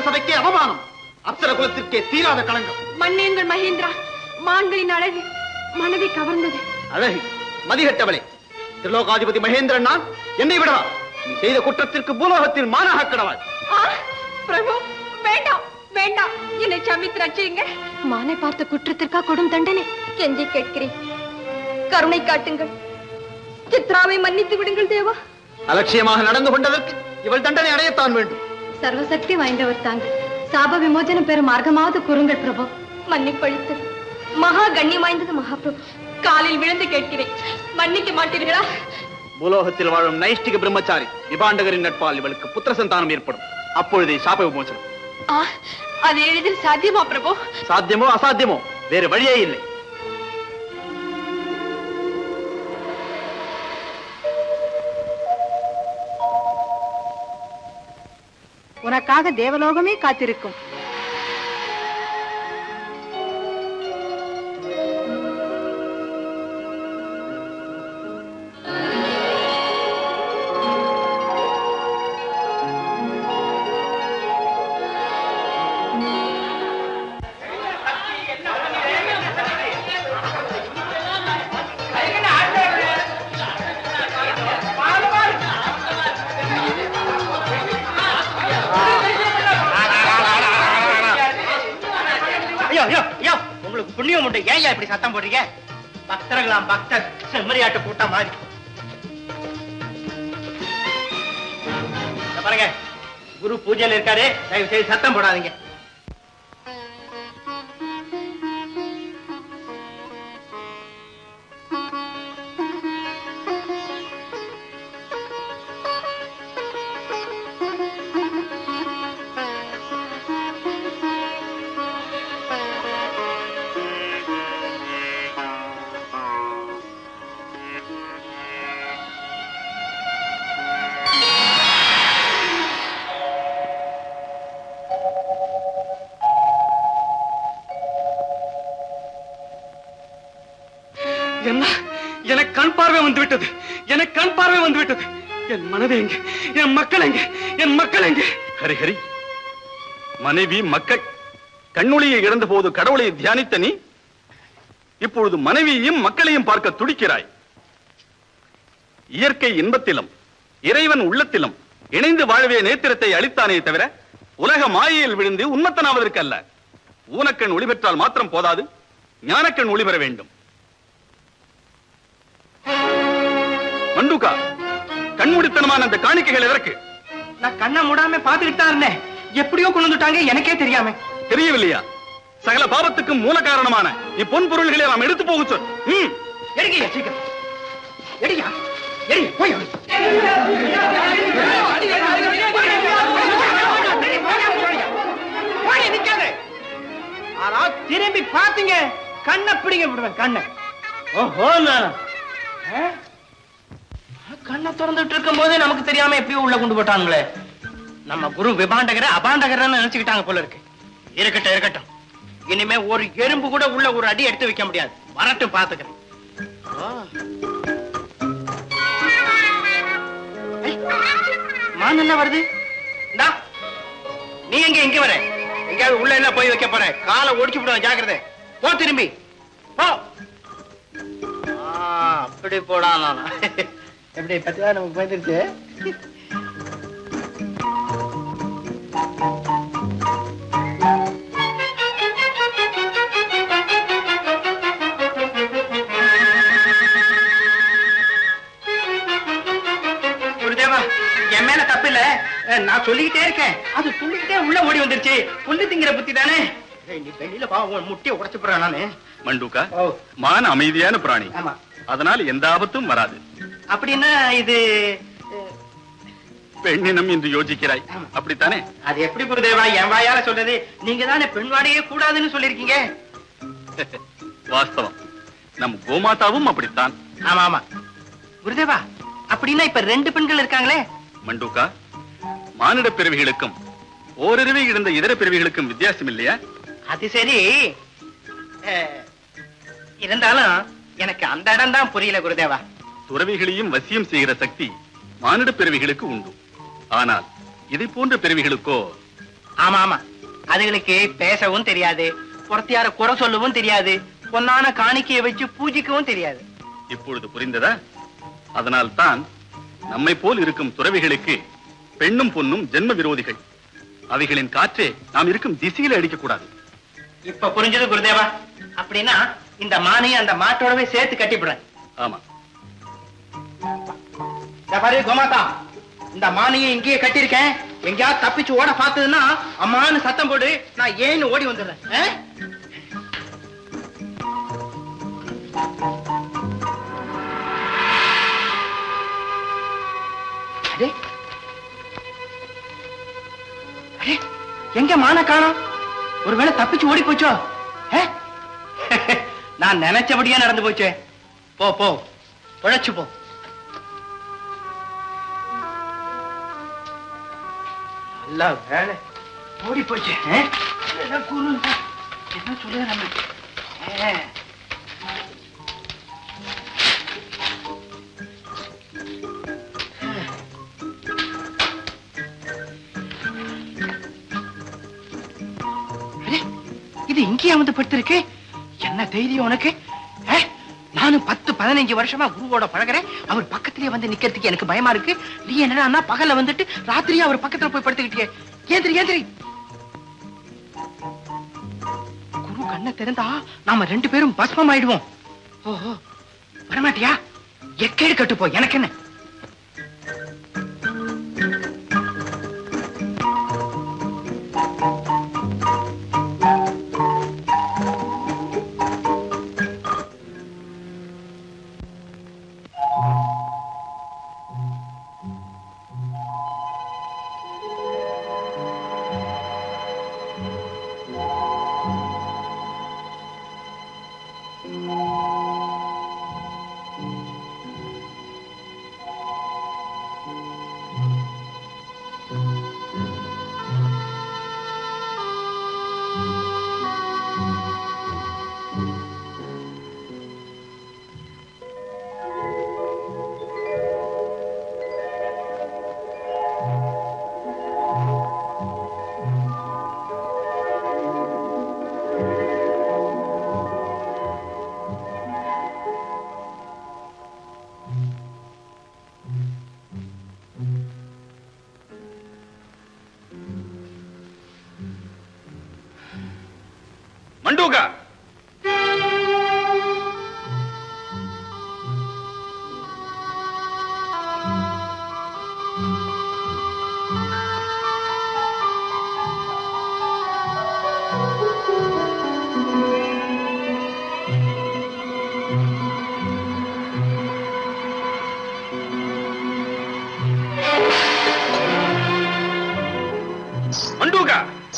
சபைக்கே அவமானம் அப்சர குலத்திற்கே தீராத களங்கம் மன்னியுங்கள் மகேந்திரா மான்களின் அழகு மனதை கவர்ந்தது அழகு மதிகட்டவளே திரிலோகாதிபதி மகேந்திரன் நான் என்னை விடவா நீ செய்த குற்றத்திற்கு பூலோகத்தில் மானாக கடவாள் ஆ, பிரபு வேண்டாம் வேண்டாம் என்னை சமித்து ரட்சியுங்கள் மானை பார்த்த குற்றத்திற்கா கொடும் தண்டனை கெஞ்சி கேட்கிறேன் கருணை காட்டுங்கள் சித்ராவை மன்னித்து விடுங்கள் தேவா அலட்சியமாக நடந்து கொண்டதற்கு இவள் தண்டனை அடையத்தான் வேண்டும் சர்வசக்தி வாய்ந்தவர் தாங்கள் சாப விமோசனம் பெறும் மார்க்கமாவது கூறுங்கள் பிரபு மன்னிப்பளித்தது மகா கண்ணியம் வாய்ந்தது மகாபிரபு காலில் விழுந்து கேட்கிறேன் மன்னிக்க மாட்டீர்களா பூலோகத்தில் வாழும் நைஷ்டிக பிரம்மச்சாரி விபாண்டகரின் நட்பால் இவளுக்கு புத்திர சந்தானம் ஏற்படும் அப்பொழுதே சாப விமோசனம் ஆ, அது எளிதில் சாத்தியமா பிரபு சாத்தியமோ அசாத்தியமோ வேறு வழியே இல்லை உனக்காக தேவலோகமே காத்திருக்கும் ஐயோ ஐயோ ஐயோ உங்களுக்கு புண்ணியம் உண்டு ஏன் இப்படி சத்தம் போடுறீங்க பக்தர்களாம் பக்தர் செம்மறியாட்டு கூட்டம் மாதிரி இத பாருங்க குரு பூஜையில இருக்காரு தயவு செய்து சத்தம் போடாதீங்க என்ன எனக்கு கண் பார்வை வந்து விட்டது எனக்கு கண் பார்வை வந்து விட்டது என் மனது எங்க என் மக்கள் எங்க என் மக்கள் எங்க ஹரி ஹரி மனைவி மக்கள் கண்ணொளியை இழந்த போது கடவுளை தியானித்த நீ இப்பொழுது மனைவியையும் மக்களையும் பார்க்க துடிக்கிறாய் இயற்கை இன்பத்திலும் இறைவன் உள்ளத்திலும் இணைந்து வாழவே நேத்திரத்தை அளித்தானே தவிர உலக மாயையில் விழுந்து உன்மத்தனாவதற்கு அல்ல ஊனக்கண் ஒளி பெற்றால் மாத்திரம் போதாது ஞானக்கண் ஒளி பெற வேண்டும் மண்டுகா கண்மூடித்தனமான அந்த காணிக்கைகள் எதற்கு நான் கண்ணை மூடாம பாத்துக்கிட்டு தான் இருந்தேன் எப்படியோ கொண்டு வந்துட்டாங்க எனக்கே தெரியாம தெரியவில்லையா சகல பாவத்துக்கும் மூல காரணமான இப்பொன் பொருள்களை நாம் எடுத்து போக சொல் ம். எடுக்கையா சீக்கிரம் எடுயா எடி போய் ஆனா திரும்பி பாத்தீங்க கண்ணை பிடிங்க விடுவேன் கண்ணை ஓஹோ நானா? ஆ? கண்ணை திறந்துட்டு இருக்கும் போதே நமக்கு தெரியாம எப்பயோ உள்ள கொண்டு போட்டாங்களே நம்ம குரு விபாண்டகர அபாண்டகரன்னு நினைச்சுக்கிட்டாங்க போல இருக்கு இருக்கட்டும் இருக்கட்டும் இனிமே ஒரு எறும்பு கூட உள்ள ஒரு அடி எடுத்து வைக்க முடியாது வரட்டும் பாத்துக்கிறேன் ஆ. ஐ, மான் என்ன வருது இந்தா, நீ எங்க இங்க வர எங்கேயாவது உள்ள என்ன போய் வைக்க போற காலை ஒடிச்சு விடுவேன் ஜாக்கிரதை போ திரும்பி போ ஆ, அப்படி போடா நானா எப்படி பத்தியா நமக்கு வந்துருச்சு குருதேவா என் மேல தப்பு இல்ல அஹ், நான் சொல்லிக்கிட்டே இருக்கேன் அது சொல்லிக்கிட்டே உள்ள ஓடி வந்துருச்சு புல்லு திங்கிற புத்தி தானே ஏய், நீ வெளியில வா உன் முட்டியை உடைச்சு போறேன் நானு மண்டூக்கா ஓ மான் அமைதியான பிராணி ஆமா அதனால் எந்த ஆபத்தும் வராது அப்படின்னா இது அஹ், பெண்ணினம் என்று யோசிக்கிறாய் ஆமா. அப்படித்தானே அது எப்படி குருதேவா என் வாயால சொல்றது நீங்க தானே பெண் வாடையே கூடாதுன்னு சொல்லிருக்கீங்க வாஸ்தவம் நம் கோமாதாவும் அப்படித்தான் ஆமா ஆமா குருதேவா அப்படின்னா இப்ப ரெண்டு பெண்கள் இருக்காங்களே மண்டூக்கா மானிட பிறவிகளுக்கும் ஓரிரவை இழந்த இதர பிறவிகளுக்கும் வித்தியாசம் இல்லையா அது சரி அஹ், இருந்தாலும் எனக்கு அந்த இடம் தான் புரியல குருதேவா துறவிகளையும் வசியம் செய்கிற சக்தி மானிட பிறவிகளுக்கு உண்டு ஆனால் இதை போன்ற பிறவிகளுக்கோ ஆமா ஆமா அதுகளுக்கு பேசவும் தெரியாது பொறத்தியார குறை சொல்லவும் தெரியாது பொன்னான காணிக்கையை வச்சு பூஜிக்கவும் தெரியாது இப்பொழுது புரிந்ததா அதனால் தான் நம்மை போல் இருக்கும் துறவிகளுக்கு பெண்ணும் பொண்ணும் ஜென்ம விரோதிகள் அவைகளின் காற்றே நாம் இருக்கும் திசையில அடிக்கக்கூடாது இப்ப புரிஞ்சது குருதேவா அப்படின்னா இந்த மானையும் அந்த மாட்டோடவே சேர்த்து கட்டிவிடுறேன் ஆமா இந்த பாரு கோமாதா இந்த மானையை இங்கேயே கட்டியிருக்கேன் எங்கேயாவது தப்பிச்சு ஓட பார்த்ததுன்னா அம்மான்னு சத்தம் போடு நான் ஏன்னு ஓடி வந்துடுறேன் ஆ? அடே. அடே, எங்க மான காணோம் ஒருவேளை தப்பிச்சு ஓடி போச்சோ ஆ? நான் நினைச்சபடியே நடந்து போச்சே போ போ உழைச்சு போ நல்ல வேலை ஓடி போச்சு ஆ? என்ன குரு என்ன சொல்லுற நம்ம ஆ. அடே, இது இங்கேயே வந்து படுத்திருக்கு என்ன தைரியம் உனக்கு ஆ? நானும் பத்து பதினஞ்சு வருஷமா குருவோட பழகுறேன் அவர் பக்கத்திலேயே வந்து நிக்கிறதுக்கு எனக்கு பயமா இருக்கு நீ என்னடா பகல்ல வந்துட்டு ராத்திரியா அவர் பக்கத்துல போய் படுத்துக்கிட்டியே ஏந்திரி ஏந்திரி குரு கண்ணை திறந்தா நாம ரெண்டு பேரும் பஸ்மம் ஆயிடுவோம் ஓஹோ வரமாட்டியா எக்கேடு கட்டு போ எனக்கு என்ன மண்டூகா மண்டூகா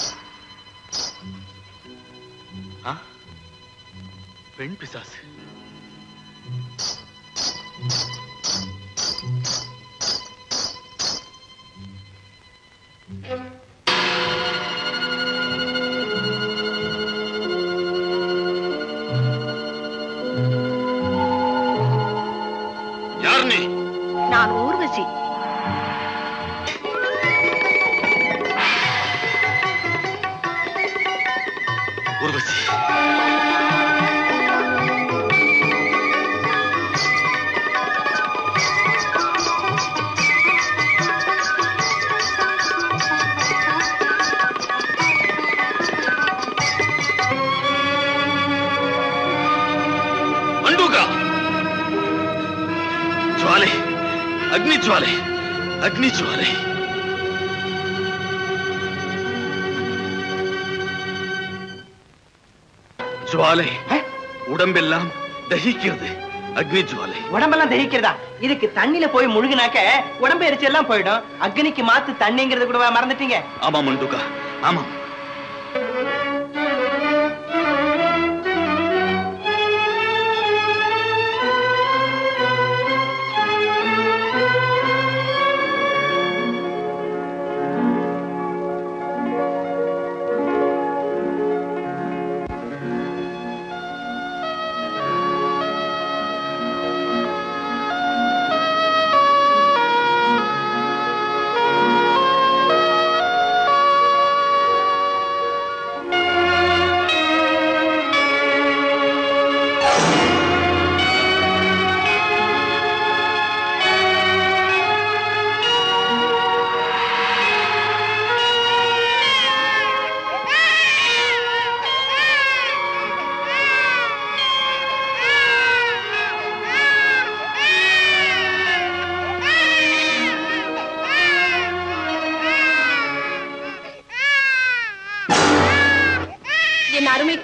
ஆ? பெண் பிசாசு யார் நீ நான் ஊர்வசி உர்வசி மண்டூகா ஜுவாலை அக்னி ஜுவாலை அக்னி ஜுவாலை ஜுவாலை ஆ? உடம்பெல்லாம் தகிக்கிறது அக்னி ஜுவாலை உடம்பெல்லாம் தகிக்கிறதா இதுக்கு தண்ணியில போய் முழுகினாக்க உடம்பு எரிச்சல் எல்லாம் போயிடும் அக்னிக்கு மாத்து தண்ணிங்கிறது கூட மறந்துட்டீங்க ஆமா மண்டூகா ஆமா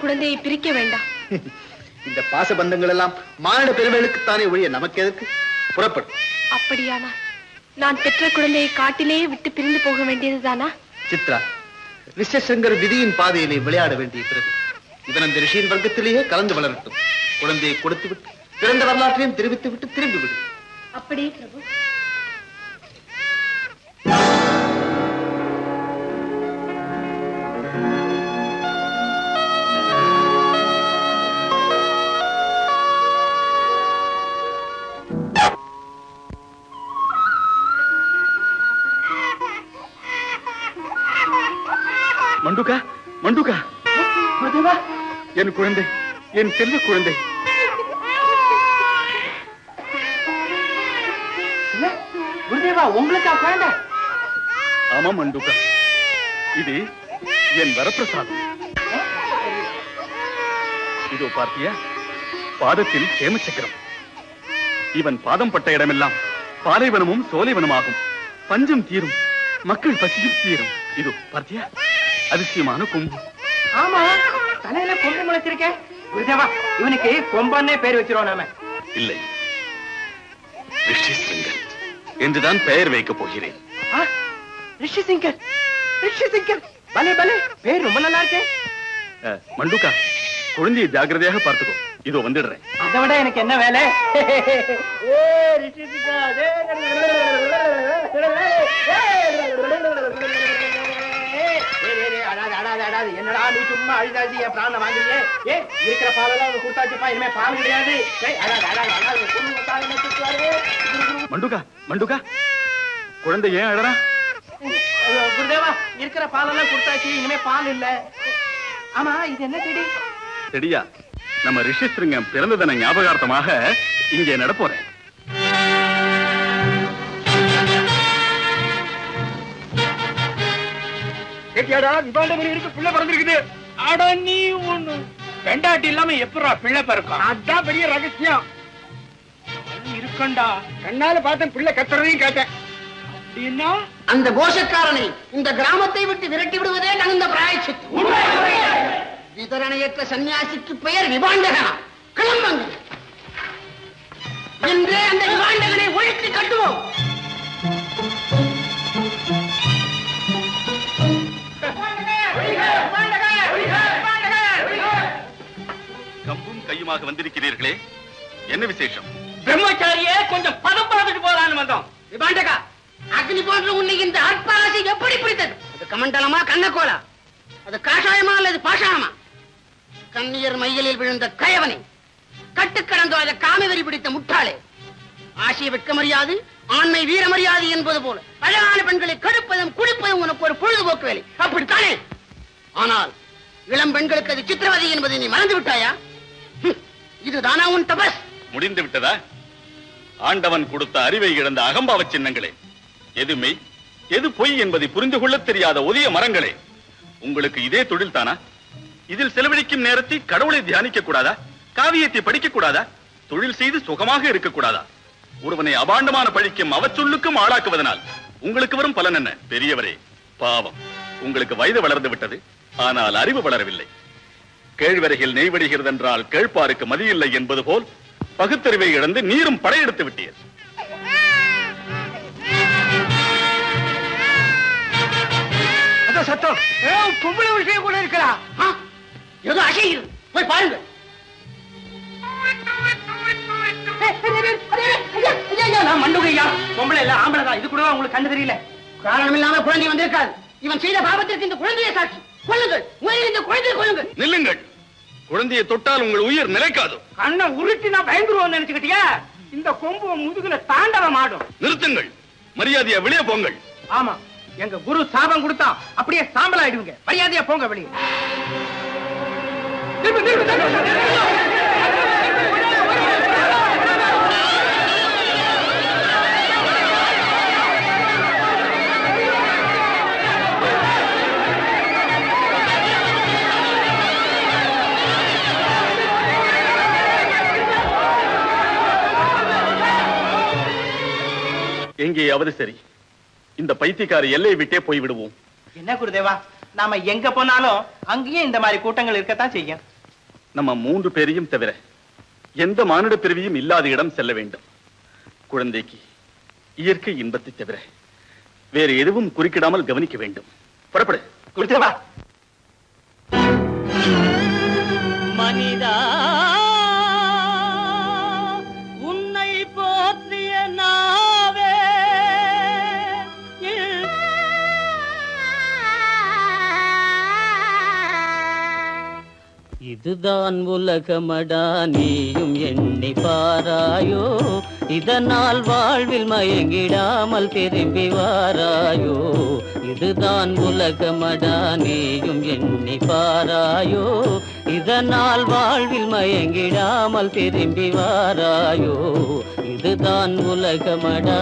குழந்தையை பிரிக்க வேண்டாம் இந்த பாசபந்தங்கள் எல்லாம் மானிட பெருமைகளுக்குத்தானே ஒழிய நமக்கு எதற்கு புறப்படும் அப்படியானால் நான் பெற்ற குழந்தையை காட்டிலேயே விட்டு பிரிந்து போக வேண்டியதுதானா சித்ரா ரிஷசங்கர் விதியின் பாதையிலே விளையாட வேண்டிய பிறகு இவன் அந்த ரிஷியின் வர்க்கத்திலேயே கலந்து வளரட்டும் குழந்தையை கொடுத்து விட்டு பிறந்த வரலாற்றையும் தெரிவித்து விட்டு திரும்பி விடு அப்படியே பிரபு மண்டுகா மண்டுகா குருதேவா என் குழந்தை என் செல்வ குழந்தை என்ன? குருதேவா உங்களுக்கா குழந்தை ஆமா மண்டுகா இது என் வரப்பிரசாதம் இதோ பார்த்தியா பாதத்தில் சேம சக்கரம் இவன் பாதம் பட்ட இடமெல்லாம் பாலைவனமும் சோலைவனமாகும் பஞ்சம் தீரும் மக்கள் பசியும் தீரும் இதோ பார்த்தியா அதிசயமான கொம்பு ஆமா தலையில கொம்பு முளைச்சிருக்கே குருதேவா இவனுக்கு கொம்பன்னே பேர் வச்சிருவோம் நாம இல்லை ரிஷிசிங்கன் என்றுதான் பெயர் வைக்கப் போகிறேன் ஆ, ரிஷி சிங்கர் ரிஷி சிங்கர் பலே பலே பேர் ரொம்ப நல்லா இருக்கே அஹ், மண்டுகா குழந்தையை ஜாக்கிரதையாக பார்த்துக்கோ இதோ வந்துடுறேன் அதை விட எனக்கு என்ன வேலை ஏ, ரிஷி சிங்கர், ஏ, ஏய், ஏய், ஏய், அடாது, அடாது, அடாது. என்னடா நீ சும்மா அழுதாது என் பிராணம் வாங்குறீங்க ஏ இருக்கிற பாலெல்லாம் உனக்கு கொடுத்தாச்சுப்பா இனிமே பால் கிடையாது ஏய், அடாது, அடாது, அடாது. பொண்ணு முட்டாள் என்ன திட்டுவாரு? மண்டுகா மண்டுகா குழந்தை ஏன் அழறா அஹ், குருதேவா இருக்கிற பாலெல்லாம் கொடுத்தாச்சு இனிமே பால் இல்ல ஆமா இது என்ன செடி சரியா நம்ம ரிஷிசிருங்கம் பிறந்த தின ஞாபகார்த்தமாக இங்கே நடப்போறேன் கேட்டியாடா விபாண்டபுரி இருக்கு பிள்ளை பிறந்திருக்குது அட நீ ஒண்ணு பெண்டாட்டி இல்லாம எப்படா பிள்ளை பிறக்கும் அதான் பெரிய ரகசியம் இருக்கண்டா கண்ணால பார்த்தேன் பிள்ளை கத்துறதையும் கேட்டேன் அப்படின்னா அந்த கோஷக்காரனை இந்த கிராமத்தை விட்டு விரட்டி விடுவதே தகுந்த பிராயச்சித்து விதரணையற்ற சன்னியாசிக்கு பெயர் விபாண்டகனா கிளம்புங்கள் இன்றே அந்த விபாண்டகனை ஒழித்து கட்டுவோம் கம்பும் கையுமாக வந்திருக்கிறீர்களே என்ன விசேஷம் பிரம்மச்சாரியே கொஞ்சம் பதம் பார்த்துட்டு போலான்னு வந்தோம் விபாண்டகா அக்னி போன்ற உன்னை இந்த அற்பாசி எப்படி பிடித்தது அது கமண்டலமா கண்ணக்கோலா அது காஷாயமா அல்லது பாஷாயமா கண்ணியர் மையலில் விழுந்த கயவனை கட்டுக்கடந்தோ அதை காமவெறி பிடித்த முட்டாளே ஆசையை வெட்க மரியாது ஆண்மை வீர மரியாதை என்பது போல அழகான பெண்களை கடுப்பதும் குடிப்பதும் உனக்கு ஒரு பொழுதுபோக்கு வேலை அப்படித்தானே ஆனால் இளம் பெண்களுக்கு அது சித்திரவதை என்பதை நீ மறந்து விட்டாயா ஹம், இதுதானா உன் தபஸ் முடிந்து விட்டதா ஆண்டவன் கொடுத்த அறிவை இழந்த அகம்பாவ சின்னங்களே எது மெய் எது பொய் என்பதை புரிந்து கொள்ளத் தெரியாத ஒதிய மரங்களே உங்களுக்கு இதே தொழில் தானா இதில் செலவழிக்கும் நேரத்தை கடவுளை தியானிக்க கூடாதா காவியத்தை படிக்க கூடாதா தொழில் செய்து சுகமாக இருக்க கூடாதா ஒருவனை அபாண்டமான பழிக்கும் அவச்சொல்லுக்கும் ஆளாக்குவதனால் உங்களுக்கு வரும் பலன் என்ன பெரியவரே பாவம் உங்களுக்கு வயது வளர்ந்து விட்டது ஆனால் அறிவு வளரவில்லை கேழ்வரையில் நெய் வடிகிறதென்றால் கேழ்ப்பாருக்கு மதியில்லை என்பது போல் பகுத்தறிவை இழந்து நீரும் படையெடுத்து விட்டீர் அதான் சத்தம் ஏ, பொம்பளை விஷயம் கூட இருக்கா ஆ, ஏதோ அசையுது போய் பாருங்க நான் மண்டுகையா பொம்பளை இல்ல ஆம்பளை தான் இது கூட உங்களுக்கு கண்டு தெரியல காரணம் இல்லாம குழந்தை வந்திருக்காது இவன் செய்த பாவத்திற்கு இந்த குழந்தையை சாட்சி கொள்ளுங்கள் முதலில் இந்த குழந்தையை கொள்ளுங்கள் நில்லுங்கள் குழந்தையை தொட்டால் உங்கள் உயிர் நிலைக்காது கண்ணை உருட்டி நான் பயந்துருவோம் நினைச்சுக்கிட்டியா இந்த கொம்பு உன் முதுகுல தாண்டவம் ஆடும் நிறுத்துங்கள் மரியாதையா வெளியே போங்கள் ஆமா எங்க குரு சாபம் கொடுத்தா அப்படியே சாம்பல் ஆயிடுவீங்க மரியாதையா போங்க வெளியே திரும்பு, திரும்பு, திரும்பு, திரும்பு. எங்கேயாவது சரி இந்த பைத்தியக்கார எல்லையை விட்டே போய் விடுவோம் என்ன குருதேவா நாம எங்க போனாலும் அங்கேயும் இந்த மாதிரி கூட்டங்கள் இருக்கத்தான் செய்யும் நம்ம மூன்று பேரையும் தவிர எந்த மானிட பிறவியும் இல்லாத இடம் செல்ல வேண்டும் குழந்தைக்கு இயற்கை இன்பத்தை தவிர வேறு எதுவும் குறுக்கிடாமல் கவனிக்க வேண்டும் புறப்படு குருதேவா மனிதா உன்னை போற்றிய நாவே இதுதான் உலகமடா நீயும் எண்ணி பாராயோ இதனால் வாழ்வில் மயங்கிடாமல் திரும்பி வாராயோ இதுதான் உலகமடா நீயும் எண்ணி பாராயோ இதனால் வாழ்வில் மயங்கிடாமல் திரும்பி வாராயோ இதுதான் உலகமடா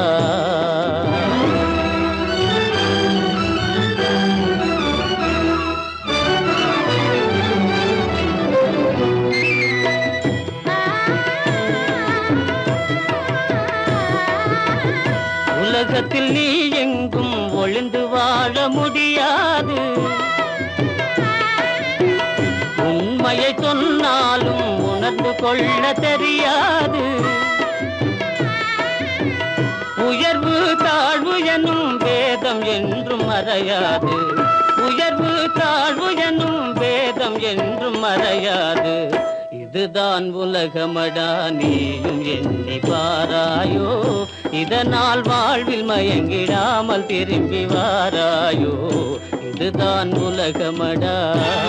உலகத்தில் நீ எங்கும் ஒளிந்து வாழ முடியாது உண்மையை சொன்னாலும் உணர்ந்து கொள்ள தெரியாது உயர்வு தாழ்வு எனும் வேதம் என்றும் மறையாது உயர்வு தாழ்வு எனும் வேதம் என்றும் மறையாது இதுதான் உலகமடா நீயும் எண்ணி பாராயோ இதனால் வாழ்வில் மயங்கிடாமல் திரும்பி வாராயோ இதுதான் உலகமடா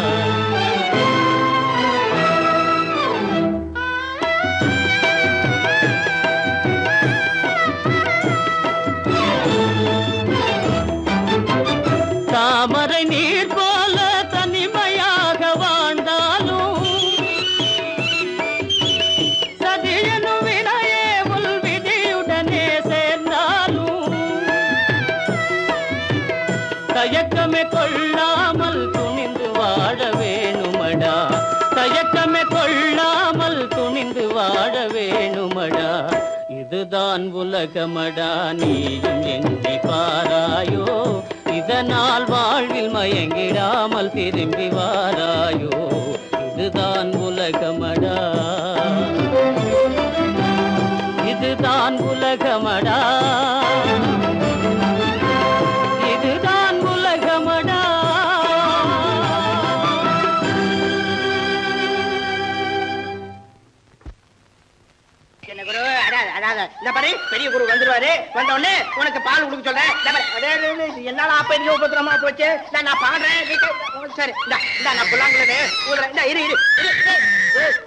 தாமரை நீர் போல தனிமையாக வாழ்ந்தாலும் சதியனும் வினையே உள் விதியுடனே சேர்ந்தாலும் தயக்கமே கொள்ளாமல் துணிந்து வாழ வேணுமடா தயக்கமே கொள்ளாமல் துணிந்து வாழ வேணுமடா இதுதான் உலகமடா நீயும் எண்ணி பாராயோ இதனால் வாழ்வில் மயங்கிடாமல் திரும்பி வாராயோ இதுதான் உலகமடா இதுதான் உலகமடா இதுதான் உலகமடா என்ன குரு அடாத அடாத இந்த பாரு பெரிய குரு வந்துருவாரு வந்த உடனே உனக்கு பால் கொடுக்க சொல்றேன் இந்த பாரு, அடே, அடே, அடே, இது என்னால அப்ப பெரிய உபத்திரமா போச்சு இந்தா, நான் பாடுறேன் நீ கே- ஓ, சரி இந்தா இந்தா நான் புல்லாங்குழலே ஊதுறேன் இந்தா இரு இரு இரு, இரு, இரு.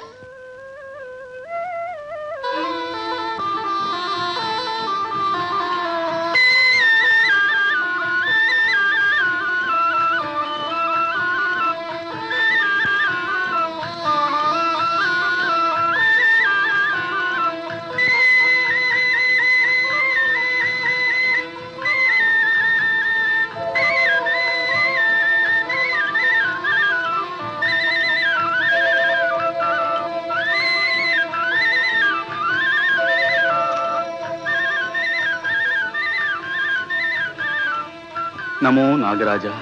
நமோ நாகராஜா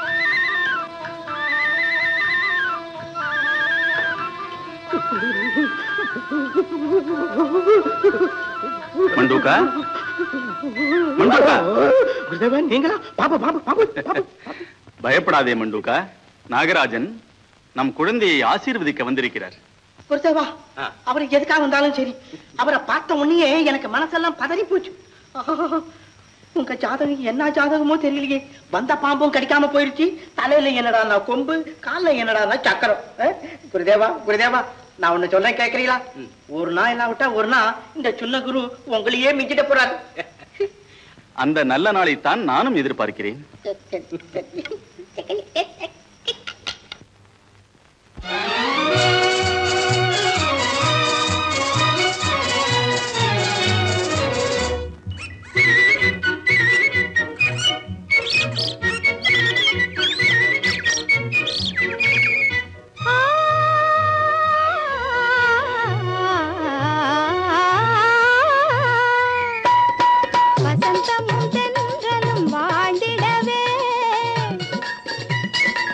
மண்டூக்கா மண்டூக்கா குருதேவன் நீங்களா பாபு பாபு பாபு பாபு பயப்படாதே மண்டூக்கா நாகராஜன் நம் குழந்தையை ஆசீர்வதிக்க வந்திருக்கிறார் குருதேவா ஆ. அவர் எதுக்காக வந்தாலும் சரி அவரை பார்த்த உடனே எனக்கு மனசெல்லாம் பதறி போச்சு உங்க ஜாதகம் என்ன ஜாதகமோ தெரியலையே வந்த பாம்பும் கடிக்காம போயிடுச்சு தலையில என்னடா கொம்பு கால்ல என்னடா சக்கரம் ஆ? குருதேவா குருதேவா நான் ஒண்ணு சொல்றேன் கேக்குறீங்களா ஒரு நாள் என்ன விட்டா ஒரு நாள் இந்த சின்ன குரு உங்களையே மிஞ்சிட போறாரு அந்த நல்ல நாளைத்தான் நானும் எதிர்பார்க்கிறேன் வசந்தமும் தென்றலும் வாழ்ந்திடவே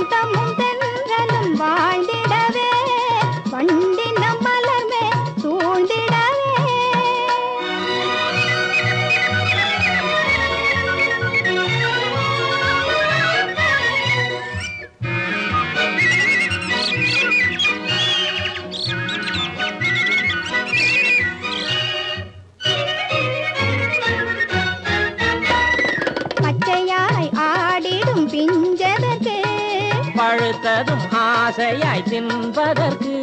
வசந்தமும் தென்றலும் வாழ்ந்திடவே வண்டினம் மலர்மே சூழ்ந்திடவே பச்சையாய் ஆடிடும் பிஞ்சதற்கு பழுத்ததும் ஆசையாய் தின்பதற்கு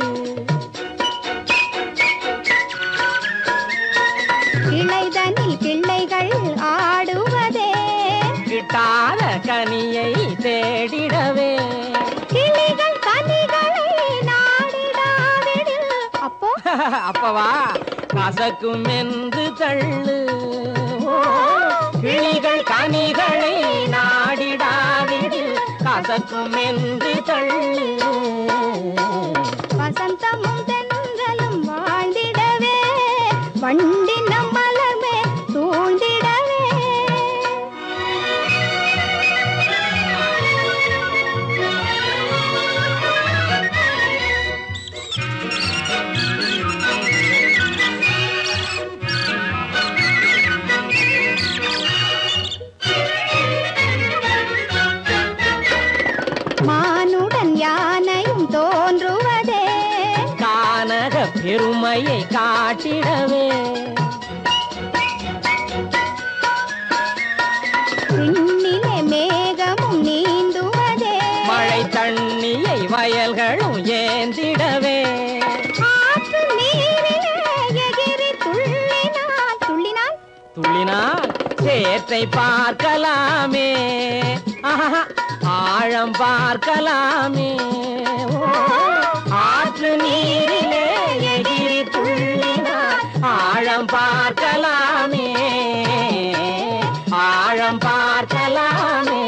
கிளைதனில் பிள்ளைகள் ஆடுவதே கிட்டாத கனியை தேடிடவே கிளிகள் கனிகளை நாடிடாவிடில் அப்போ அப்பவா கசக்கும் என்று தள்ளு ஓ, கிளிகள் கனிகளை நாடிடாவிடில் கசக்கும் என்று தள்ளு வசந்தமும் தென்றலும் வாழ்ந்திடவே வண்டினம் மலர்மே சூழ்ந்திடவே மானுடன் யானையும் தோன்றுவதே கானக பெருமையை காட்டிடவே விண்ணிலே மேகமும் நீந்துவதே மழை தண்ணியை வயல்களும் ஏந்திடவே ஆற்று நீரிலே எகிரி துள்ளினால் துள்ளினால் துள்ளினால் சேற்றை பார்க்கலாமே ஆஹா, ஆழம் பார்க்கலாமே ஓ, ஆற்று நீரிலே எகிரி துள்ளினால் ஆழம் பார்க்கலாமே ஆழம் பார்க்கலாமே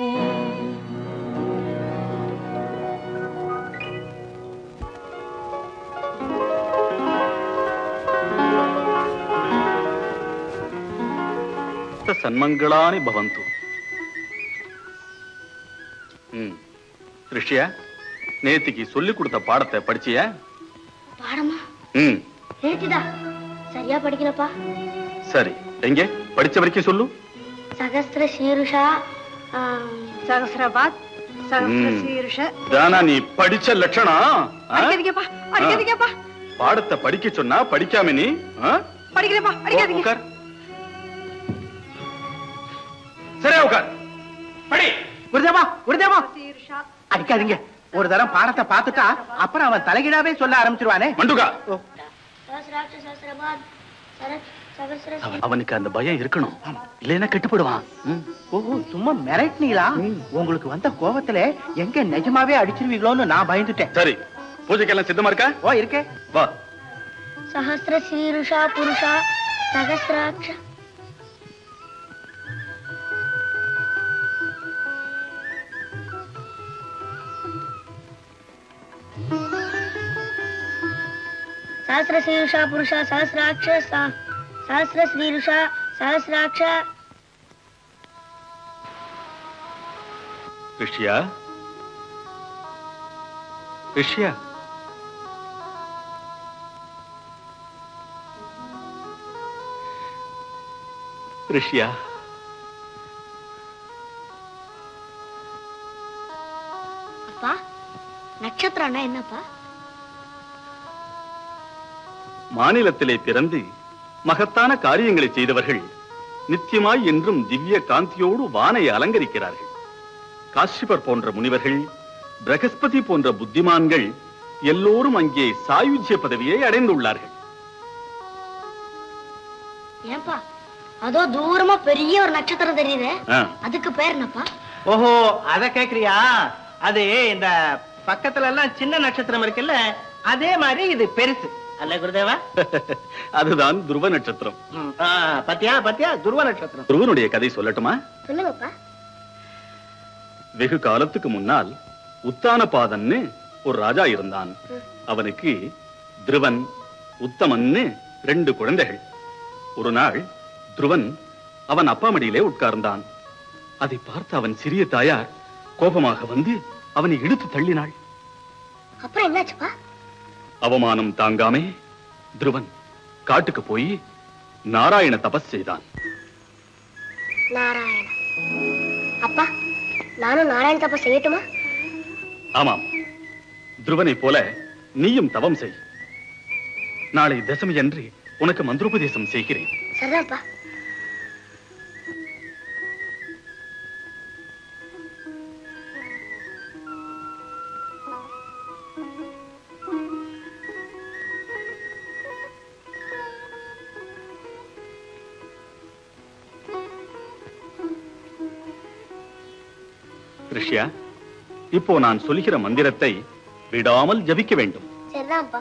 సన్మంగళాని భవంతు ம் ரிஷியா நேத்திக்கு சொல்லி கொடுத்த பாடத்தை படிச்சியா பாடமா ம் நேற்றுதா சரியா படிக்கலப்பா சரி எங்கே படிச்ச வரைக்கும் சொல்லு சகஸ்திர சீருஷா சகசிரபாத் சகசிர சீருஷ தானா நீ படிச்ச லட்சணம் ஆ? அடிக்காதீங்கப்பா அடிக்காதீங்கப்பா பாடத்தை படிக்க சொன்னா படிக்காம நீ ஆ? படிக்கிறேப்பா அடிக்காதீங்க உட்கார் சரியா உட்கார் படி குருதேவா குருதேவா சீருஷா அடிக்காதீங்க ஒரு தரம் பாடத்தை பார்த்துட்டா அப்புறம் அவன் தலைகீழாவே சொல்ல ஆரம்பிச்சிருவானே மண்டுகா சகஸ்ராட்ச சகஸ்ரபாத் சகஸ்ர அவன்- அவனுக்கு அந்த பயம் இருக்கணும் இல்லைன்னா கெட்டுப்படுவான் ம். ஓஹோ சும்மா மிரட்டினீங்களா உங்களுக்கு வந்த கோபத்துல எங்க நிஜமாவே அடிச்சிருவீங்களோன்னு நான் பயந்துட்டேன் சரி பூஜைக்கெல்லாம் சித்தமா இருக்கா ஓ இருக்கே வா சகஸ்ர சீருஷா புருஷா சகஸ்ராட்ச சஹஸ்ர சீருஷா புருஷா சஹஸ்ராட்ச ச- சஹஸ்ர ஸ்ரீருஷா சஹஸ்ராட்ச ரிஷியா ரிஷியா ரிஷியா அப்பா நட்சத்திரம்னா என்னப்பா மாநிலத்திலே பிறந்து மகத்தான காரியங்களை செய்தவர்கள் நித்தியமாய் என்றும் திவ்ய காந்தியோடு வானை அலங்கரிக்கிறார்கள் காஷ்யபர் போன்ற முனிவர்கள் பிரகஸ்பதி போன்ற புத்திமான்கள் எல்லோரும் அங்கே சாயுஜ்ய பதவியை அடைந்துள்ளார்கள் ஏன்பா அதோ தூரமா பெரிய ஒரு நட்சத்திரம் தெரியுது ஆ, அதுக்கு பேர் என்னப்பா ஓஹோ அத கேக்குறியா அது இந்த பக்கத்துல எல்லாம் சின்ன நட்சத்திரம் இருக்குல்ல அதே மாதிரி இது பெருசு அல்ல குருதேவா அதுதான் துருவ நட்சத்திரம் ம், ஆ, பாத்தியா பாத்தியா துருவ நட்சத்திரம் துருவனுடைய கதை சொல்லட்டுமா சொல்லுங்கப்பா வெகு காலத்துக்கு முன்னால் உத்தானபாதன்னு ஒரு ராஜா இருந்தான் அவனுக்கு துருவன் உத்தமன்னு ரெண்டு குழந்தைகள் ஒரு நாள் துருவன் அவன் அப்பா மடியிலே உட்கார்ந்தான் அதை பார்த்து அவன் சிறிய தாயார் கோபமாக வந்து அவனை இழுத்து தள்ளினாள் அப்புறம் என்னாச்சுப்பா அவமானம் தாங்காமே துருவன் காட்டுக்கு போய் நாராயண தபஸ் செய்தான் நாராயண அப்பா நானும் நாராயண தப்ப செய்யட்டுமா ஆமாம் துருவனைப் போல நீயும் தவம் செய் நாளை தசமி அன்று உனக்கு மந்திரோபதேசம் செய்கிறேன் சரிதான்ப்பா ரிஷ்யா இப்போ நான் சொல்லுகிற மந்திரத்தை விடாமல் ஜபிக்க வேண்டும் சரிதான்ப்பா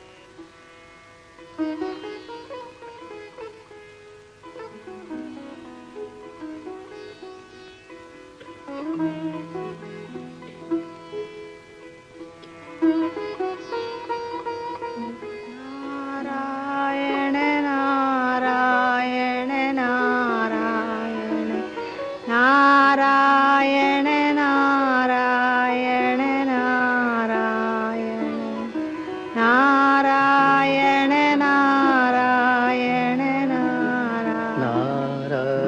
நாராயண நாராயண நாராயண நாராயண நாராயண நாராயண நாராயண நாராயண நாராயண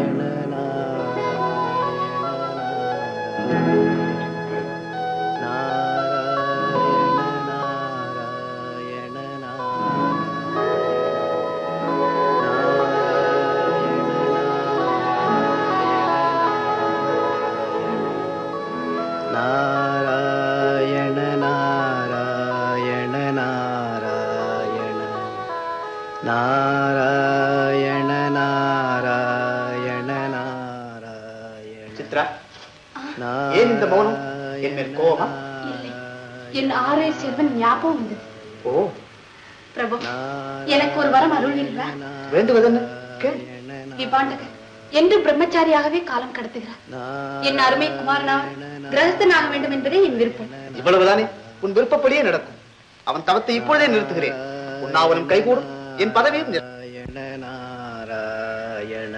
நாராயண நாராயண நாராயண நாராயண நாராயண நாராயண சித்ரா ஏன் இந்த மௌனம் என் மேல் கோபமா என் ஆறே செல்வன் ஞாபகம் வந்தது ஓ பிரபு எனக்கு ஒரு வரம் அருள்வீர்களா வேண்டுவது என்ன கேள் விபாண்டகர் என்று பிரம்மச்சாரியாகவே காலம் கடத்துகிறார் என் அருமை குமாரனார் கிரகஸ்தனாக வேண்டும் என்பதே என் விருப்பம் இவ்வளவுதானே உன் விருப்பப்படியே நடக்கும் அவன் தவத்தை இப்பொழுதே நிறுத்துகிறேன் உன்னாவனும் கைகூடும் என் பதவியும் நிறு- நாராயண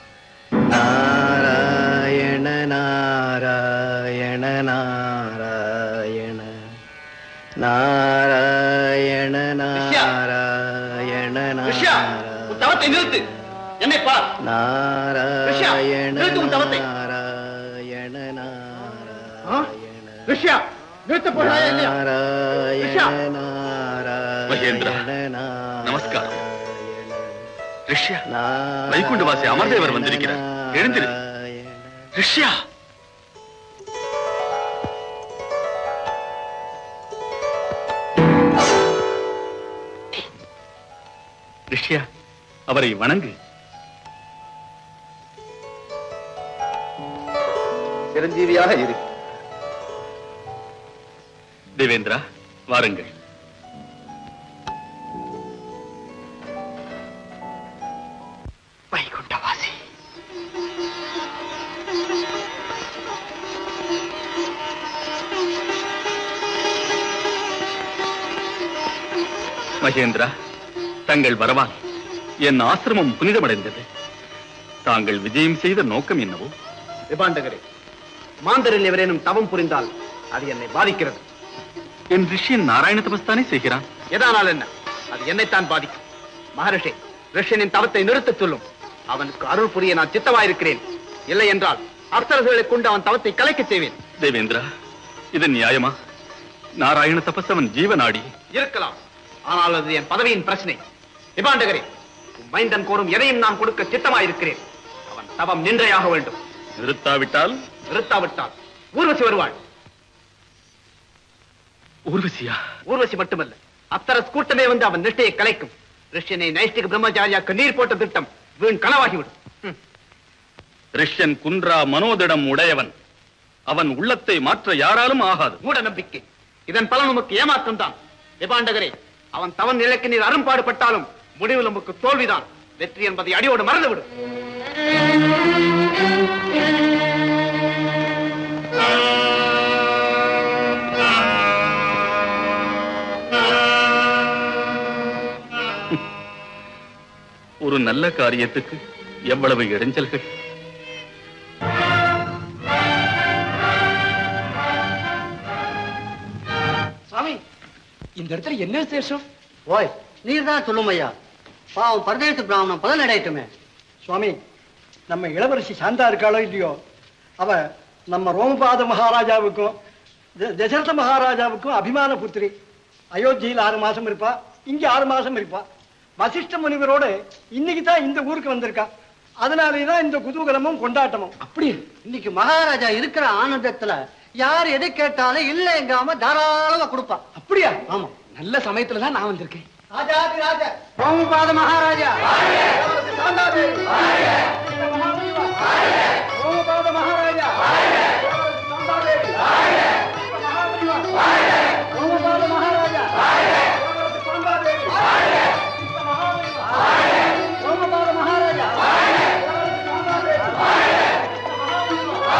நாராயண நாராயண நாராயண நாராயண ரிஷ்யா. நாராயண ரிஷ்யா, உன் தவத்தை நிறுத்து என்னை பார் ரிஷ்யா, நாராயண நிறுத்து உன் தவத்தை. நாராயண ஆ? ரிஷ்யா நிறுத்த போறாயா இல்லையா ரிஷ்யா. மகேந்திரா, நமஸ்காரம். ரிஷ்யா வைகுண்டவாசி அமர்தேவர் வந்திருக்கிறார் எழுந்திரு ரிஷ்யா ரிஷ்யா அவரை வணங்கு சிரஞ்சீவியாக இரு தேவேந்திரா வாருங்கள் வைகுண்டவாசி மகேந்திரா தங்கள் வரவால் என் ஆசிரமம் புனிதமடைந்தது தாங்கள் விஜயம் செய்த நோக்கம் என்னவோ விபாண்டகரே மாந்தரில் எவரேனும் தவம் புரிந்தால் அது என்னை பாதிக்கிறது என் ரிஷியன் நாராயண தபஸ்தானே செய்கிறான் எதானால் என்ன அது என்னைத்தான் பாதிக்கும் மகரிஷி ரிஷியனின் தவத்தை நிறுத்தச் சொல்லும் அவனுக்கு அருள் புரிய நான் சித்தமாயிருக்கிறேன் இல்லை என்றால் அப்சரசுகளை கொண்டு அவன் தவத்தை கலைக்கச் செய்வேன் தேவேந்திரா இது நியாயமா நாராயண தபஸ் அவன் ஜீவநாடி இருக்கலாம் ஆனால் அது என் பதவியின் பிரச்சனை விபாண்டகரே உன் மைந்தன் கோரும் எதையும் நான் கொடுக்க சித்தமாயிருக்கிறேன் அவன் தவம் நின்றையாக வேண்டும் நிறுத்தாவிட்டால் நிறுத்தாவிட்டால் ஊர்வசி வருவாள் ஊர்வசியா ஊர்வசி மட்டுமல்ல அப்சரஸ் கூட்டமே வந்து அவன் நிஷ்டையை கலைக்கும் ரிஷியனை நைஷ்டிக பிரம்மச்சாரியாக்கு நீர் போட்ட திட்டம் வீண் கனவாகிவிடும் ஹம். ரிஷ்யன் குன்றா மனோதிடம் உடையவன் அவன் உள்ளத்தை மாற்ற யாராலும் ஆகாது மூட நம்பிக்கை இதன் பலன் உமக்கு ஏமாற்றம் தான் விபாண்டகரே அவன் தவன் நிலைக்கு நீர் அரும்பாடுபட்டாலும் முடிவில் உமக்கு தோல்விதான் வெற்றி என்பதை அடியோடு மறந்துவிடும் ஒரு நல்ல காரியத்துக்கு எவ்வளவு இடைஞ்சல்கள் இந்த இடத்துல என்ன விசேஷம் ஓய் நீர் தான் சொல்லும் ஐயா பாவம் பரதேச பிராமணன் பலன் அடையட்டுமே சுவாமி நம்ம இளவரசி சாந்தா இருக்காளோ இல்லையோ அவ நம்ம ரோமபாத மகாராஜாவுக்கும் த- தசரத மகாராஜாவுக்கும் அபிமான புத்திரி அயோத்தியில் ஆறு மாசம் இருப்பா இங்க ஆறு மாசம் இருப்பா வசிஷ்ட முனிவரோடு இன்னைக்கு தான் இந்த ஊருக்கு வந்திருக்கா அதனாலே தான் இந்த குதூகலமும் கொண்டாட்டமும் அப்படி இன்னைக்கு மகாராஜா இருக்கிற ஆனந்தத்துல யார் எதை கேட்டாலும் இல்லைங்காம தாராளமா கொடுப்பா அப்படியா ஆமா நல்ல சமயத்துல தான் நான் வந்திருக்கேன் ராஜாதி ராஜா ரோமபாத மகாராஜா இளவரசி சாந்தாதேவி ரோமபாத மகாராஜா இளவரசி சாந்தாதேவி மகாபலிவா ரோமபாத மகாராஜா இளவரசி சாந்தாதேவி மகாபலிவா ரோமபாத மகாராஜா இளவரசி சாந்தாதேவி மகாபலிவா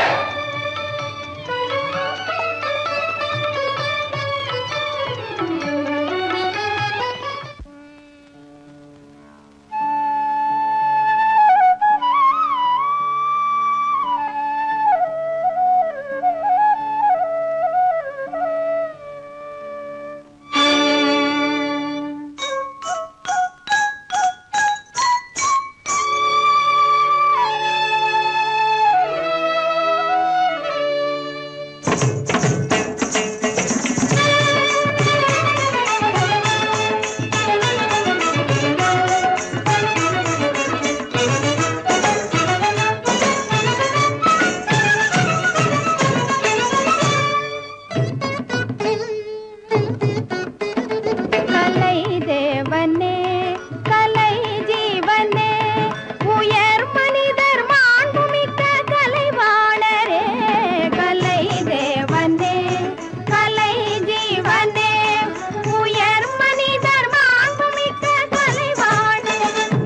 கலை தேவனே கலை ஜீவனே உயர் மனிதர் மாண்புமிக்க கலைவாணரே கலை தேவனே கலை ஜீவனே உயர் மனிதர் மாண்புமிக்க கலைவாணரே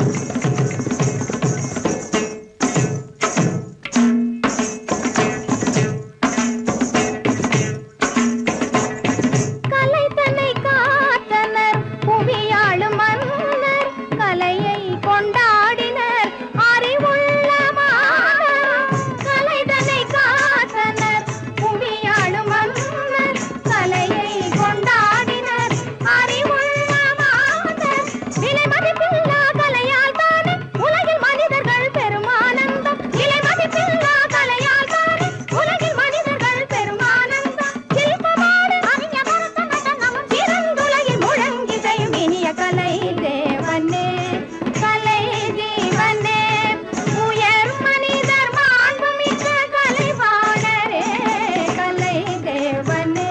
கலை தன்னை காத்தனர் புவியாளும் மன்னர் கலையை கொண்டாடினர் அறிவுள்ள மாணர் கலை தன்னை காத்தனர் புவியாளும் மன்னர் கலையை கொண்டாடினர் அறிவுள்ள மாணர் விலை மதிப்பில்லா கலையால் தானே உலகில் மனிதர்கள் பெருமானந்தம் விலை மதிப்பில்லா கலையால் தானே உலகில் மனிதர்கள் பெருமானந்தம் சில்பமான அறிஞ பரத நடனமும் சிறந்துலகில் முழங்கிசையும் இனிய கலை தேவனே கலை ஜீவனே உயர் மனிதர் மாண்புமிக்க கலைவாணரே கலை தேவனே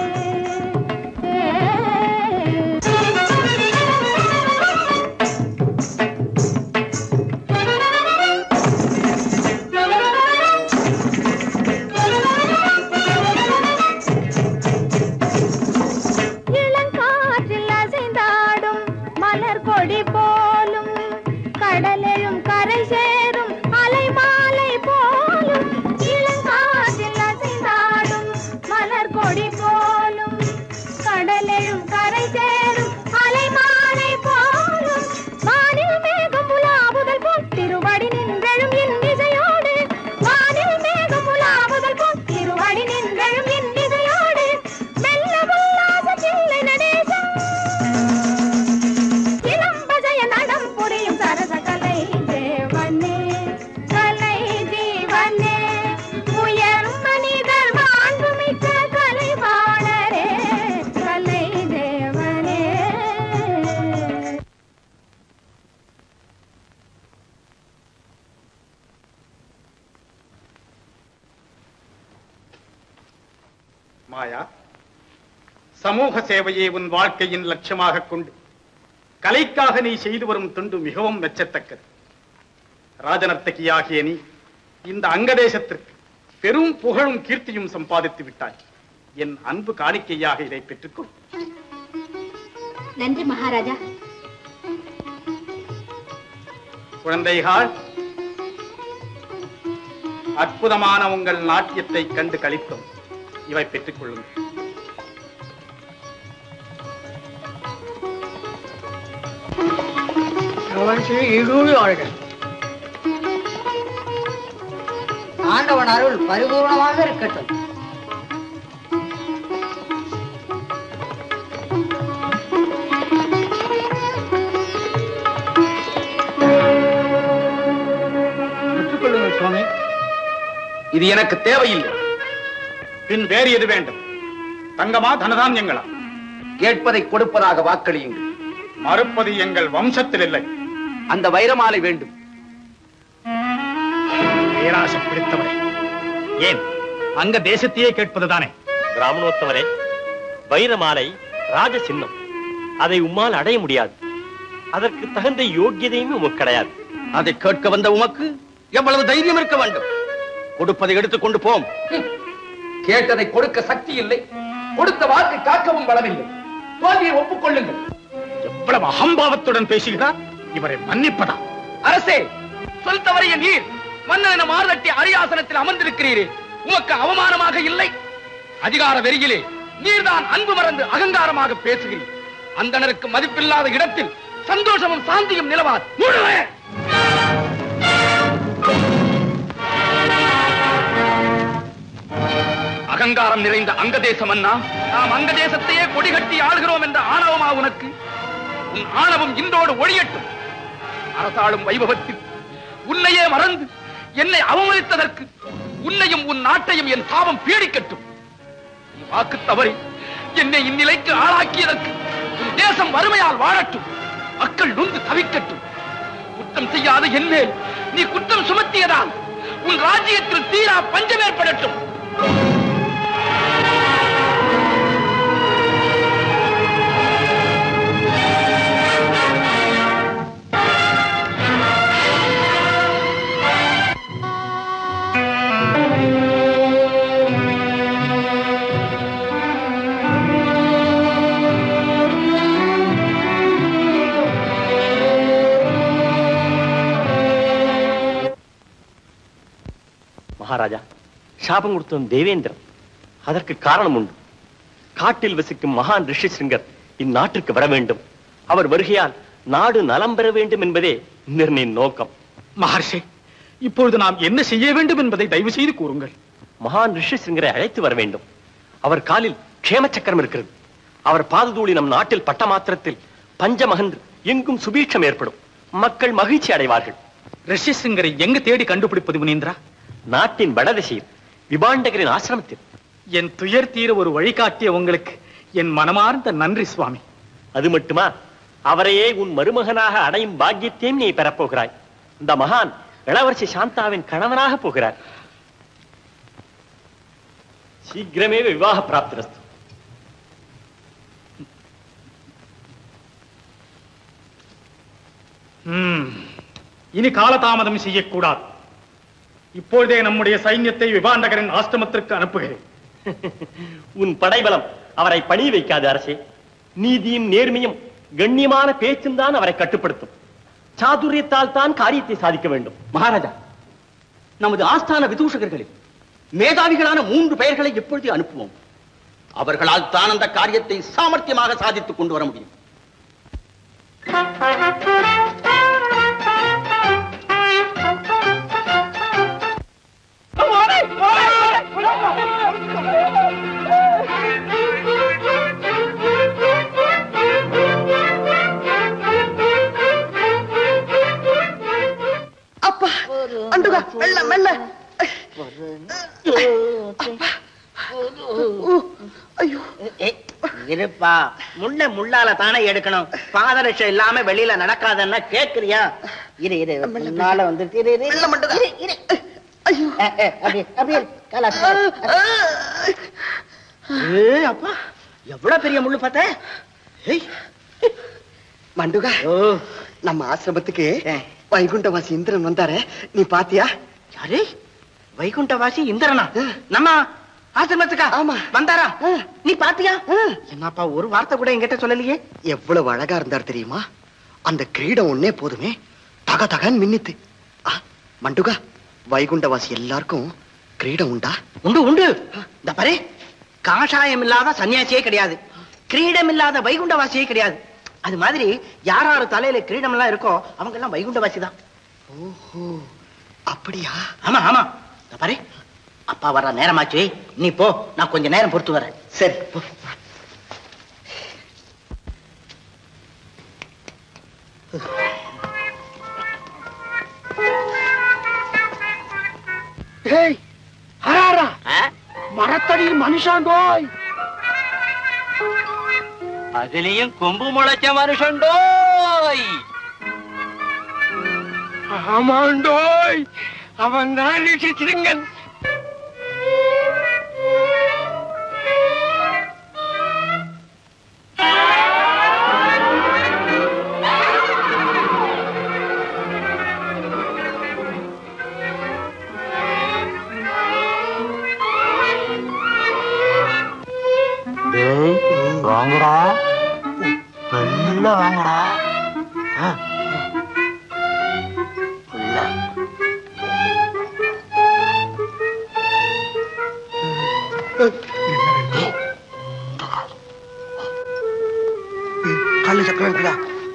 இளங்காற்றில் அசைந்தாடும் மலர் கொடி போலும் கடலெழும் கரை சேரும் அலை மாலை போலும் இளங்காற்றில் அசைந்தாடும் மலர் கொடி போலும் கடலெழும் கரை சேரும் அலை மாலை போலும் வானில் மேகம் உலாவுதல் போல் திருவடி நின்றழும் இன்னிசையோடு வானில் மேகம் உலாவுதல் போல் திருவடி நின்றழும் இன்னிசையோடு மெல்ல உல்லாச சில்லை நடேசம் இளம்பஜய நடம் புரியும் சரச கலை தேவனே கலை ஜீவனே உயர் மனிதர் மாண்புமிக்க கலைவாணரே கலை தேவனே மாயா சமூக சேவையே உன் வாழ்க்கையின் லட்சியமாக கொண்டு கலைக்காக நீ செய்து வரும் தொண்டு மிகவும் மெச்சத்தக்கது ராஜநர்த்தகியாகிய நீ இந்த அங்கதேசத்திற்கு பெரும் புகழும் கீர்த்தியும் சம்பாதித்து விட்டாய் என் அன்பு காணிக்கையாக இதை பெற்றுக்கொள் நன்றி மகாராஜா குழந்தைகள் அற்புதமான உங்கள் நாட்டியத்தை கண்டு களித்தோம் இவை பெற்றுக் கொள்ளுங்கள் ஆண்டவன் அருள் பரிபூர்ணமாக இருக்கட்டும் சுவாமி இது எனக்கு தேவையில்லை பின் வேறு எது வேண்டும் தங்கமா தனதானியங்களா கேட்பதை கொடுப்பதாக வாக்களியுங்கள் மறுப்பது எங்கள் வம்சத்தில் இல்லை அந்த வைரமாலை வேண்டும் பேராசை பிடித்தவரே ஏன் அங்க தேசத்தையே கேட்பதுதானே பிராமணோத்தவரே வைரமாலை ராஜ சின்னம் அதை உம்மால் அடைய முடியாது அதற்கு தகுந்த யோக்கியதையும் உமக்கு கிடையாது அதை கேட்க வந்த உமக்கு எவ்வளவு தைரியம் இருக்க வேண்டும் கொடுப்பதை எடுத்துக்கொண்டு போம் கேட்டதை கொடுக்க சக்தி இல்லை கொடுத்த வாக்கை காக்கவும் பலமில்லை தோல்வியை ஒப்புக்கொள்ளுங்கள் எவ்வளவு அகம்பாவத்துடன் பேசுகிறார் இவரை மன்னிப்பதா அரசே சொல் தவறிய நீர் மன்னன மார்தட்டி அரியாசனத்தில் அமர்ந்திருக்கிறீரே உமக்கு அவமானமாக இல்லை அதிகார வெறியிலே நீர்தான் அன்பு மறந்து அகங்காரமாக பேசுகிறீர் அந்தணருக்கு மதிப்பில்லாத இடத்தில் சந்தோஷமும் சாந்தியும் நிலவார் முழுவே அகங்காரம் நிறைந்த அங்கதேசம் அண்ணா நாம் அங்கதேசத்தையே கொடிகட்டி ஆளுகிறோம் என்ற ஆணவமா உனக்கு உன் ஆணவம் இன்றோடு ஒழியட்டும் அரசாளும் வைபவத்தில் உன்னையே மறந்து என்னை அவமதித்ததற்கு உன்னையும் உன் நாட்டையும் என் சாபம் பீடிக்கட்டும் நீ வாக்கு தவறி என்னை இந்நிலைக்கு ஆளாக்கியதற்கு உன் தேசம் வறுமையால் வாழட்டும் மக்கள் நொந்து தவிக்கட்டும் குற்றம் செய்யாத என் மேல் நீ குற்றம் சுமத்தியதால் உன் ராஜ்யத்தில் தீரா பஞ்சம் ஏற்படட்டும் மகாராஜா சாபம் கொடுத்தவன் தேவேந்திரன் அதற்கு காரணம் உண்டு காட்டில் வசிக்கும் மகான் ரிஷி சிங்கர் இந்நாட்டிற்கு வர வேண்டும் அவர் வருகையால் நாடு நலம் பெற வேண்டும் என்பதே நிர்ணயின் நோக்கம் மகர்ஷி இப்பொழுது நாம் என்ன செய்ய வேண்டும் என்பதை தயவு செய்து கூறுங்கள் மகான் ரிஷி சிங்கரை அழைத்து வர வேண்டும் அவர் காலில் க்ஷேம சக்கரம் இருக்கிறது அவர் பாததூளி நம் நாட்டில் பட்ட மாத்திரத்தில் பஞ்சமகன்று எங்கும் சுபீட்சம் ஏற்படும் மக்கள் மகிழ்ச்சி அடைவார்கள் ரிஷி சிங்கரை எங்க தேடி கண்டுபிடிப்பது முனீந்திரா நாட்டின் வடதிசையில் விபாண்டகரின் ஆசிரமத்தில் என் துயர் தீர ஒரு வழிகாட்டிய உங்களுக்கு என் மனமார்ந்த நன்றி சுவாமி அது மட்டுமா அவரையே உன் மருமகனாக அடையும் பாக்கியத்தையும் நீ பெறப்போகிறாய் இந்த மகான் இளவரசி சாந்தாவின் கணவனாக போகிறார் சீக்கிரமே விவாக பிராப்திரஸ்து ம், இனி காலதாமதம் செய்யக்கூடாது இப்பொழுதே நம்முடைய சைன்யத்தை விபாண்டகரின் ஆசிரமத்திற்கு அனுப்புகிறேன் உன் படைபலம் அவரை பணிய வைக்காது அரசே நீதியும் நேர்மையும் கண்ணியமான பேச்சும் தான் அவரை கட்டுப்படுத்தும் சாதுரியத்தால் தான் காரியத்தை சாதிக்க வேண்டும் மகாராஜா நமது ஆஸ்தான விதூஷகர்களில் மேதாவிகளான மூன்று பெயர்களை எப்பொழுது அனுப்புவோம் அவர்களால் தான் அந்த காரியத்தை சாமர்த்தியமாக சாதித்துக் கொண்டு வர முடியும் அப்பா அண்டுகா மெல்ல மெல்ல இருப்பா முள்ள முள்ளால தானே எடுக்கணும் பாதரட்சம் இல்லாம வெளியில நடக்காதன்னா கேக்குறியா இரு இரு முன்னால வந்து இரு இரு இரு, இரு அஹ், அஹ், அப்படியே அப்படியே காலாசு, காலாசு. ஏய், அப்பா எவ்வளவு பெரிய முள்ளு பார்த்த ஏய் மண்டுகா நம்ம ஆசிரமத்துக்கு வைகுண்டவாசி இந்திரன் வந்தாரே நீ பாத்தியா யாரு வைகுண்டவாசி இந்திரனா நம்ம ஆசிரமத்துக்கா ஆமா. வந்தாரா நீ பாத்தியா என்னப்பா ஒரு வார்த்தை கூட என்கிட்ட சொல்லலையே எவ்வளவு அழகா இருந்தார் தெரியுமா அந்த கிரீடம் ஒன்னே போதுமே தக தகன்னு மின்னித்து ஆ, மண்டுகா வைகுண்டவாசி எல்லாருக்கும் கிரீடம் உண்டா உண்டு உண்டு இந்த பாரு காஷாயம் இல்லாத சன்னியாசியே கிடையாது கிரீடம் இல்லாத வைகுண்டவாசியே கிடையாது அது மாதிரி யார் யாரு தலையில கிரீடம் எல்லாம் இருக்கோ அவங்க எல்லாம் வைகுண்டவாசி தான் ஓஹோ அப்படியா ஆமா ஆமா இந்த பாரு அப்பா வர்ற நேரமாச்சு நீ போ நான் கொஞ்ச நேரம் பொறுத்து வரேன் சரி போ. டேய் ஹராரா மரத்தடியில் மனுஷாண்டோய் அதுலயும் கொம்பு முளைச்ச மனுஷன்டோய் ஆமாண்டோய் அவன் தான் ரிஷிசிங்கன் வாங்கடா நல்ல வாங்கடா கல்லு சக்கரம் இருக்குதா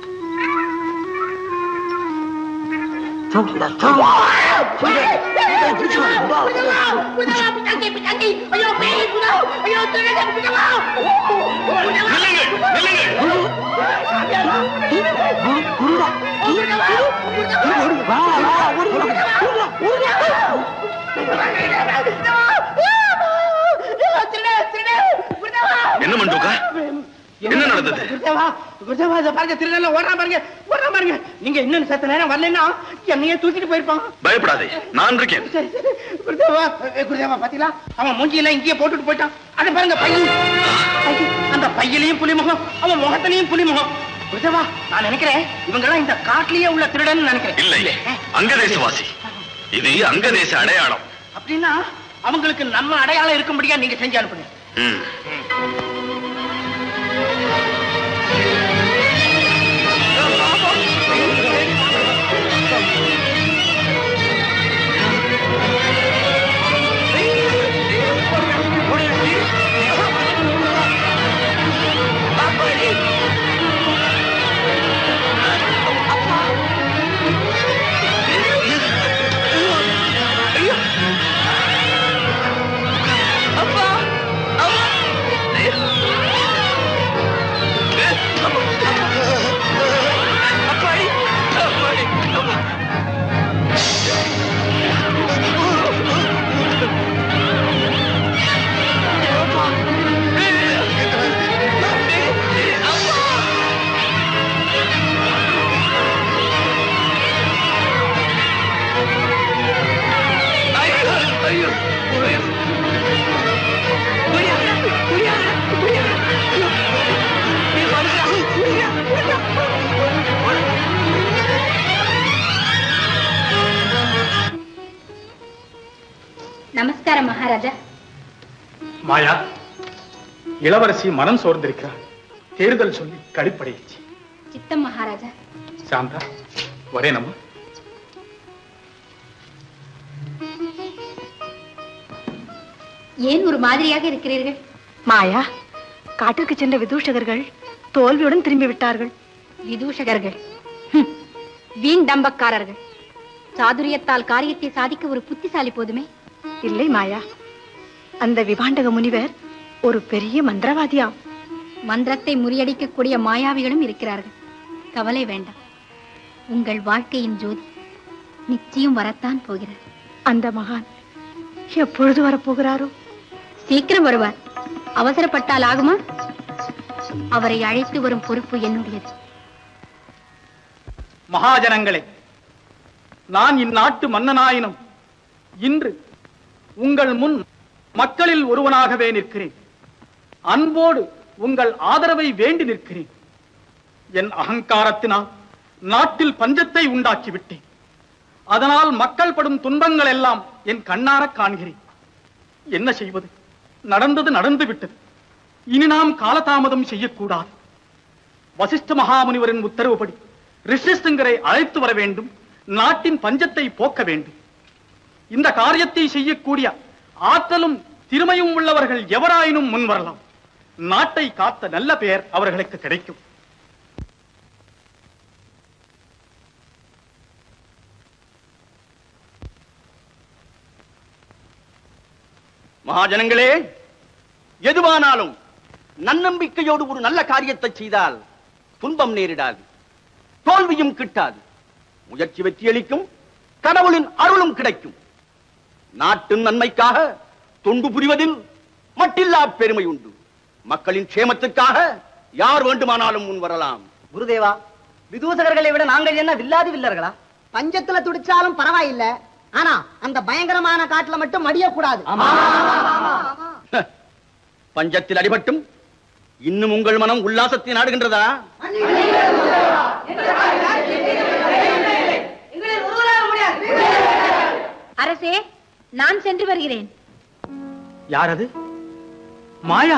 என்ன மண்டூக்கா என்ன நடந்தது குருதேவா குருதேவா இதை பாருங்க திருநெல்ல ஓடுறான் பாருங்க ஓடுறான் பாருங்க நீங்க இன்னும் சத்த நேரம் வரலன்னா என்னையே தூக்கிட்டு போயிருப்பான் பயப்படாதே நான் இருக்கேன் சரி, சரி. குருதேவா அஹ், குருதேவா பாத்தீங்களா அவன் மூஞ்சியெல்லாம் இங்கேயே போட்டுட்டு போயிட்டான் அதை பாருங்க பையன் பையன். அந்த பையிலையும் புலிமுகம் அவன் முகத்திலையும் புலிமுகம் குருதேவா நான் நினைக்கிறேன் இவங்க எல்லாம் இந்த காட்டுலயே உள்ள திருடன்னு நினைக்கிறேன் இல்லை அங்கதேசவாசி இது அங்கதேச அடையாளம் அப்படின்னா அவங்களுக்கு நம்ம அடையாளம் இருக்கும்படியா நீங்க செஞ்சு அனுப்புங்க ம். நமஸ்காரம் மகாராஜா மாயா இளவரசி மனம் சோர்ந்திருக்கிறார் தேர்தல் சொல்லி கழிப்படையிச்சு சித்தம் மகாராஜா சாந்தா வரேனம்மா ஏன் ஒரு மாதிரியாக இருக்கிறீர்கள் மாயா காட்டிற்கு சென்ற விதூஷகர்கள் தோல்வியுடன் திரும்பி விட்டார்கள் விதூஷகர்கள் ஹம், வீண் டம்பக்காரர்கள் சாதுரியத்தால் காரியத்தை சாதிக்க ஒரு புத்திசாலி போதுமே இல்லை மாயா அந்த விபாண்டக முனிவர் ஒரு பெரிய மந்திரவாதியாம் மந்திரத்தை முறியடிக்கக்கூடிய மாயாவிகளும் இருக்கிறார்கள் கவலை வேண்டாம் உங்கள் வாழ்க்கையின் ஜோதி நிச்சயம் வரத்தான் போகிறது அந்த மகான் எப்பொழுது வரப்போகிறாரோ சீக்கிரம் வருவார் அவசரப்பட்டால் ஆகுமா அவரை அழைத்து வரும் பொறுப்பு என்னுடையது மகாஜனங்களே நான் இந்நாட்டு மன்னனாயினும் இன்று உங்கள் முன் மக்களில் ஒருவனாகவே நிற்கிறேன் அன்போடு உங்கள் ஆதரவை வேண்டி நிற்கிறேன் என் அகங்காரத்தினால் நாட்டில் பஞ்சத்தை உண்டாக்கி விட்டேன் அதனால் மக்கள் படும் துன்பங்கள் எல்லாம் என் கண்ணாரக் காண்கிறேன் என்ன செய்வது நடந்தது நடந்து விட்டது இனி நாம் காலதாமதம் செய்யக்கூடாது வசிஷ்ட மகாமுனிவரின் உத்தரவுப்படி ரிஷிசிங்கரை அழைத்து வர வேண்டும் நாட்டின் பஞ்சத்தை போக்க வேண்டும் இந்த காரியத்தை செய்யக்கூடிய ஆற்றலும் திறமையும் உள்ளவர்கள் எவராயினும் முன் வரலாம் நாட்டை காத்த நல்ல பெயர் அவர்களுக்கு கிடைக்கும் மகாஜனங்களே எதுவானாலும் நன்னம்பிக்கையோடு ஒரு நல்ல காரியத்தை செய்தால் துன்பம் நேரிடாது தோல்வியும் கிட்டாது முயற்சி வெற்றியளிக்கும் கடவுளின் அருளும் கிடைக்கும் நாட்டின் நன்மைக்காக தொண்டு புரிவதில் மட்டில்லா பெருமை உண்டு மக்களின் க்ஷேமத்துக்காக யார் வேண்டுமானாலும் முன் வரலாம் குருதேவா விதூசகர்களை விட நாங்கள் என்ன வில்லாதி வில்லர்களா பஞ்சத்துல துடிச்சாலும் பரவாயில்லை ஆனா அந்த பயங்கரமான காட்டுல மட்டும் மடியக்கூடாது பஞ்சத்தில் அடிபட்டும் இன்னும் உங்கள் மனம் உல்லாசத்தை நாடுகின்றதா அரசே நான் சென்று வருகிறேன் யார் அது மாயா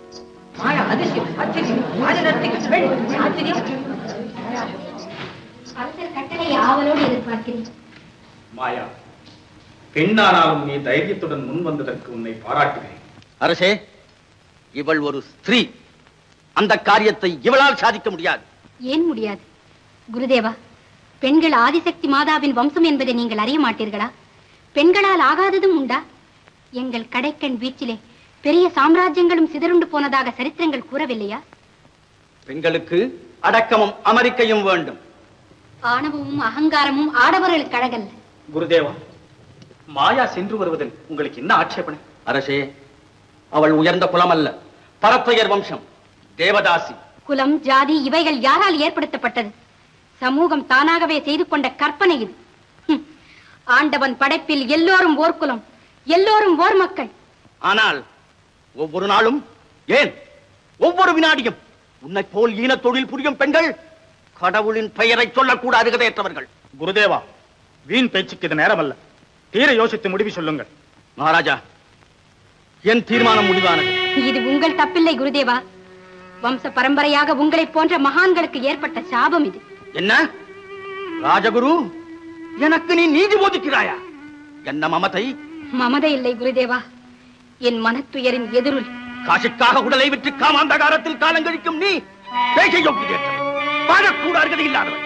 அரசர் கட்டளை ஆவலோடு எதிர்பார்க்கிறேன் மாயா பெண்ணானாலும் நீ தைரியத்துடன் முன் வந்ததற்கு உன்னை பாராட்டுகிறேன் அரசே இவள் ஒரு ஸ்திரீ அந்த காரியத்தை இவளால் சாதிக்க முடியாது ஏன் முடியாது குருதேவா பெண்கள் ஆதிசக்தி மாதாவின் வம்சம் என்பதை நீங்கள் அறிய மாட்டீர்களா பெண்களால் ஆகாததும் உண்டா எங்கள் கடைக்கண் வீச்சிலே பெரிய சாம்ராஜ்யங்களும் சிதறுண்டு போனதாக சரித்திரங்கள் கூறவில்லையா பெண்களுக்கு அடக்கமும் அமெரிக்கையும் வேண்டும் ஆணவமும் அகங்காரமும் ஆடவர்களுக்கு அழகல்ல குருதேவா மாயா சென்று வருவதில் உங்களுக்கு என்ன ஆட்சேபனை அரசே அவள் உயர்ந்த குலம் அல்ல பரப்பையர் வம்சம் தேவதாசி குலம் ஜாதி இவைகள் யாரால் ஏற்படுத்தப்பட்டது சமூகம் தானாகவே செய்து கொண்ட கற்பனை இது ஹம். ஆண்டவன் படைப்பில் எல்லோரும் ஓர் குலம் எல்லோரும் ஓர் மக்கள் ஆனால் ஒவ்வொரு நாளும் ஏன் ஒவ்வொரு வினாடியும் உன்னை போல் ஈன தொழில் புரியும் பெண்கள் கடவுளின் பெயரை சொல்லக்கூடாது கதையற்றவர்கள் குருதேவா வீண் பேச்சுக்கு இது நேரமல்ல தீர யோசித்து முடிவு சொல்லுங்கள் மகாராஜா என் தீர்மானம் முடிவானது இது உங்கள் தப்பில்லை குருதேவா வம்ச பரம்பரையாக உங்களைப் போன்ற மகான்களுக்கு ஏற்பட்ட சாபம் இது என்ன ராஜகுரு எனக்கு நீ நீதி போதிக்கிறாயா என்ன மமதை மமதை இல்லை குருதேவா என் மனத்துயரின் எதிரொலி காசுக்காக உடலை விற்று காமாந்தகாரத்தில் காலங்கழிக்கும் நீ பேச யோக்கியதேற்றவன் வாழக்கூட அருகதை இல்லாதவன்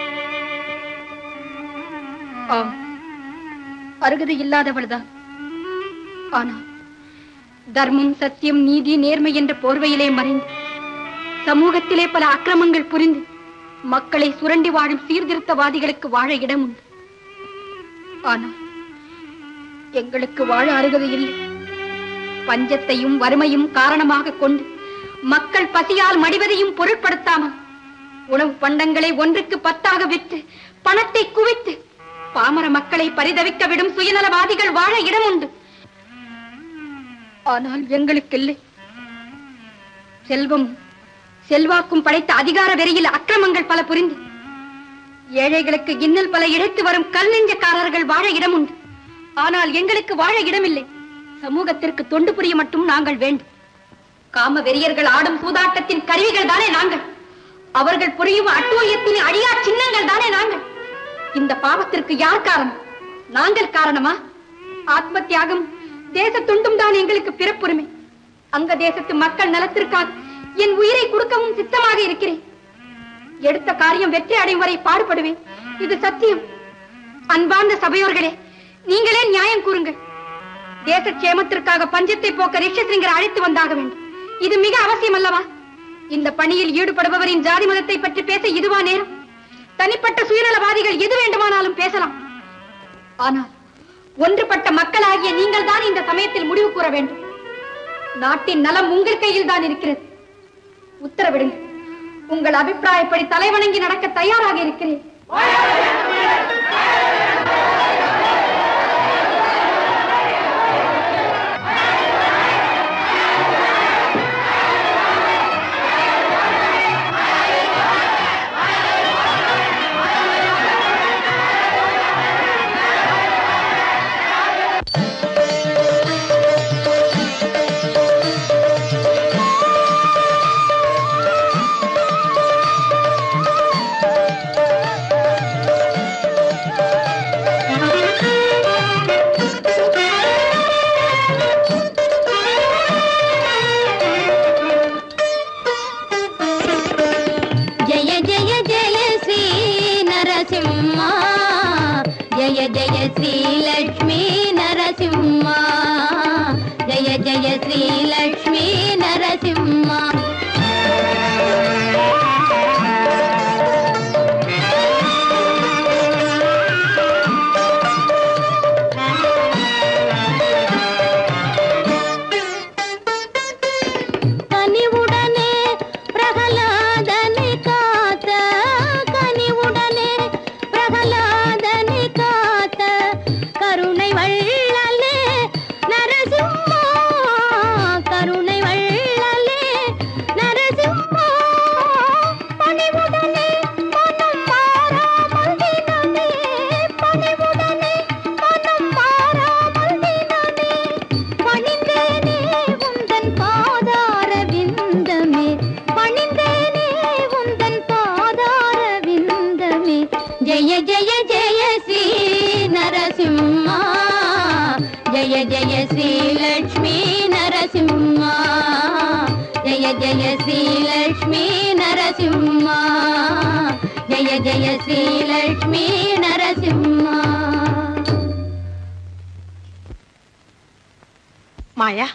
ஆம் அருகதை இல்லாதவள்தான் ஆனால் தர்மம் சத்தியம் நீதி நேர்மை என்ற போர்வையிலே மறைந்து சமூகத்திலே பல அக்கிரமங்கள் புரிந்து மக்களை சுரண்டி வாழும் சீர்திருத்தவாதிகளுக்கு வாழ இடம் உண்டு ஆனால் எங்களுக்கு வாழ அருகதை இல்லை பஞ்சத்தையும் வறுமையும் காரணமாக கொண்டு மக்கள் பசியால் மடிவதையும் பொருட்படுத்தாமல் உணவு பண்டங்களை ஒன்றுக்கு பத்தாக விற்று பணத்தை குவித்து பாமர மக்களை பரிதவிக்க விடும் சுயநலவாதிகள் வாழ இடம் உண்டு ஆனால் எங்களுக்கு இல்லை செல்வம் செல்வாக்கும் படைத்த அதிகார வெறியில் அக்கிரமங்கள் பல புரிந்து ஏழைகளுக்கு இன்னல் பல இழைத்து வரும் கல் நெஞ்சக்காரர்கள் வாழ இடம் உண்டு ஆனால் எங்களுக்கு வாழ இடமில்லை சமூகத்திற்கு தொண்டு புரிய மட்டும் நாங்கள் வேண்டும் காம வெறியர்கள் ஆடும் சூதாட்டத்தின் கருவிகள் தானே நாங்கள் அவர்கள் புரியும் அட்டூழியத்தின் அழியா சின்னங்கள் தானே நாங்கள் இந்த பாவத்திற்கு யார் காரணம் நாங்கள் காரணமா ஆத்ம தியாகம் தேச துண்டும் தான் எங்களுக்கு பிறப்புரிமை அங்க தேசத்து மக்கள் நலத்திற்காக என் உயிரை கொடுக்கவும் சித்தமாக இருக்கிறேன் எடுத்த காரியம் வெற்றி அடையும் வரை பாடுபடுவேன் இது சத்தியம் அன்பார்ந்த சபையோர்களே நீங்களே நியாயம் கூறுங்கள் தேச சேமத்திற்காக பஞ்சத்தை போக்க ரிஷசிங்கர் அழைத்து வந்தாக வேண்டும் இது மிக அவசியம் அல்லவா இந்த பணியில் ஈடுபடுபவரின் ஜாதி மதத்தை பற்றி பேச இதுவா நேரம் தனிப்பட்ட சுயநலவாதிகள் எது வேண்டுமானாலும் பேசலாம் ஆனால் ஒன்றுபட்ட மக்களாகிய நீங்கள் தான் இந்த சமயத்தில் முடிவு கூற வேண்டும் நாட்டின் நலம் உங்கள் கையில் தான் இருக்கிறது உத்தரவிடுங்கள் உங்கள் அபிப்பிராயப்படி தலைவணங்கி நடக்க தயாராக இருக்கிறேன் జయ జయ జయ శ్రీ నరసింహ జయ జయ శ్రీ లక్ష్మీ నరసింహ జయ జయ శ్రీ లక్ష్మీ నరసింహ Thank you. నరసింహ జయ జయ శ్రీలక్ష్మీ నరసింహ జయ జయ శ్రీలక్ష్మీ నరసింహ జయ జయ శ్రీలక్ష్మీ నరసింహ மாயா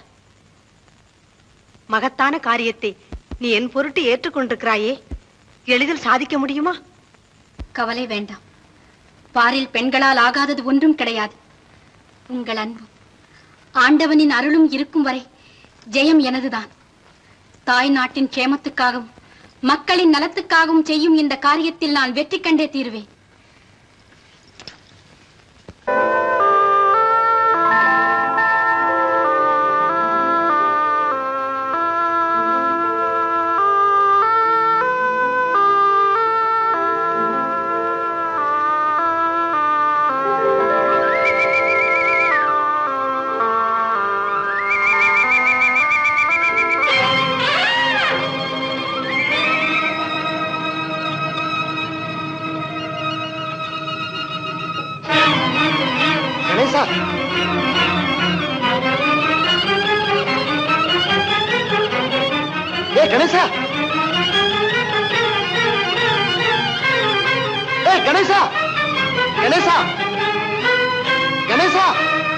மகத்தான காரியத்தை நீ என் பொருட்டு ஏற்றுக்கொண்டிருக்கிறாயே எளிதில் சாதிக்க முடியுமா கவலை வேண்டாம் பாரில் பெண்களால் ஆகாதது ஒன்றும் கிடையாது உங்கள் அன்பும் ஆண்டவனின் அருளும் இருக்கும் வரை ஜெயம் எனதுதான் தாய் நாட்டின் க்ஷேமத்துக்காகவும் மக்களின் நலத்துக்காகவும் செய்யும் இந்த காரியத்தில் நான் வெற்றி கண்டே தீருவேன் கணேசா ஏ கணேசா ஏ கணேசா கணேசா கணேசா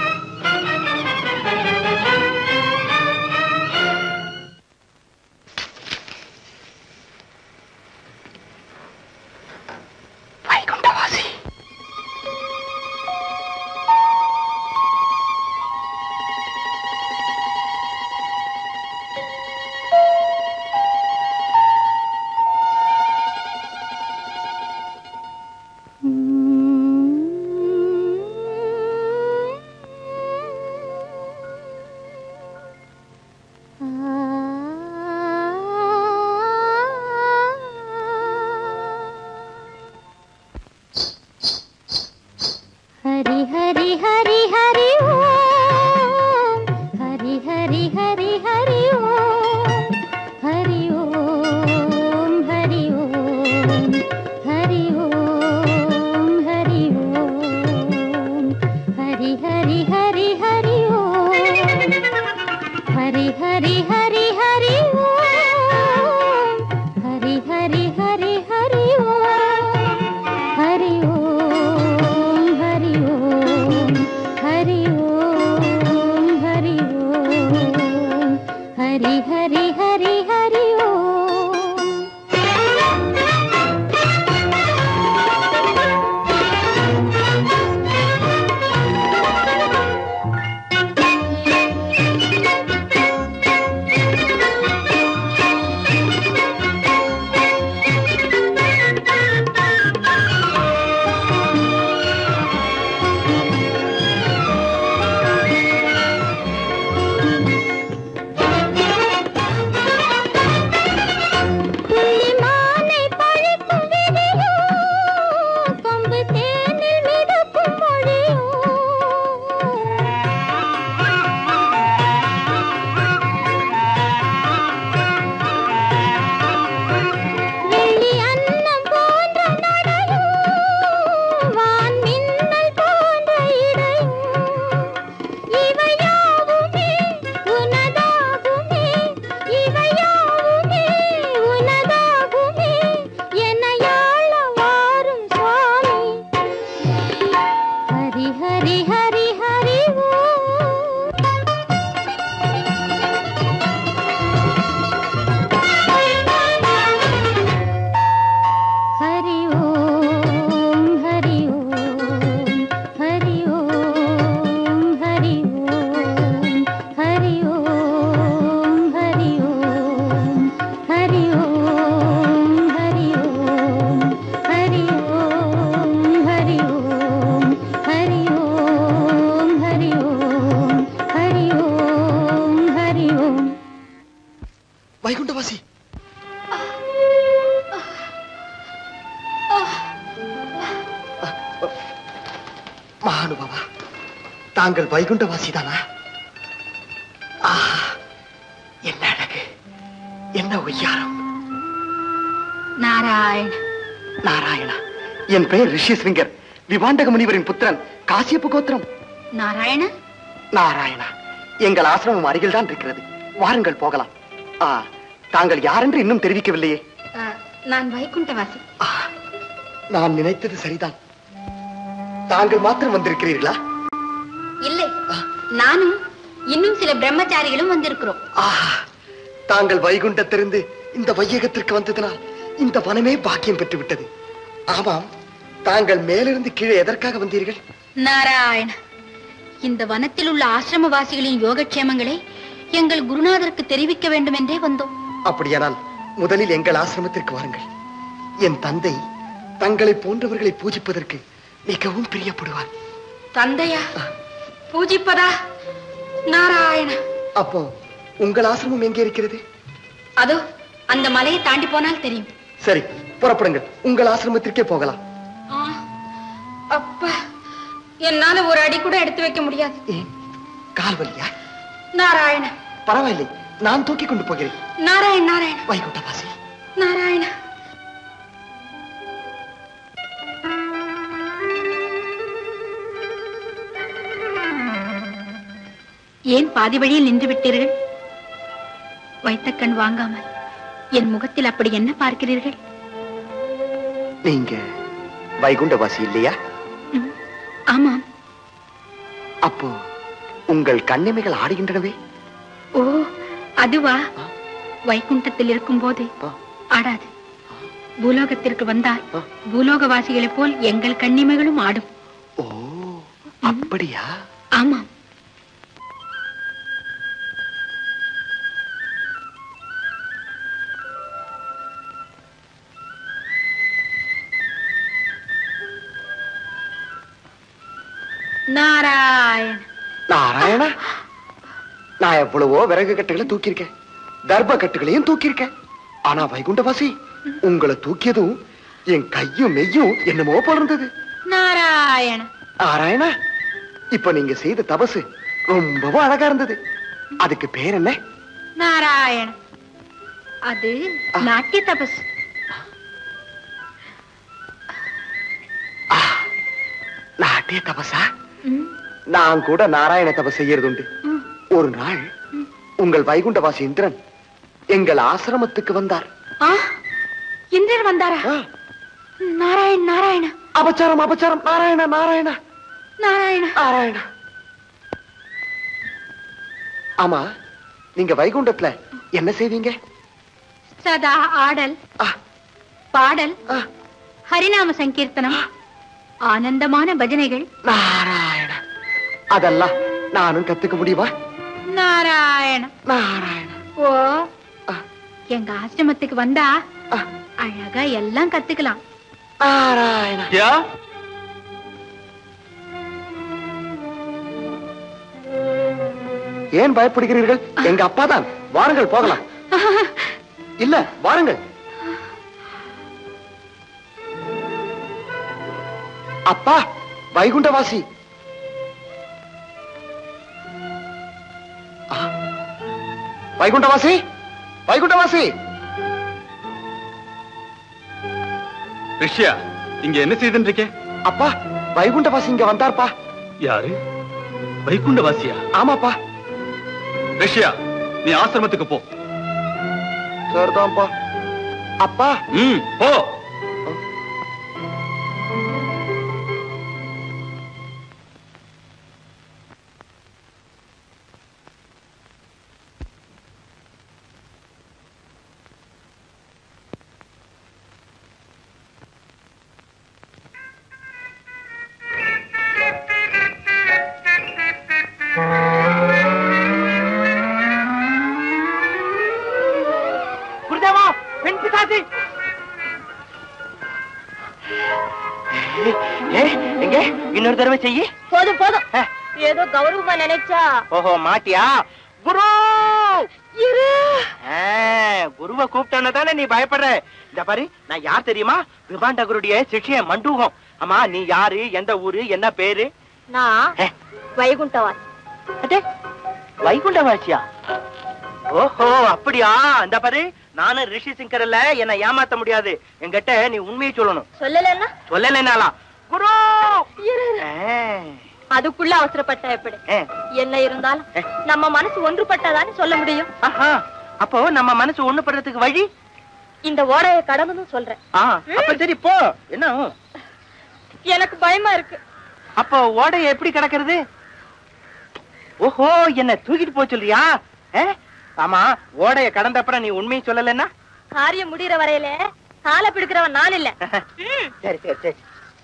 வைகுண்டவாசி हरि हरि हरि हरि ओम हरि हरि हरि हरि ओम हरि ओम हरि ओम हरि ओम हरि ओम हरि हरि हरि हरि ओम हरि हरि हरि हरि ओम हरि हरि हरि हरि ओम हरि ओम हरि ओम हरि ओम हरि ओम हरि हरि हरि हरि ओम புள்ளிமானை பழிக்கும் விழியோ, கொம்பு தேனில் மிதக்கும் மொழியோ. வெள்ளி அன்னம் போன்ற நடையோ, வான் மின்னல் போன்ற இடையோ. இவை யாவுமே உனதாகுமே இவை யாவுமே உனதாகுமே என்னையாள வாரும் சுவாமி ஹரி ஹரி ஹரி ஹரி ஓ हरि ओम हरि ओम हरि ओम हरि ओम हरि ओम हरि ओम हरि ओम हरि ओम हरि ओम हरि ओम हरि ओम हरि ओम हरि ओम हरि ओम வைகுண்டவாசி மகானுபாவா தாங்கள் வைகுண்டவாசி தானா என்ன அழகு என்ன ஒய்யாரம் நாராயண நாராயணா என் பெயர் ரிஷிசிங்கர் விவாண்டக முனிவரின் புத்திரன் காசியப்பு கோத்திரம் நாராயண நாராயணா எங்கள் ஆசிரமம் அருகில் தான் இருக்கிறது வாருங்கள் போகலாம் ஆ தாங்கள் யாரென்று இன்னும் தெரிவிக்கவில்லையே நான் வைகுண்டவாசி நான் நினைத்தது சரிதான் தாங்கள் மாத்திரம் வந்திருக்கிறீர்களா இல்லை நானும் இன்னும் சில பிரம்மச்சாரிகளும் வந்திருக்கிறோம் ஆஹா தாங்கள் வைகுண்டத்திலிருந்து இந்த வையகத்திற்கு வந்ததனால் இந்த வனமே பாக்கியம் பெற்று விட்டது ஆமாம் தாங்கள் மேலிருந்து கீழே எதற்காக வந்தீர்கள் நாராயண இந்த வனத்தில் உள்ள ஆசிரமவாசிகளின் யோகக்ஷேமங்களை எங்கள் குருநாதருக்கு தெரிவிக்க வேண்டும் என்றே வந்தோம் அப்படியானால் முதலில் எங்கள் ஆசிரமத்திற்கு வாருங்கள் என் தந்தை தங்களை போன்றவர்களை பூஜிப்பதற்கு மிகவும் பிரியப்படுவார் தந்தையா பூஜிப்பதா நாராயண அப்போ உங்கள் ஆசிரமம் எங்கே இருக்கிறது அதோ அந்த மலையை தாண்டி போனால் தெரியும் சரி புறப்படுங்கள் உங்கள் ஆசிரமத்திற்கே போகலாம் ஆ, அப்பா என்னால ஒரு அடி கூட எடுத்து வைக்க முடியாது கால் வலியா நாராயண பரவாயில்லை நான் தூக்கி கொண்டு போகிறேன் நாராயண் நாராயண வைகுண்டவாசி நாராயண ஏன் பாதி வழியில் நின்று விட்டீர்கள் வைத்த கண் வாங்காமல் என் முகத்தில் அப்படி என்ன பார்க்கிறீர்கள் நீங்க வைகுண்டவாசி இல்லையா ஆமாம் அப்போ உங்கள் கண்ணிமைகள் ஆடுகின்றனவே ஓ அதுவா வைகுண்டத்தில் இருக்கும் போது ஆடாது பூலோகத்திற்கு வந்தால் பூலோகவாசிகளைப் போல் எங்கள் கண்ணிமைகளும் ஆடும் அப்படியா ஆமாம் நாராயண நாராயணா நான் எவ்வளவோ விறகு கட்டுகளை தூக்கியிருக்கேன் தர்ப கட்டுகளையும் தூக்கியிருக்கேன் ஆனா வைகுண்டவாசி உங்களை தூக்கியதும் என் கையும் மெய்யும் என்னமோ போல இருந்தது நாராயண நாராயணா இப்ப நீங்க செய்த தபசு ரொம்பவும் அழகா இருந்தது அதுக்கு பேர் என்ன நாராயண அது நாட்டிய தபஸ் நாட்டிய தபசா நான் கூட நாராயண தபஸ் செய்யறது உண்டு ஒரு நாள் உங்கள் வைகுண்டவாசி இந்திரன் எங்கள் ஆசிரமத்துக்கு வந்தார் ஆ இந்திரன் வந்தாரா நாராயண் நாராயண அபச்சாரம் அபச்சாரம் நாராயண நாராயண நாராயண நாராயண ஆமா நீங்க வைகுண்டத்துல என்ன செய்வீங்க சதா ஆடல் பாடல் ஹரிநாம சங்கீர்த்தனம் ஆனந்தமான பஜனைகள் நாராயண அதெல்லாம் நானும் கத்துக்க முடியுமா நாராயண நாராயண ஓ எங்க ஆசிரமத்துக்கு வந்தா அழகா எல்லாம் கத்துக்கலாம் நாராயண ஏன் பயப்படுகிறீர்கள் எங்க அப்பா தான் வாருங்கள் போகலாம் இல்ல வாருங்கள் அப்பா வைகுண்டவாசி ஆ, வைகுண்டவாசி வைகுண்டவாசி ரிஷ்யா இங்க என்ன செய்துட்டு இருக்கே அப்பா வைகுண்டவாசி இங்க வந்தார்ப்பா யாரு வைகுண்டவாசியா ஆமாப்பா ரிஷ்யா நீ ஆசிரமத்துக்கு போ சரிதான்ப்பா அப்பா ம் போ குருதேவா பெண் பிசாசி எங்க இன்னொரு தடவை செய்யி போதும் போதும் ஏதோ கௌரவமா நினைச்சா ஓஹோ மாட்டியா குரு இரு ஆ, குருவை கூப்பிட்டோன்னு தானே நீ பயப்படுற இந்த பாரு நான் யார் தெரியுமா விபாண்டகருடைய சிஷ்ய மண்டூகம் ஆமா நீ யாரு எந்த ஊரு என்ன பேரு நான் வைகுண்டவான் வைகுண்டவாசியா ஓஹோ அப்படியா இந்த பாரு நானும் ரிஷி சிங்கர் இல்ல என்ன ஏமாத்த முடியாது என்கிட்ட நீ உண்மையை சொல்லணும் சொல்லலன்னா சொல்லலைனாலா குரு அதுக்குள்ள அவசரப்பட்ட எப்படி என்ன இருந்தாலும் நம்ம மனசு ஒன்றுபட்டதான்னு சொல்ல முடியும் ஆஹா, அப்போ நம்ம மனசு ஒண்ணுபடுறதுக்கு வழி இந்த ஓடையை கடந்துன்னு சொல்றேன் ஆ, அப்ப சரி போ என்ன எனக்கு பயமா இருக்கு அப்போ ஓடைய எப்படி கிடக்கிறது ஓஹோ என்ன தூக்கிட்டு போக சொல்றியா ஆ? ஆமா ஓடைய கடந்த அப்புறம் நீ உண்மையை சொல்லலைன்னா காரியம் முடியற வரையில காலை பிடிக்கிறவன் நான் இல்ல ம். சரி சரி சரி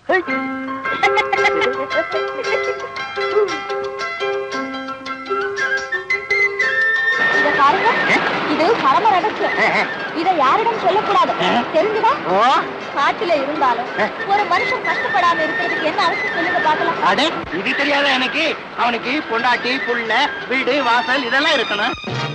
இத பாருங்க இது பரம ரகசியம் இத யாரிடம் சொல்லக்கூடாது தெரிஞ்சுதா காட்டுல இருந்தாலும் ஒரு மனுஷன் கஷ்டப்படாம இருக்கிறதுக்கு என்ன அவசியம் சொல்லுங்க பாக்கலாம் அடே இது தெரியாத எனக்கு அவனுக்கு பொண்டாட்டி புள்ள வீடு வாசல் இதெல்லாம் இருக்கணும்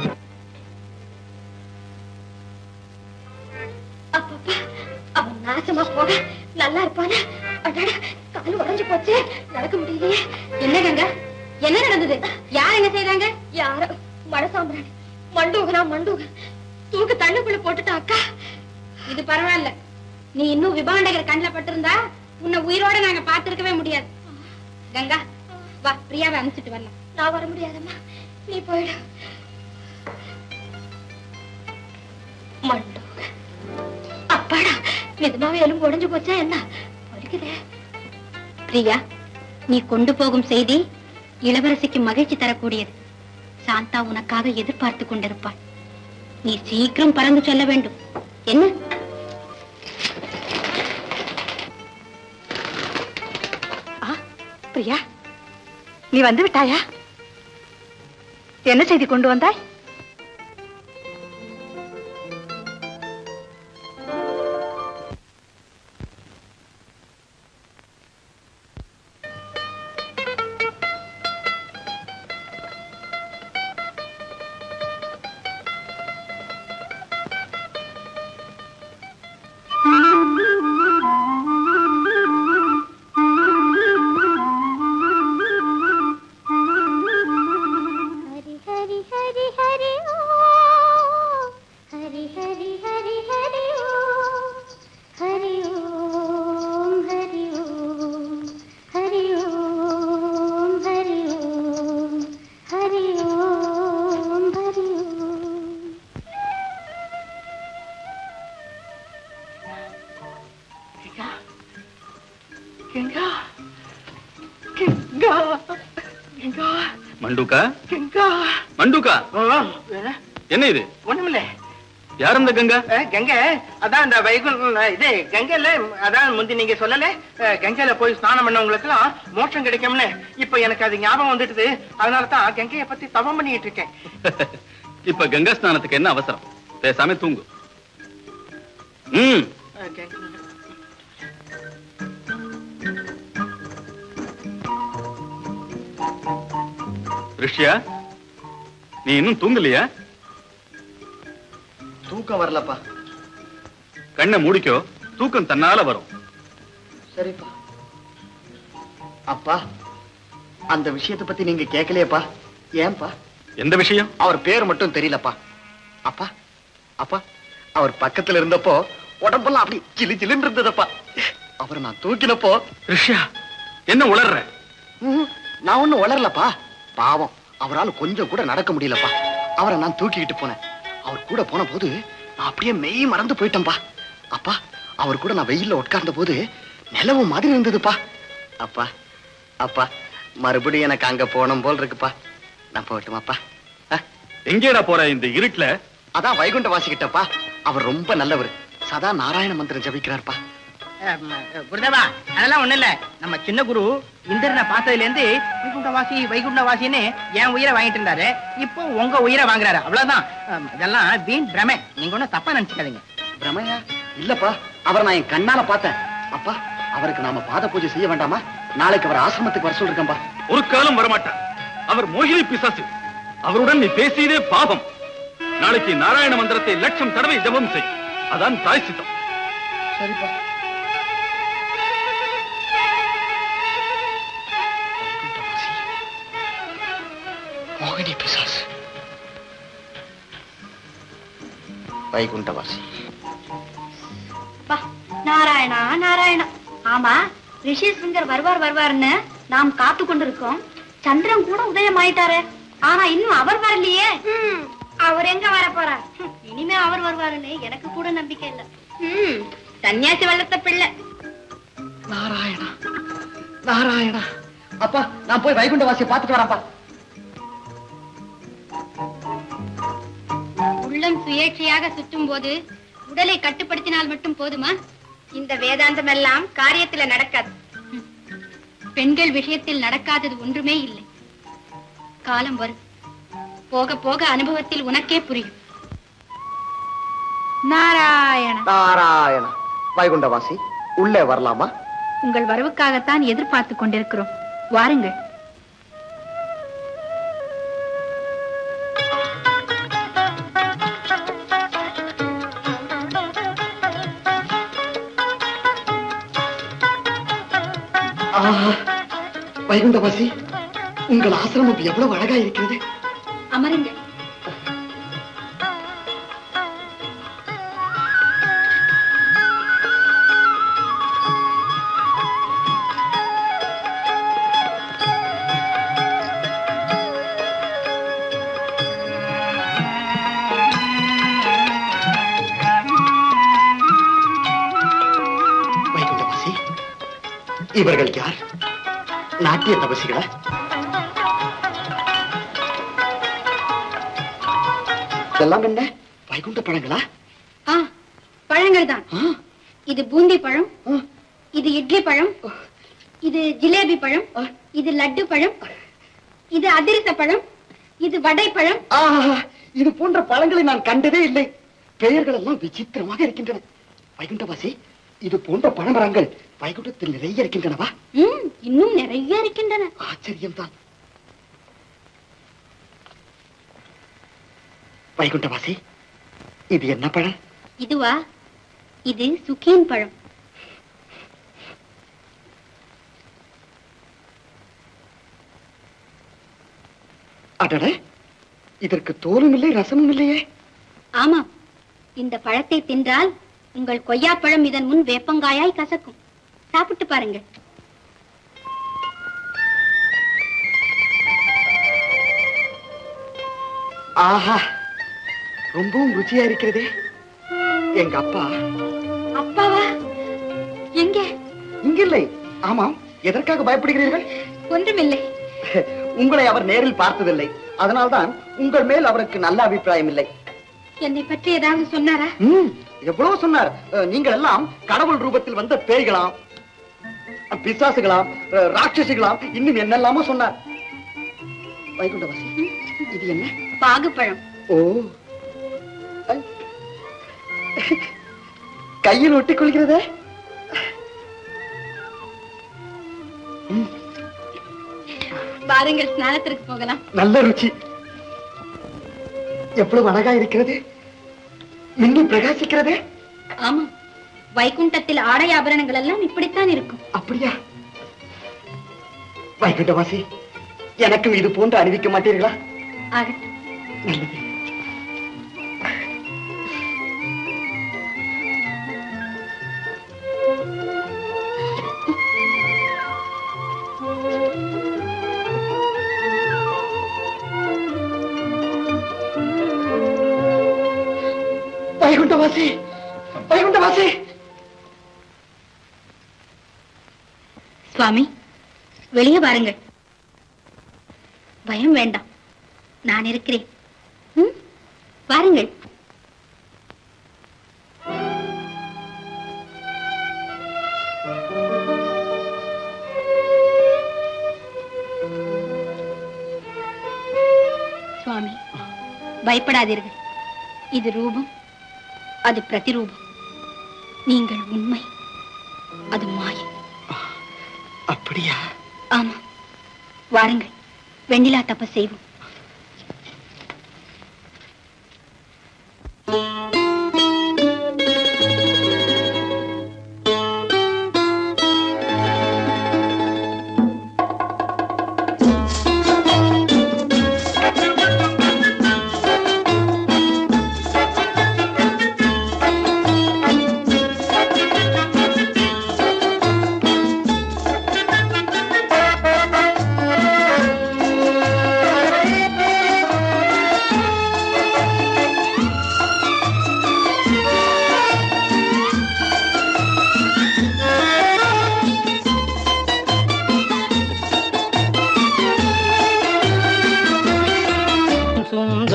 அவன் நாசமா போக நல்லா இருப்பானா அடடா, கால் உடைஞ்சு போச்சு நடக்க முடியலையே என்ன கங்கா என்ன நடந்தது யார் என்ன செய்றாங்க யாரோ மடசாம்பிராணி மண்டூகனா மண்டூக தூக்கு தண்ணுக்குள்ள போட்டுட்டா அக்கா இது பரவாயில்ல நீ இன்னும் விபாண்டகர் கண்ணுல பட்டிருந்தா உன்னை உயிரோட நாங்க பார்த்திருக்கவே முடியாது கங்கா வா பிரியாவை அனுப்பிச்சிட்டு வரலாம் நான் வர முடியாதம்மா நீ போயிடு மண்டூக அப்பாடா நிஜமாவே எலும்பு உடைஞ்சு போச்சா என்ன வலிக்குதே பிரியா நீ கொண்டு போகும் செய்தி இளவரசிக்கு மகிழ்ச்சி தரக்கூடியது சாந்தா உனக்காக எதிர்பார்த்து கொண்டிருப்பாள் நீ சீக்கிரம் பறந்து செல்ல வேண்டும் என்ன பிரியா நீ வந்து விட்டாயா என்ன செய்தி கொண்டு வந்தாய் हरि हरि हरि हरि ओ हरि हरि हरि हरि ओ हरि ओम हरि ओम हरि ओम हरि ओम हरि ओम हरि ओम கங்கா கங்கா கங்கா மண்டூக்கா கங்கா மண்டூக்கா என்ன இது ஒண்ணுமில்ல யார் அந்த கங்கா அஹ், கங்கை அதான் இந்த வைகுண் இது கங்கையில அதான் முந்தி நீங்க சொல்லல அஹ், கங்கையில போய் ஸ்நானம் பண்ணவங்களுக்கு எல்லாம் மோட்சம் கிடைக்கும்னு இப்ப எனக்கு அது ஞாபகம் வந்துடுது அதனால தான் கங்கையை பத்தி தவம் பண்ணிட்டு இருக்கேன் இப்ப கங்கா ஸ்நானத்துக்கு என்ன அவசரம் பேசாம தூங்கு ம் அஹ், கங்கை- ரிஷ்யா நீ இன்னும் தூங்கலையா தூக்கம் வரலப்பா கண்ணை மூடிக்கோ தூக்கம் தன்னால வரும் சரிப்பா அப்பா அந்த விஷயத்தை பத்தி நீங்க கேட்கலையேப்பா ஏன்பா எந்த விஷயம் அவர் பேர் மட்டும் தெரியலப்பா அப்பா அப்பா அவர் பக்கத்துல இருந்தப்போ உடம்பெல்லாம் அப்படி சிலு சிலுன்னு இருந்ததப்பா அவரை நான் தூக்கினப்போ ரிஷ்யா என்ன உளர்ற ம்ஹும், நான் ஒண்ணும் வளரலப்பா பாவம் அவரால் கொஞ்சம் கூட நடக்க முடியலப்பா அவரை நான் தூக்கிக்கிட்டு போனேன் அவர் கூட போன போது நான் அப்படியே மெய் மறந்து போயிட்டேன்பா அப்பா அவர் கூட நான் வெயில்ல உட்கார்ந்த போது நிலவு மாதிரி இருந்ததுப்பா அப்பா அப்பா மறுபடியும் எனக்கு அங்க போகணும் போல் இருக்குப்பா நான் போகட்டுமாப்பா எங்கேடா போற இந்த இருட்டுல அதான் வைகுண்ட வாசிக்கிட்டப்பா அவர் ரொம்ப நல்லவர் சதா நாராயண மந்திரம் ஜபிக்கிறார்ப்பா அஹ், ம- குருதேவா அதெல்லாம் ஒண்ணு இல்ல நம்ம சின்ன குரு இந்திரனை பார்த்ததுல இருந்து வைகுண்டவாசி வைகுண்டவாசின்னு என் உயிரை வாங்கிட்டு இருந்தாரு இப்போ உங்க உயிரை வாங்குறாரு அவ்வளவுதான் அஹ், இதெல்லாம் வீண் பிரமை நீங்க ஒண்ணும் தப்பா நினைச்சுக்காதீங்க பிரமையா இல்லப்பா அவரை நான் என் கண்ணால பார்த்தேன் அப்பா அவருக்கு நாம பாத பூஜை செய்ய வேண்டாமா நாளைக்கு அவர் ஆசிரமத்துக்கு வர சொல்லிருக்கேன்பா ஒரு காலம் வரமாட்டார் அவர் மோகினி பிசாசு அவருடன் நீ பேசியதே பாவம் நாளைக்கு நாராயண மந்திரத்தை லட்சம் தடவை ஜபம் செய் அதான் தாய் சித்தம் சரிப்பா மோகினி பிசாசு வைகுண்டவாசி பா நாராயணா நாராயணா ஆமா ரிஷி சிங்கர் வருவார் வருவார்னு நாம் காத்து கொண்டிருக்கோம் சந்திரன் கூட உதயம் ஆயிட்டாரு ஆனா இன்னும் அவர் வரலையே அவர் எங்க வர போறார் இனிமே அவர் வருவாருன்னு எனக்கு கூட நம்பிக்கை இல்ல சன்னியாசி வளர்த்த பிள்ளை நாராயணா நாராயணா அப்பா நான் போய் வைகுண்டவாசியை பார்த்துட்டு வரேன்ப்பா உள்ளம் சுயேட்சையாக சுற்றும் போது உடலை கட்டுப்படுத்தினால் மட்டும் போதுமா இந்த வேதாந்தம் எல்லாம் காரியத்துல நடக்காது பெண்கள் விஷயத்தில் நடக்காதது ஒன்றுமே இல்லை காலம் வரும் போக போக அனுபவத்தில் உனக்கே புரியும் நாராயண நாராயணா வைகுண்டவாசி உள்ளே வரலாமா உங்கள் வரவுக்காகத்தான் எதிர்பார்த்து கொண்டிருக்கிறோம் வாருங்கள் ஆஹா வைகுண்டவாசி உங்கள் ஆசிரமம் எவ்வளவு அழகா இருக்கிறது அமருங்க வைகுண்டவாசி இவர்கள் யார் நாட்டிய தபசிகளா இதெல்லாம் என்ன வைகுண்ட பழங்களா ஆ பழங்கள் தான் இது பூந்தி பழம் இது இட்லி பழம் இது ஜிலேபி பழம் இது லட்டு பழம் இது அதிரச பழம் இது வடை பழம் ஆஹா இது போன்ற பழங்களை நான் கண்டதே இல்லை பெயர்கள் எல்லாம் விசித்திரமாக இருக்கின்றன வைகுண்டவாசி இது போன்ற பழமரங்கள் வைகுண்டத்தில் நிறைய இருக்கின்றனவா ம், இன்னும் நிறைய இருக்கின்றன ஆச்சரியம்தான் வைகுண்டவாசி இது என்ன பழம் இதுவா இது சுக்கீன் பழம் அடட இதற்கு தோலும் இல்லை ரசமும் இல்லையே ஆமா இந்த பழத்தை தின்றால் உங்கள் கொய்யாப்பழம் இதன் முன் வேப்பங்காயாய் கசக்கும் சாப்பிட்டு பாருங்கள் ஆஹா ரொம்பவும் ருச்சியா இருக்கிறதே எங்க அப்பா அப்பாவா எங்க இங்கில்லை ஆமாம் எதற்காக பயப்படுகிறீர்கள் ஒன்றுமில்லை உங்களை அவர் நேரில் பார்த்ததில்லை அதனால்தான் உங்கள் மேல் அவருக்கு நல்ல அபிப்பிராயம் இல்லை என்னை பற்றி ஏதாவது சொன்னாரா ம், எவ்வளவு சொன்னார் அஹ், நீங்கள் எல்லாம் கடவுள் ரூபத்தில் வந்த பேய்களாம் அஹ், பிசாசுகளாம் அஹ், ராட்சசிகளாம் இன்னும் என்னெல்லாமோ சொன்னார் வைகுண்டவாசி இது என்ன பாகுப்பழம் ஓ ஐ. கையில் ஒட்டிக் கொள்கிறதே வாருங்கள் ஸ்நானத்திற்கு போகலாம் நல்ல ருச்சி எவ்வளவு அழகா இருக்கிறது மின்னி பிரகாசிக்கிறதே ஆமா வைகுண்டத்தில் ஆடை ஆபரணங்கள் எல்லாம் இப்படித்தான் இருக்கும் அப்படியா வைகுண்டவாசி எனக்கும் இது போன்று அறிவிக்க மாட்டீர்களா ஆகட்டும் நல்லது வைகுண்டவாசி வைகுண்டவாசி சுவாமி வெளியே வாருங்கள் பயம் வேண்டாம் நான் இருக்கிறேன் ம்? வாருங்கள் சுவாமி பயப்படாதீர்கள் இது ரூபம் அது பிரதிரூபம் நீங்கள் உண்மை அது மாயை அப்படியா ஆமா வாருங்கள் வெண்ணிலா தபஸ் செய்வோம்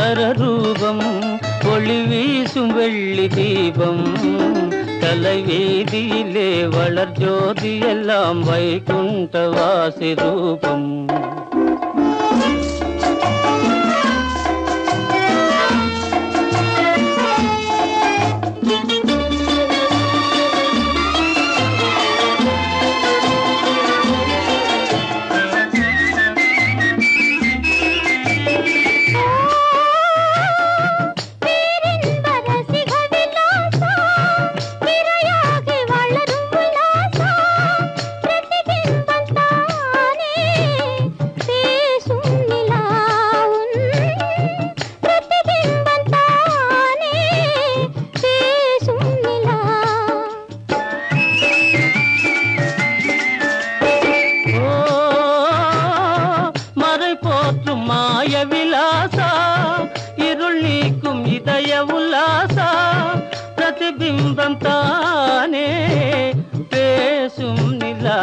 சுந்தர ரூபம் ஒளி வீசும் வெள்ளி தீபம் தலைவீதியிலே வளர் ஜோதி எல்லாம் வைகுண்ட வாசி ரூபம் ஓ மறை போற்றும் மாய விலாசா இருள் நீக்கும் இதய உல்லாசா பிரதிபிம்பம் தானே பேசும் நிலா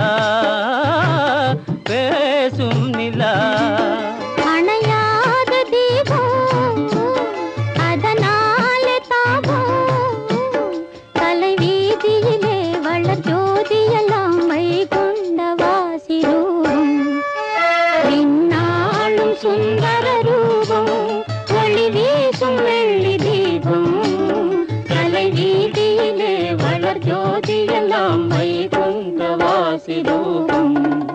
பேசும் நிலா அணையாத தீபம் அதனால தாபம் தலை வீதியிலே வளர் ஜோதியெல்லாம் வைகுண்ட வாசி ரூபம் பின்னாளும் சுந்தர ரூபம் ஒளி வீசும் வெள்ளி தீபம் தலை வீதியிலே வளர் ஜோதியெல்லாம் வைகுண்ட வாசி ரூபம்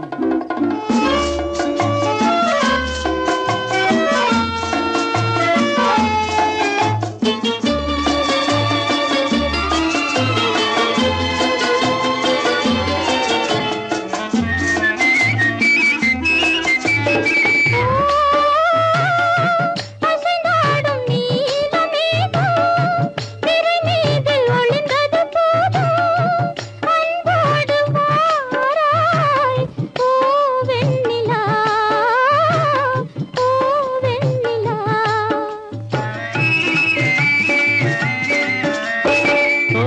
அசைந்தாடும் நீலமேகம் திரை மீது ஒளிந்தது போதும் அன்போடு வாராய் ஓ வெண்ணிலா ஓ வெண்ணிலா ஓ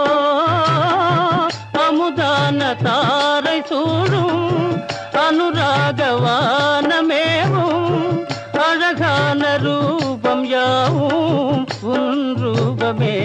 அமுதான தாரை சூடும் அனுராகவானமேவும் அழகான ரூபம் யாவும் உன் ரூபமே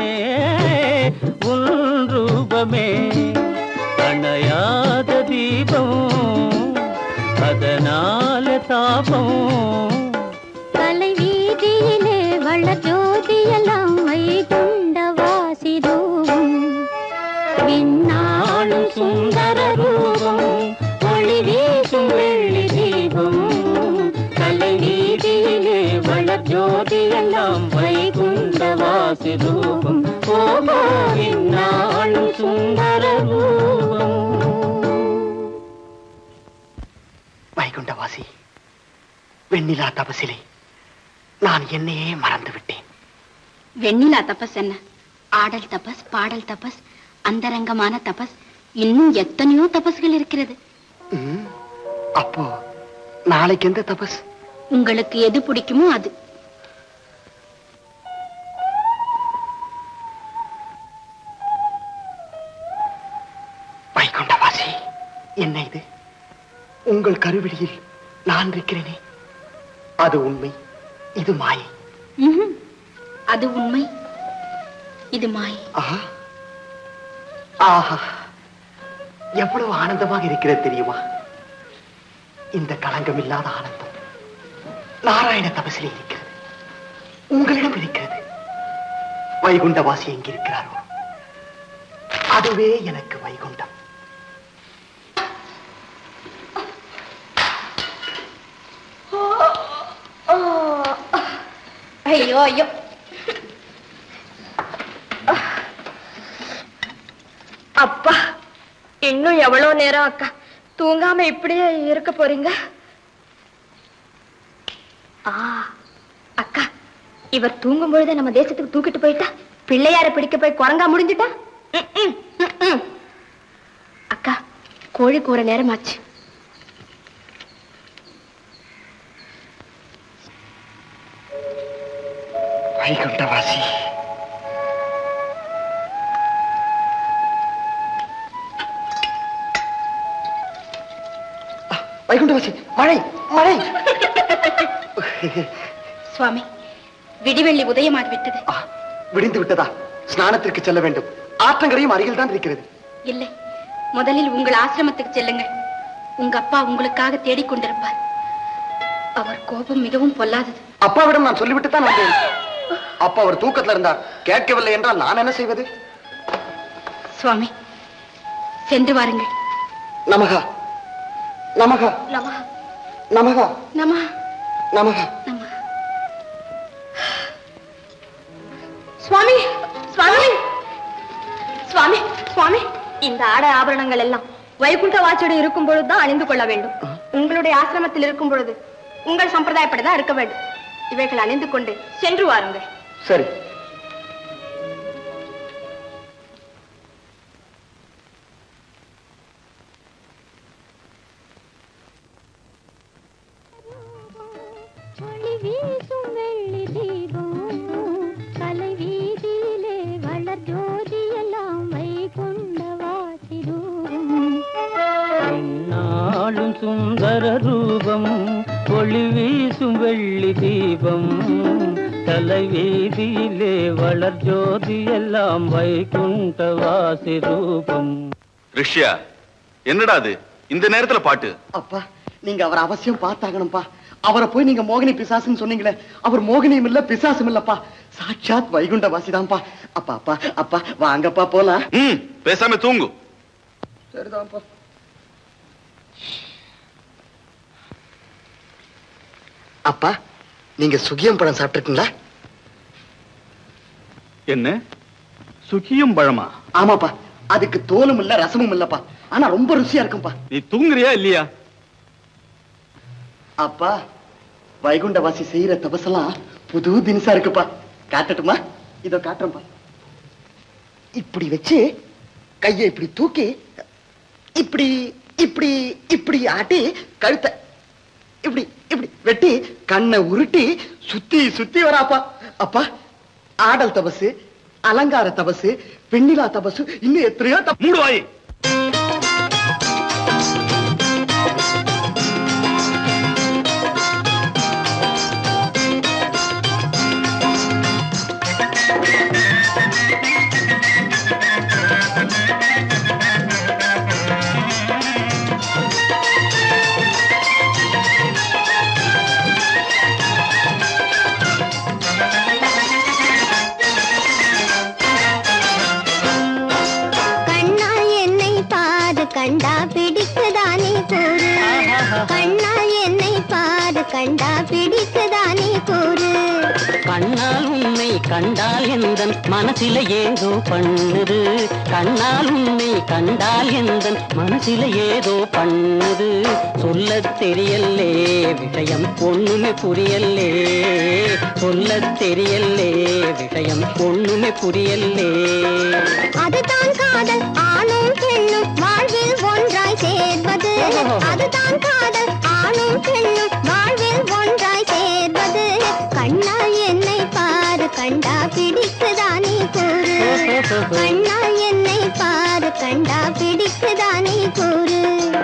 உன் ரூபமே அணையாத தீபம் அதனால தாபம் தலை வீதியிலே வளர் ஜோதியெல்லாம் வைகுண்ட வாசி ரூபம் விண்ணாளும் சுந்தர ரூபம் ஒளி வீசும் வெள்ளி தீபம் கலை வீதியிலே வளர் ஜோதி எல்லாம் வைகுண்ட வாசி ரூபம் ஓமோ இந்நாளும் சுந்தர ரூபம் வைகுண்டவாசி வெண்ணிலா தபசிலே நான் என்னையே மறந்து விட்டேன் வெண்ணிலா தபஸ் என்ன ஆடல் தபஸ் பாடல் தபஸ் அந்தரங்கமான தபஸ் இன்னும் எத்தனையோ தபஸ்கள் இருக்கிறது ம், அப்போ நாளைக்கு எந்த தபஸ் உங்களுக்கு எது பிடிக்குமோ அது வைகுண்டவாசி என்ன இது உங்கள் கருவிழியில் நான் இருக்கிறேனே அது உண்மை இது மாயை ம்ஹும். அது உண்மை இது மாயை ஆஹா ஆஹா எவ்வளவு ஆனந்தமாக இருக்கிறது தெரியுமா இந்த களங்கமில்லாத ஆனந்தம் நாராயண தபசிலே இருக்கிறது உங்களிடம் இருக்கிறது வைகுண்டவாசி எங்கிருக்கிறாரோ அதுவே எனக்கு வைகுண்டம் ஐயோ ஐயோ அப்பா இன்னும் எவ்வளவு நேரம் அக்கா தூங்காம இப்படியே இருக்க போறீங்க ஆ அக்கா இவர் தூங்கும் பொழுதே நம்ம தேசத்துக்கு தூக்கிட்டு போயிட்டா பிள்ளையார பிடிக்க போய் குரங்கா முடிஞ்சுட்டா ம், ம், ம், ம். அக்கா கோழி கூற நேரமாச்சு வைகுண்டவாசி வைகுண்டவாசி மழை மழை சுவாமி விடிவெள்ளி உதயமாகிவிட்டது விடிந்து விட்டதா ஸ்நானத்திற்கு செல்ல வேண்டும் ஆற்றங்கரையும் அருகில் தான் இருக்கிறது இல்லை முதலில் உங்கள் ஆசிரமத்துக்கு செல்லுங்கள் உங்க அப்பா உங்களுக்காக தேடிக் கொண்டிருப்பார் அவர் கோபம் மிகவும் பொல்லாதது அப்பாவிடம் நான் சொல்லிவிட்டு தான் வந்தேன் அப்பா அவர் தூக்கத்துல இருந்தார் கேட்கவில்லை என்றால் நான் என்ன செய்வது சுவாமி சென்று வாருங்கள் நமகா நமகா நம நமகா நம நமகா சுவாமி சுவாமி சுவாமி சுவாமி இந்த ஆடை ஆபரணங்கள் எல்லாம் வைகுண்ட வாச்சோடு இருக்கும் பொழுதுதான் அணிந்து கொள்ள வேண்டும் உங்களுடைய ஆசிரமத்தில் இருக்கும் பொழுது உங்கள் சம்பிரதாயப்படி தான் இருக்க வேண்டும் இவைகள் அணிந்து கொண்டு சென்று வாருங்கள் சரி ஒளி வீசும் வெள்ளி தீபம் கலை வீதியிலே வளர் ஜோதி எல்லாம் வைகுண்ட வாசிதூரம் நாளும் சுந்தர ரூபம் ஒளி வீசும் வெள்ளி தீபம் தலை வீதியிலே வளர் ஜோதி எல்லாம் வைகுண்ட வாசி ரூபம் ரிஷ்யா என்னடா அது இந்த நேரத்துல பாட்டு அப்பா நீங்க அவரை அவசியம் பார்த்தாகணும்பா அவரை போய் நீங்க மோகினி பிசாசுன்னு சொன்னீங்களே அவர் மோகினியும் இல்ல பிசாசும் இல்லப்பா சாட்சாத் வைகுண்ட வாசிதான்ப்பா அப்பா அப்பா அப்பா வாங்கப்பா போலாம் ம் பேசாம தூங்கு சரிதான்ப்பா அப்பா நீங்க சுகியம் பழம் சாப்பிட்டுருக்கீங்களா என்ன சுகியும் பழமா ஆமாப்பா அதுக்கு தோலும் இல்ல ரசமும் இல்லப்பா ஆனா ரொம்ப ருசியா இருக்கும்பா நீ தூங்குறியா இல்லையா அப்பா வைகுண்டவாசி செய்யற தபசெல்லாம் புது தினசா இருக்குப்பா காட்டட்டுமா இதோ காட்டுறேன்ப்பா இப்படி வச்சு கையை இப்படி தூக்கி இப்படி இப்படி இப்படி ஆட்டி கழுத்தை இப்படி இப்படி வெட்டி கண்ணை உருட்டி சுத்தி சுத்தி வராப்பா அப்பா ஆடல் தபசு அலங்கார தபசு வெண்ணிலா தபசு இன்னும் எத்தனையோ தப்பு மூடுவாய் கண்ணால் என்னை பாரு கண்டா பிடிக்குதானே கூறு கண்ணால் என்னை பாரு கண்டா பிடிக்குதானே கூறு கண்ணால் உன்னை கண்டால் எந்த மனசில ஏதோ பண்ணுது கண்ணால் உன்னை கண்டால் எந்த மனசில ஏதோ பண்ணுது சொல்ல தெரியல்லே விஷயம் ஒண்ணுமே புரியல்லே சொல்ல தெரியல்லே விஷயம் ஒண்ணுமே புரியல்லே அதுதான் காதல் ஆணும் பெண்ணும் வாழ்வில் ஒன்றாய் சேர்வது அதுதான் காதல் ஆணும் பெண்ணும் வாழ்வில் ஒன்றாய் சேர்வது கண்ணால் என்னை பாரு கண்டா பிடிக்குதானே கூறு கண்ணால் என்னை பாரு கண்டா பிடிக்குதானே கூறு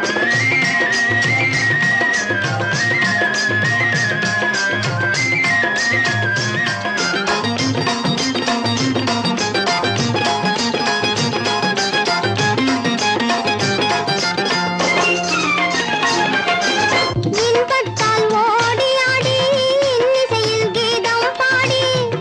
இன்பத்தால் ஓடி ஆடி இன்னிசையில் கீதம் பாடி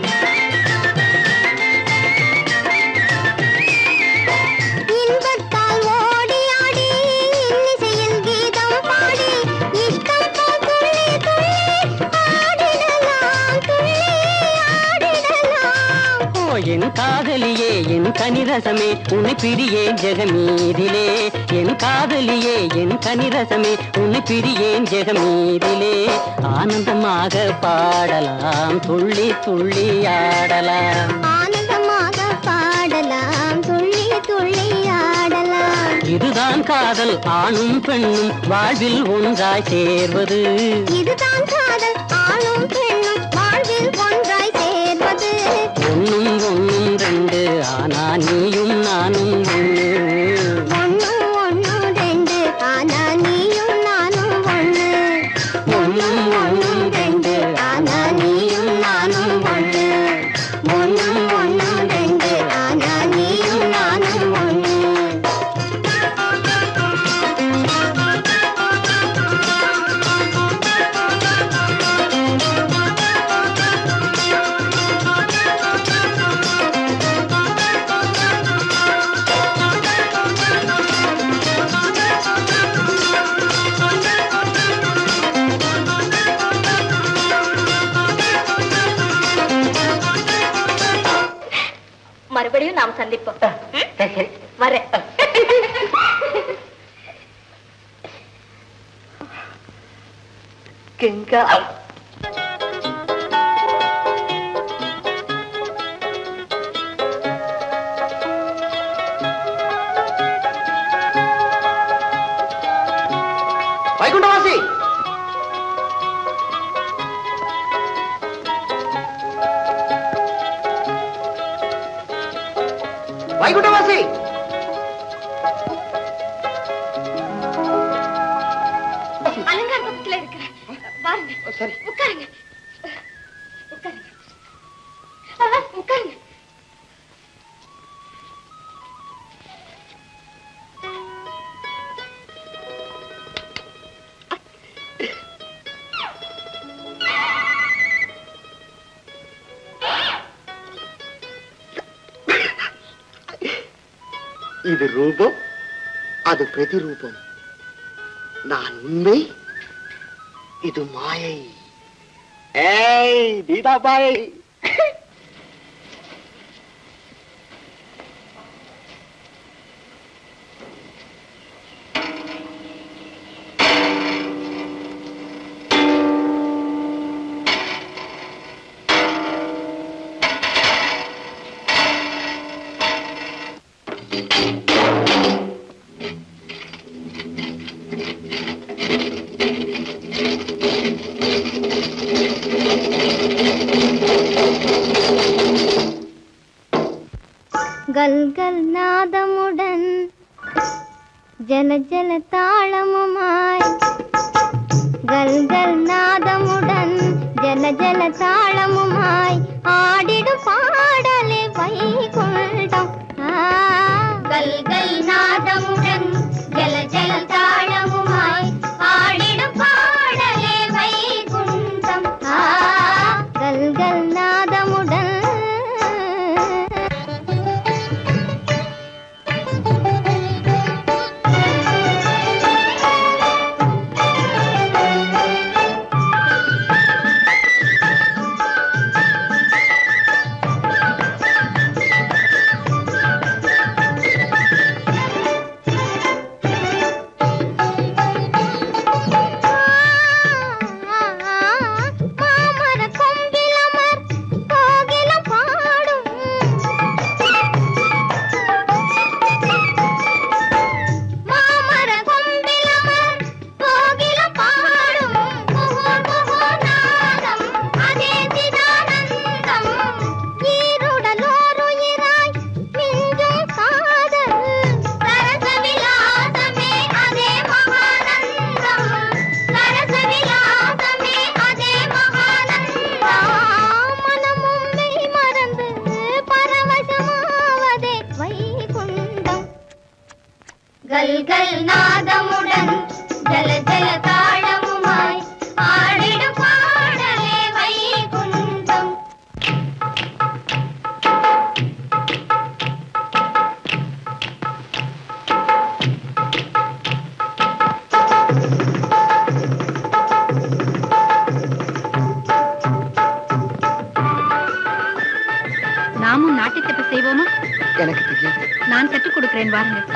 இன்பத்தால் ஓடி ஆடி இன்னிசையில் கீதம் பாடி இஷ்டம் போல் துள்ளி துள்ளி ஆடிடலாம் துள்ளி ஆடிடலாம் ஓ என் காதலியே என் கனிரசமே உன்னை பிரியேன் ஜெகமீதிலே என் காதலியே என் கனிரசமே உன்னை பிரியேன் ஜெகமீதிலே ஆனந்தமாக பாடலாம் துள்ளி துள்ளி ஆடலாம் ஆனந்தமாக பாடலாம் துள்ளி துள்ளி ஆடலாம் இதுதான் காதல் ஆணும் பெண்ணும் வாழ்வில் ஒன்றாய் சேர்வது இதுதான் காதல் ஆணும் பெண்ணும் வாழ்வில் ஒன்றாய் சேர்வது ஒண்ணும் ஒண்ணும் ரெண்டு ஆனா நீயும் நானும் ஒண்ணு ஒண்ணு ஒண்ணு ரெண்டு ஆனா நீயும் நானும் ஒண்ணு ஒண்ணும் ஒண்ணும் ரெண்டு ஆனா நீயும் நானும் ஒண்ணு மறுபடியும் நாம் சந்திப்போம் ம்? வரேன் கெங்கா வைகுண்டவாசி வைகுண்டவாசி அலங்கார பக்கத்துல இருக்கிற பாருங்க சரி உட்காருங்க உட்காருங்க ஆ, உட்காருங்க இது ரூபம் அது பிரதிரூபம் நான் உண்மை இது மாயை ஏய் நீதாபாய் கல்கல் நாதமுடன் ஜல ஜல தாளமுமாய் கல்கல் நாதமுடன் ஜல ஜல தாளமுமாய் ஆடிடும் பாடலே வைகுண்டம் கல்கல் நாதமுடன் ஜல ஜல தாளமுமாய் ஆடிடும் பாடலே வைகுண்டம் கல்கல் நாதமுடன் மாமர கொம்பிலமர் கோகிலம் பாடும் மாமர கொம்பிலமர் கோகிலம் பாடும் குஹூர் குஹூர் நாதம் அதே சிதானந்தம் ஈருடலோருயிராய் மிஞ்சும் காதல் சரச விலாசமே அதே மகானந்தம் சரச விலாசமே அதே மகானந்தம் மனமும் மெய் மறந்து பரவசமாவதே வைகுண்டம் கல்கல் நாதமுடன் ஜல ஜல தாளமுமாய் ஆடிடும் பாடலே வைகுண்டம் நாமும் நாட்டித்தப்ப செய்வோமா எனக்கு தெரியாது நான் கற்றுக் கொடுக்கிறேன் வாருங்க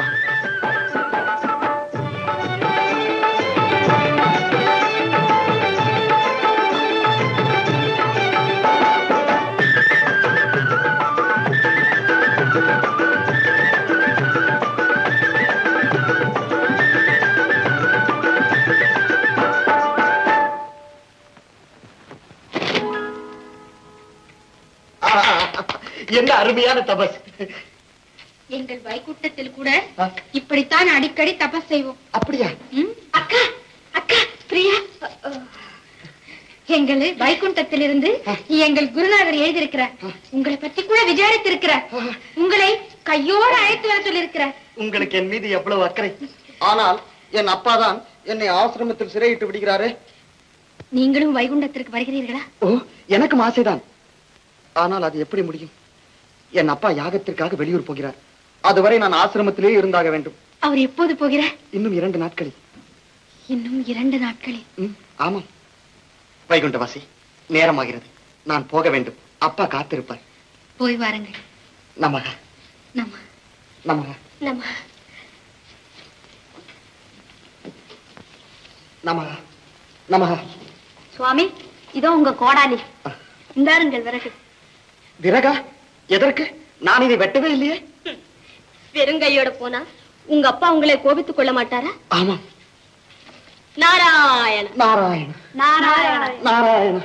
என்ன அருமையான தபஸ் எங்கள் வைகுண்டத்தில் கூட இப்படித்தான் அடிக்கடி தபஸ் செய்வோம் அப்படியா ம்? அக்கா அக்கா பிரியா எங்கள் வைகுண்டத்திலிருந்து எங்கள் குருநாதர் எழுதியிருக்கிறார் உங்களை பற்றி கூட விசாரித்திருக்கிறார் உங்களை கையோடு அழைத்து வர சொல்லியிருக்கிறார் உங்களுக்கு என் மீது எவ்வளவு அக்கறை ஆனால் என் அப்பா தான் என்னை ஆசிரமத்தில் சிறையிட்டு விடுகிறாரே நீங்களும் வைகுண்டத்திற்கு வருகிறீர்களா ஓ எனக்கும் ஆசைதான் ஆனால் அது எப்படி முடியும் என் அப்பா யாகத்திற்காக வெளியூர் போகிறார் அதுவரை நான் ஆசிரமத்திலே இருந்தாக வேண்டும் அவர் எப்போது போகிறார் இன்னும் இரண்டு நாட்களில் இன்னும் இரண்டு நாட்களில் ம், ஆமாம் வைகுண்டவாசி நேரமாகிறது நான் போக வேண்டும் அப்பா காத்திருப்பார் போய் வாருங்கள் நமக நம நமக நம நமக நமக சுவாமி இதோ உங்க கோடாலி இந்தாருங்கள் விறகு விறகா எதற்கு நான் இதை வெட்டவே இல்லையே வெறுங்கையோட போனா உங்க அப்பா உங்களை கோபித்துக் கொள்ள மாட்டாரா ஆமாம் நாராயண நாராயண நாராயண நாராயண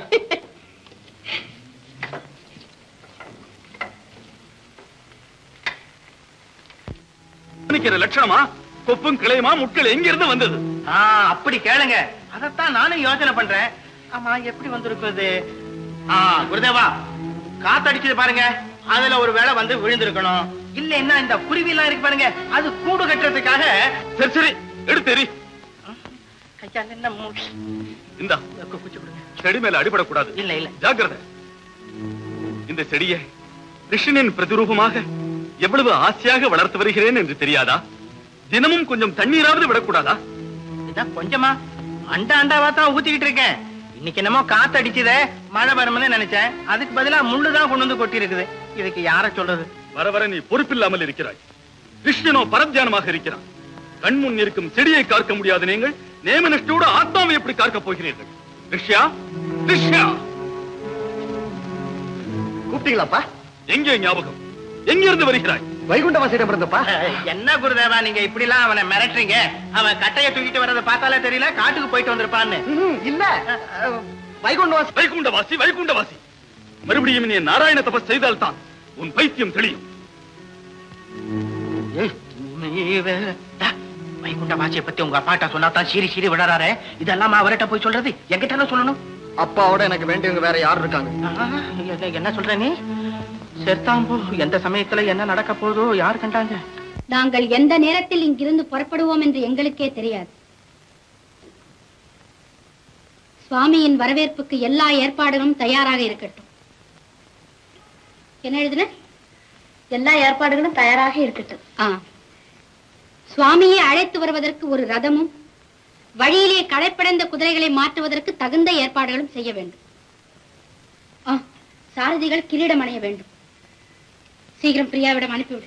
நிக்கிற லட்சணமா கொப்பும் கிளையுமா முட்கள் எங்க இருந்து வந்தது ஆ, அப்படி கேளுங்க அதத்தான் நானும் யோசனை பண்றேன் ஆமா எப்படி வந்திருக்குது ஆ குருதேவா காத்தடிச்சது பாருங்க அதுல ஒரு வேளை வந்து விழுந்திருக்கணும் இல்லைன்னா இந்த குருவி எல்லாம் இருக்கு பாருங்க அது கூடு கட்டுறதுக்காக சரி சரி எடுத்து எறி கையால என்ன மூச்சு இந்தா செடி மேல அடிபடக்கூடாது இல்ல இல்ல ஜாக்கிரதை இந்த செடியை கிருஷ்ணனின் பிரதிரூபமாக எவ்வளவு ஆசையாக வளர்த்து வருகிறேன் என்று தெரியாதா தினமும் கொஞ்சம் தண்ணீராவது விடக்கூடாதா இதான் கொஞ்சமா அண்டா அண்டாவா தான் ஊத்திக்கிட்டு இருக்கேன் இன்னைக்கு என்னமோ காத்தடிச்சதே மழை வரும்னு நினைச்சேன் அதுக்கு பதிலா முள்ளுதான் கொண்டு வந்து கொட்டி இருக்குது இதுக்கு யார சொல்றது வர வர நீ பொறுப்பில்லாமல் இருக்கிறாய் கிருஷ்ணனோ பரத்தியானமாக இருக்கிறான் கண்முன் இருக்கும் செடியை காக்க முடியாத நீங்கள் நேமனிஷ்டோடு ஆத்மாவை எப்படி காக்கப் போகிறீர்கள் ரிஷ்யா ரிஷ்யா கூப்பிட்டீங்களாப்பா எங்கே ஞாபகம் எங்கிருந்து வருகிறாய் வைகுண்டவாசியிடம் இருந்தப்பா என்ன குருதேவா நீங்க இப்படி எல்லாம் அவனை மிரட்டுறீங்க அவன் கட்டைய தூக்கிட்டு வர்றத பார்த்தாலே தெரியல காட்டுக்கு போயிட்டு வந்திருப்பான்னு இல்ல வைகுண்டவாசி வைகுண்டவாசி வைகுண்டவாசி மறுபடியும் நீ நாராயண தபஸ் செய்தால்தான் உன் பைத்தியம் தெளியும் வைகுண்ட வாசியை பத்தி உங்க அப்பாட்ட சொன்னா தான் சீரி சீரி விடறாரு இதெல்லாம் அவர்கிட்ட போய் சொல்றது என்கிட்ட என்ன சொல்லணும் அப்பாவோட எனக்கு வேண்டியவங்க வேற யார் இருக்காங்க ஆ, என்ன- என்ன சொல்ற நீ செத்தாம்போ எந்த சமயத்துல என்ன நடக்க போதோ யார் கண்டாங்க நாங்கள் எந்த நேரத்தில் இங்கிருந்து புறப்படுவோம் என்று எங்களுக்கே தெரியாது சுவாமியின் வரவேற்புக்கு எல்லா ஏற்பாடுகளும் தயாராக இருக்கட்டும் என்ன எழுதுன எல்லா ஏற்பாடுகளும் தயாராக இருக்கட்டும் ஆ சுவாமியை அழைத்து வருவதற்கு ஒரு ரதமும் வழியிலே களைப்படைந்த குதிரைகளை மாற்றுவதற்கு தகுந்த ஏற்பாடுகளும் செய்ய வேண்டும் ஆ சாரதிகள் கிரீடம் அணைய வேண்டும் சீக்கிரம் பிரியாவிடம் அனுப்பிவிடு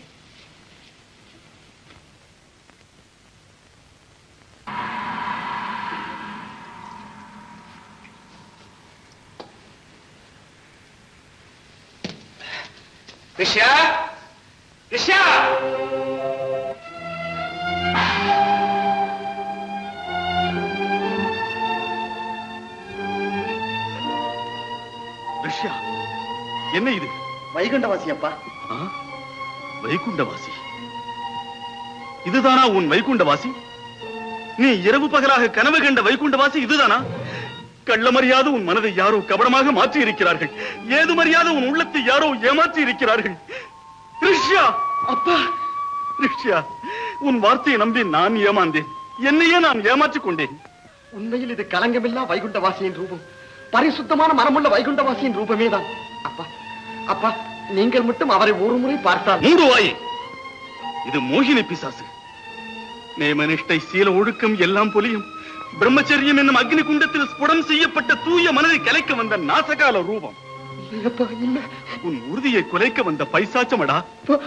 ரிஷ்யா ரிஷ்யா ரிஷ்யா என்ன இது வைகுண்டவாசி அப்பா ஆ? வைகுண்டவாசி இதுதானா உன் வைகுண்டவாசி நீ இரவு பகலாக கனவு கண்ட வைகுண்டவாசி இதுதானா கள்ளமறியாத உன் மனதை யாரோ கபடமாக மாற்றி இருக்கிறார்கள் ஏதுமறியாத உன் உள்ளத்தை யாரோ ஏமாற்றி இருக்கிறார்கள் ரிஷ்யா அப்பா ரிஷ்யா உன் வார்த்தையை நம்பி நான் ஏமாந்தேன் என்னையே நான் ஏமாற்றிக் கொண்டேன் உண்மையில் இது கலங்கமில்லா வைகுண்டவாசியின் ரூபம் பரிசுத்தமான மனமுள்ள வைகுண்டவாசியின் ரூபமே தான் அப்பா அப்பா நீங்கள் மட்டும் அவரை ஒரு முறை பார்த்தால் மூடு வாயே இது மோகினி பிசாசு நேமனிஷ்டை சீல ஒழுக்கம் எல்லாம் பொலியும் பிரம்மச்சரியம் என்னும் அக்னி குண்டத்தில் ஸ்புடம் செய்யப்பட்ட தூய மனதை கலைக்க வந்த நாசகால ரூபம் உன் உறுதியை குலைக்க வந்த பைசாச்சமடா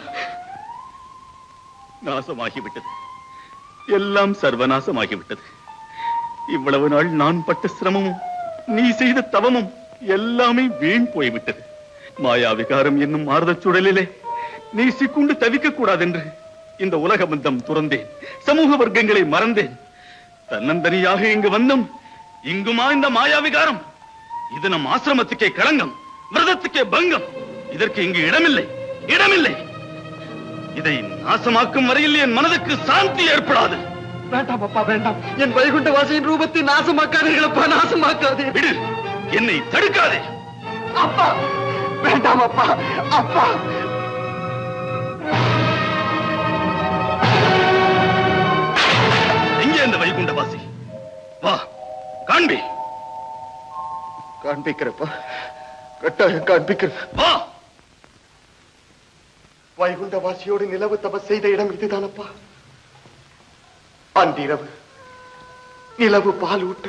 நாசமாகிவிட்டது எல்லாம் சர்வநாசமாகிவிட்டது இவ்வளவு நாள் நான் பட்ட சிரமமும் நீ செய்த தவமும் எல்லாமே வீண் போய்விட்டது மாயா விகாரம் என்னும் மாறுதச் சுழலிலே நீ சிக்குண்டு தவிக்க கூடாதென்று இந்த உலக பந்தம் துறந்தேன் சமூக வர்க்கங்களை மறந்தேன் தன்னந்தனியாக இங்கு வந்தோம் இங்குமா இந்த மாயா விகாரம் இது நம் ஆசிரமத்துக்கே களங்கம் விரதத்துக்கே பங்கம் இதற்கு இங்கு இடமில்லை இடமில்லை இதை நாசமாக்கும் வரையில் என் மனதுக்கு சாந்தி ஏற்படாது வேண்டாம் அப்பா வேண்டாம் என் வைகுண்டவாசியின் ரூபத்தை நாசமாக்காதீர்களப்பா நாசமாக்காதே விடு என்னை தடுக்காதே அப்பா வேண்டாம் அப்பா அப்பா எங்கே இந்த வைகுண்டவாசி வா காண்பி காண்பிக்கிறப்பா கட்டாயம் காண்பிக்கிறேன் வா வைகுண்டவாசியோடு நிலவு தபஸ் செய்த இடம் இதுதானப்பா அன்றிரவு நிலவு பால் ஊட்ட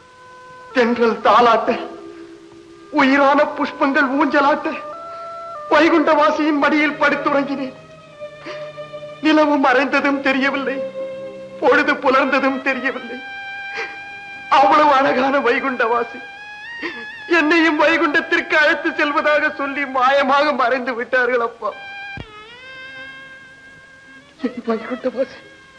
தென்றல் தாளாட்ட உயிரான புஷ்பங்கள் ஊஞ்சலாட்ட வைகுண்டவாசியின் மடியில் படுத்துறங்கினேன் நிலவு மறைந்ததும் தெரியவில்லை பொழுது புலர்ந்ததும் தெரியவில்லை அவ்வளவு அழகான வைகுண்டவாசி என்னையும் வைகுண்டத்திற்கு அழைத்து செல்வதாக சொல்லி மாயமாக மறைந்து விட்டார்கள் அப்பா என் வைகுண்டவாசி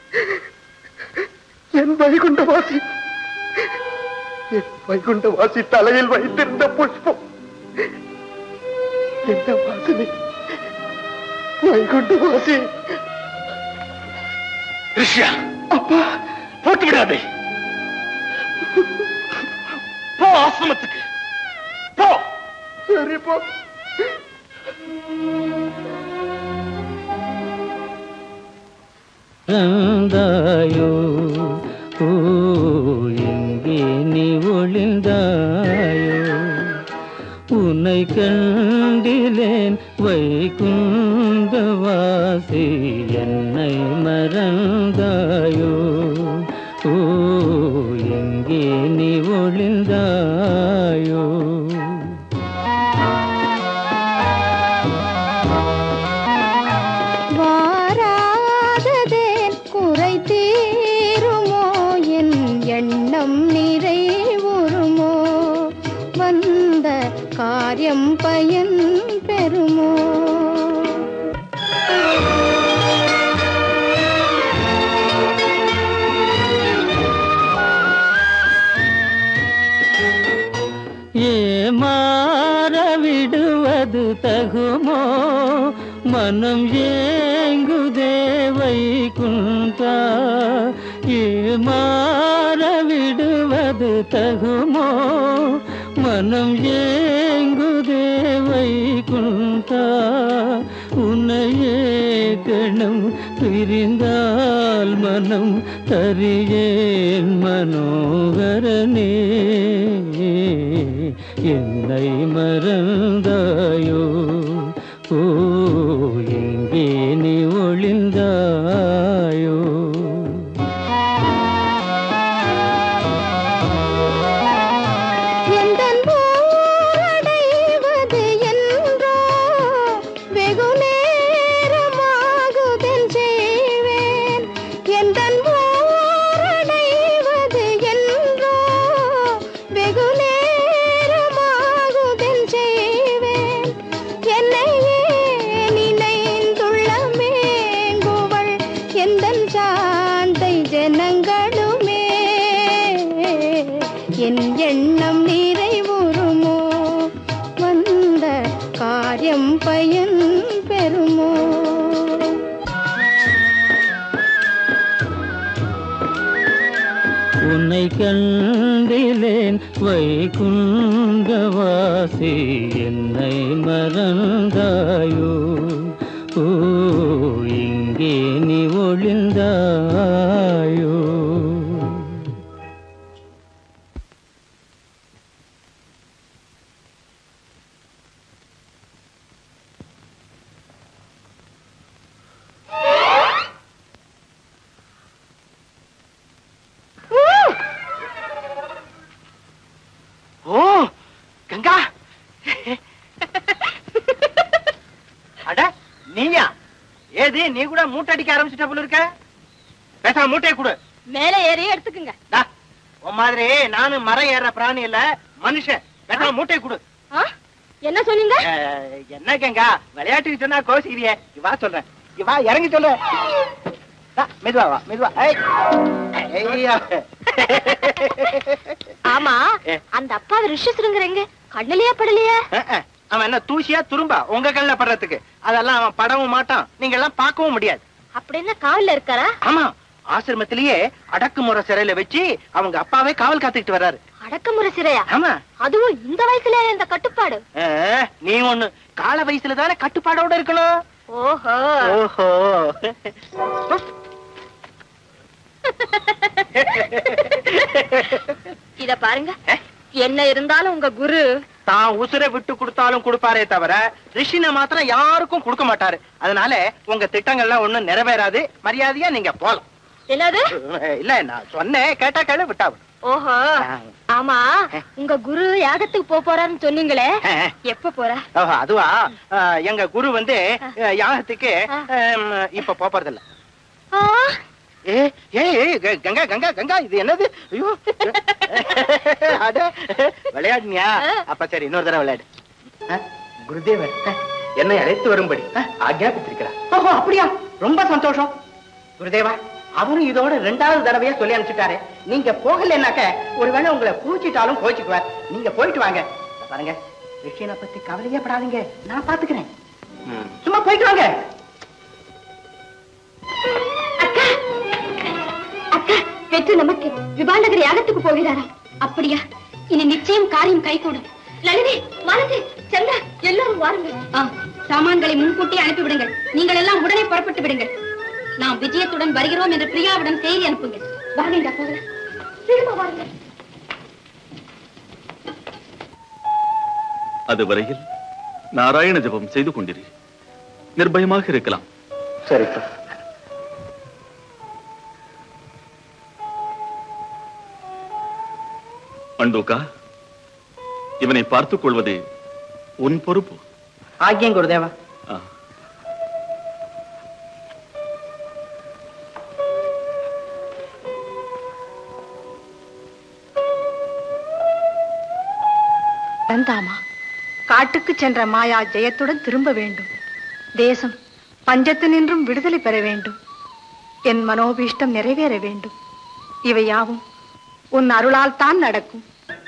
என் வைகுண்டவாசி என் வைகுண்டவாசி தலையில் வைத்திருந்த புஷ்பம் என்ன வாசனை வைகுண்டவாசி ரிஷ்யா அப்பா போட்டு விடாதே போ ஆசிரமத்துக்கு போ சரிப்பா இருந்தாயோ ஓ எங்கே நீ ஒளிந்தாயோ உன்னை கண்டிலேன் வைகுந்தவாசி என்னை மறந்தாயோ ஓ எங்கே நீ ஒளிந்தாயோ வாராததேன் குறை தீருமோ என் எண்ணம் நிறைவுறுமோ வந்த காரியம் பயன் பெறுமோ ஏமாற விடுவது தகுமோ மனம் ஏங்குதே வைகுண்டா ஏமாற விடுவது தகுமோ மனம் ஏங்குதே வைகுண்டா உன்னையே கணம் பிரிந்தால் மனம் தரியேன் மனோகரனே என்னை மறந்தாயோ ஓ எங்கே நீ ஒளிந்தாயோ எந்தன் ஊரடைவது என்றோ வெகு நேரமாகுதென் செய்வேன் எந்தன் ஊரடைவது என்றோ வெகு நேரமாகுதென் செய்வேன் என்னையே நினைந்துள்ள மேங்குவள் எந்தன் சாந்தை ஜனங்களுமே என் எண்ணம் நிறைவுறுமோ வந்த காரியம் பயன் பெறுமோ உன்னை கண்டிலேன் வைகுண்டவாசி என்னை மறந்தாயோ ஓ இங்கே நீ ஒளிந்தாயோ ஓ கங்கா அட நீயா ஏது நீ கூட மூட்டை அடிக்க ஆரம்பிச்சிட்ட போல இருக்க பேசாம மூட்டையை கொடு மேலே ஏறி எடுத்துக்குங்க டா, உன் மாதிரி நானும் மரம் ஏற பிராணி இல்ல மனுஷன் பேசாம மூட்டையை கொடு ஆ? என்ன சொன்னீங்க அஹ், என்ன கங்கா விளையாட்டுக்கு சொன்னா கோசிக்கிறியே இவா சொல்றேன் இவா இறங்கி சொல்ல டா, மெதுவா வா மெதுவா ஏய். ஐயா. ஆமா அந்த அப்பாவை ரிஷிசுருங்கிறங்க கண்ணிலேயே படலையே அஹ், அஹ். அவன் என்ன தூசியா துரும்பா உங்க கண்ணில் படுறதுக்கு அதெல்லாம் அவன் படவும் மாட்டான் நீங்க எல்லாம் பார்க்கவும் முடியாது அப்படி என்ன காவல்ல இருக்காரா ஆமா ஆசிரமத்திலேயே அடக்குமுறை சிறையில வச்சு அவங்க அப்பாவே காவல் காத்துக்கிட்டு வர்றாரு அடக்குமுறை சிறையா ஆமா அதுவும் இந்த வயசுல இந்த கட்டுப்பாடு அஹ், நீ ஒண்ணு கால வயசுல தானே கட்டுப்பாடோட இருக்கணும் ஓஹோ ஓஹோ இத பாருங்க என்ன இருந்தாலும் உங்க குரு தான் உசுரை விட்டு கொடுத்தாலும் கொடுப்பாரே தவிர ரிஷினை மாத்திரம் யாருக்கும் கொடுக்க மாட்டாரு அதனால உங்க திட்டங்கள்லாம் ஒண்ணும் நிறைவேறாது மரியாதையா நீங்க போலாம் என்னது இல்ல நான் சொன்னேன் கேட்டா கேளு விட்டா விடு. ஓஹோ ஆமா உங்க குரு யாகத்துக்கு போப் போறாருன்னு சொன்னீங்களே எப்ப போறா ஓஹோ, அதுவா அஹ், எங்க குரு வந்து அஹ், யாகத்துக்கு அஹ், இப்ப போறதில்ல ஏ ஏ ஏ, க- கங்கா கங்கா கங்கா இது என்னது ஐயோ அட விளையாடுனியா அப்ப சரி இன்னொரு தடவை விளையாடு அஹ், குருதேவர் அஹ், என்னை அழைத்து வரும்படி அஹ், ஆக்ஞாபித்திருக்கிறார் ஓஹோ அப்படியா ரொம்ப சந்தோஷம் குருதேவா அவரும் இதோட ரெண்டாவது தடவையா சொல்லி அனுப்பிச்சுட்டாரு நீங்க போகலைன்னாக்க ஒருவேளை உங்களை கூச்சிட்டாலும் கோச்சிக்குவார் நீங்க போயிட்டு வாங்க பாருங்க விஷயனை பத்தி கவலையே படாதீங்க நான் பாத்துக்கிறேன் சும்மா போயிட்டு வாங்க அக்கா பெற்று நமக்கு விபாண்டகர் யாகத்துக்கு போகிறாரா அப்படியா இனி நிச்சயம் காரியம் கைகூடும் லலிதே மாலதி சந்திரா எல்லாரும் வாருங்கள் ஆ, சாமான்களை முன்கூட்டி அனுப்பிவிடுங்கள் நீங்கள் எல்லாம் உடனே புறப்பட்டு விடுங்கள் நாம் விஜயத்துடன் வருகிறோம் என்று பிரியாவிடம் செய்தி அனுப்புங்கள் வாருங்க போகலாம் திரும்ப வாருங்கள் அதுவரையில் நாராயண ஜபம் செய்து கொண்டிரு நிர்பயமாக இருக்கலாம் சரிப்பா அண்டோக்கா இவனை பார்த்துக் கொள்வது உன் பொறுப்பு ஆக்கியம் குருதேவா ஆ. நந்தாமா காட்டுக்கு சென்ற மாயா ஜெயத்துடன் திரும்ப வேண்டும் தேசம் பஞ்சத்தினின்றும் விடுதலை பெற வேண்டும் என் மனோபீஷ்டம் நிறைவேற வேண்டும் இவை யாவும் உன் அருளால் தான் நடக்கும்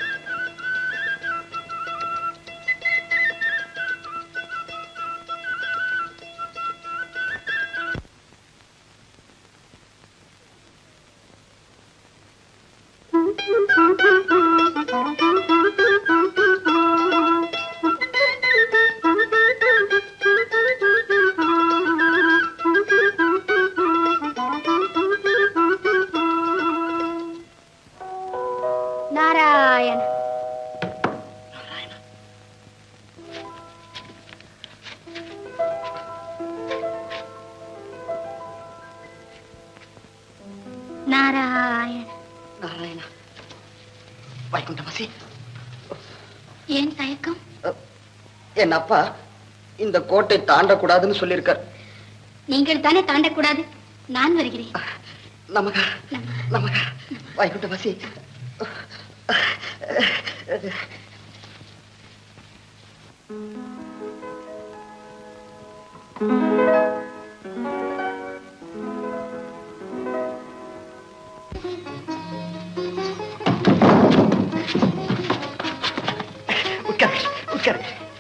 நாராயண நாராயண நாராயண வைகுண்டவாசி ஏன் தயக்கம் என் அப்பா இந்த கோட்டை தாண்டக்கூடாதுன்னு சொல்லியிருக்கார் நீங்கள் தானே தாண்டக்கூடாது நான் வருகிறேன் நமக நமக வைகுண்டவாசி உட்காரு உட்காரு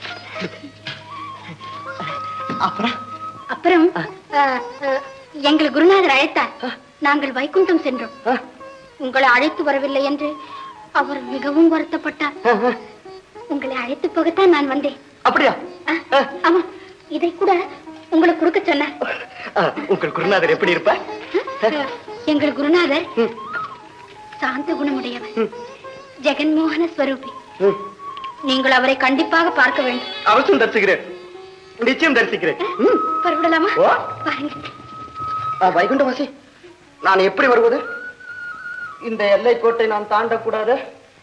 அப்புறம் அப்புறம் அ, அ, எங்கள் குருநாதர் அழைத்தார் நாங்கள் வைகுண்டம் சென்றோம் உங்களை அழைத்து வரவில்லை என்று அவர் மிகவும் வருத்தப்பட்டார் உங்களை அழைத்து போகத்தான் நான் வந்தேன் அப்படியா ஆமா இதை கூட உங்களுக்கு கொடுக்க சொன்னார் ஆ, உங்கள் குருநாதர் எப்படி இருப்பார் அ, எங்கள் குருநாதர் சாந்த குணமுடையவர் ஜெகன்மோகன ஸ்வரூபி ம். நீங்கள் அவரை கண்டிப்பாக பார்க்க வேண்டும் அவசியம் தரிசிக்கிறேன் நிச்சயம் தரிசிக்கிறேன் ம். பரவிடலாமா ஓ. பாருங்க ஆ, வைகுண்டவாசி நான் எப்படி வருவது இந்த எல்லை கோட்டை நான் தாண்டக்கூடாது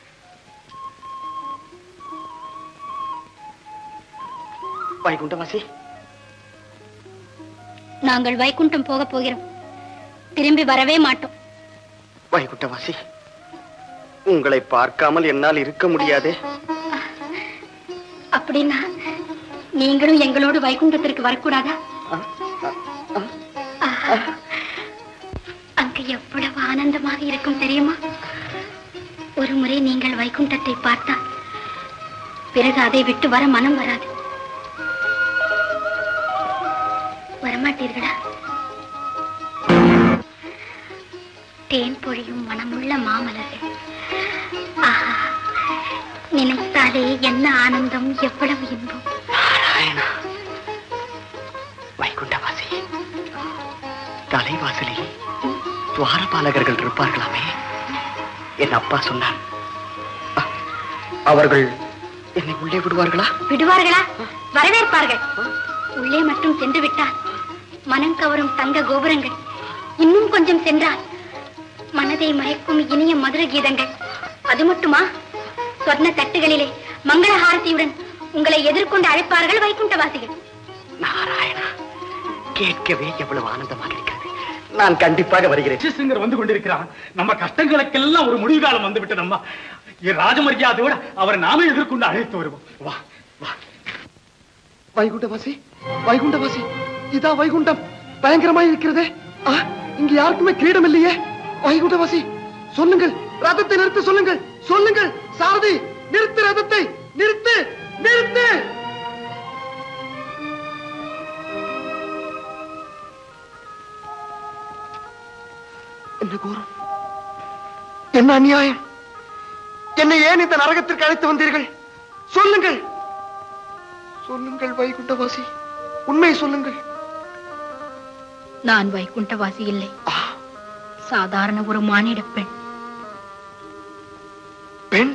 வைகுண்டவாசி நாங்கள் வைகுண்டம் போக போகிறோம் திரும்பி வரவே மாட்டோம் வைகுண்டவாசி உங்களை பார்க்காமல் என்னால் இருக்க முடியாதே அப்படின்னா நீங்களும் எங்களோடு வைகுண்டத்திற்கு வரக்கூடாதா ஆஹா. அங்க எவ்வளவு ஆனந்தமாக இருக்கும் தெரியுமா ஒரு முறை நீங்கள் வைகுண்டத்தை பார்த்தால் பிறகு அதை விட்டு வர மனம் வராது வரமாட்டீர்களா தேன் பொழியும் மனமுள்ள மாமலர்கள் ஆஹா நினைத்தாலே என்ன ஆனந்தம் எவ்வளவு இன்பம் வைகுண்டவாசி தலைவாசலில் துவாரபாலகர்கள் இருப்பார்களாமே என் அப்பா சொன்னான் அ- அவர்கள் என்னை உள்ளே விடுவார்களா விடுவார்களா வரவேற்பார்கள் உள்ளே மட்டும் சென்று விட்டால் மனம் கவரும் தங்க கோபுரங்கள் இன்னும் கொஞ்சம் சென்றால் மனதை மயக்கும் இனிய மதுர கீதங்கள் அது மட்டுமா சொர்ண தட்டுகளிலே மங்கள ஹாரதியுடன் உங்களை எதிர்கொண்டு அழைப்பார்கள் வைகுண்டவாசிகள் நாராயணா கேட்கவே எவ்வளவு ஆனந்தமாக இருக்கிறது நான் கண்டிப்பாக வருகிறேன் சிங்கர் வந்து கொண்டிருக்கிறான் நம்ம கஷ்டங்களுக்கெல்லாம் ஒரு முடிவு காலம் வந்து விட்டது அம்மா ராஜமரியாதையோட அவரை நாமே எதிர்கொண்டு அழைத்து வருவோம் வா வைகுண்டவாசி வைகுண்டவாசி இதா வைகுண்டம் பயங்கரமாய் இருக்கிறதே ஆ, இங்க யாருக்குமே கிரீடம் இல்லையே வைகுண்டவாசி சொல்லுங்கள் ரதத்தை நிறுத்த சொல்லுங்கள் சொல்லுங்கள் சாரதி நிறுத்து ரதத்தை நிறுத்து நிறுத்து என்ன கோரம் என்ன அநியாயம் என்னை ஏன் இந்த நரகத்திற்கு அழைத்து வந்தீர்கள் சொல்லுங்கள் சொல்லுங்கள் வைகுண்டவாசி உண்மை சொல்லுங்கள் நான் வைகுண்டவாசி இல்லை சாதாரண ஒரு மானிட பெண் பெண்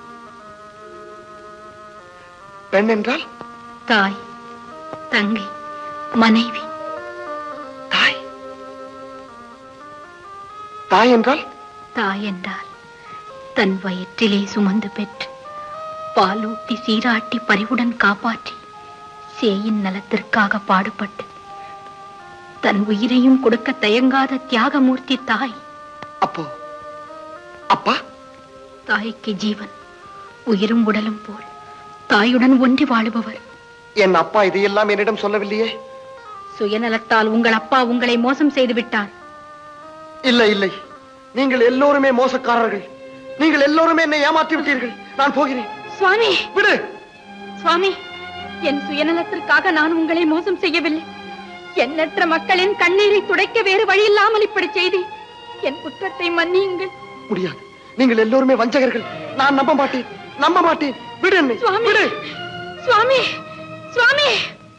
பெண் என்றால் தாய் தங்கை மனைவி தாய் என்றால் தாய் என்றால் தன் வயிற்றிலே சுமந்து பெற்று பாலூட்டி சீராட்டி பரிவுடன் காப்பாற்றி சேயின் நலத்திற்காக பாடுபட்டு தன் உயிரையும் கொடுக்க தயங்காத தியாகமூர்த்தி தாய் அப்போ அப்பா தாய்க்கு ஜீவன் உயிரும் உடலும் போல் தாயுடன் ஒன்றி வாழுபவர் என் அப்பா இதையெல்லாம் என்னிடம் சொல்லவில்லையே சுயநலத்தால் உங்கள் அப்பா உங்களை மோசம் செய்து விட்டார் இல்லை இல்லை நீங்கள் எல்லோருமே மோசக்காரர்கள் நீங்கள் எல்லோருமே என்னை ஏமாற்றி விட்டீர்கள் நான் போகிறேன் சுவாமி விடு சுவாமி என் சுயநலத்திற்காக நான் உங்களை மோசம் செய்யவில்லை எண்ணற்ற மக்களின் கண்ணீரை துடைக்க வேறு வழி இல்லாமல் இப்படி செய்தி என் குற்றத்தை மன்னியுங்கள் முடியாது நீங்கள் எல்லோருமே வஞ்சகர்கள் நான் நம்ப மாட்டேன் நம்ப மாட்டேன் விடு என்னை விடு சுவாமி சுவாமி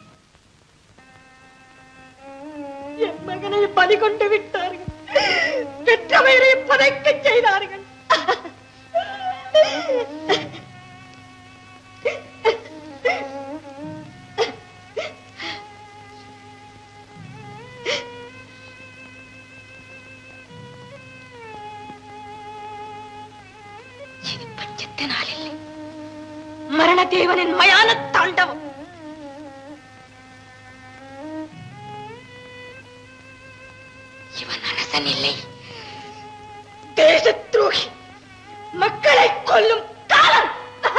என் மகனை பலி கொண்டு விட்டார்கள் பெற்றவரை புதைக்க செய்தார்கள் இது பஞ்சத்தினால் இல்லை மரண தேவனின் மயான தாண்டவம் இவன் அரசன் இல்லை தேச துரோகி மக்களை கொல்லும் காலம்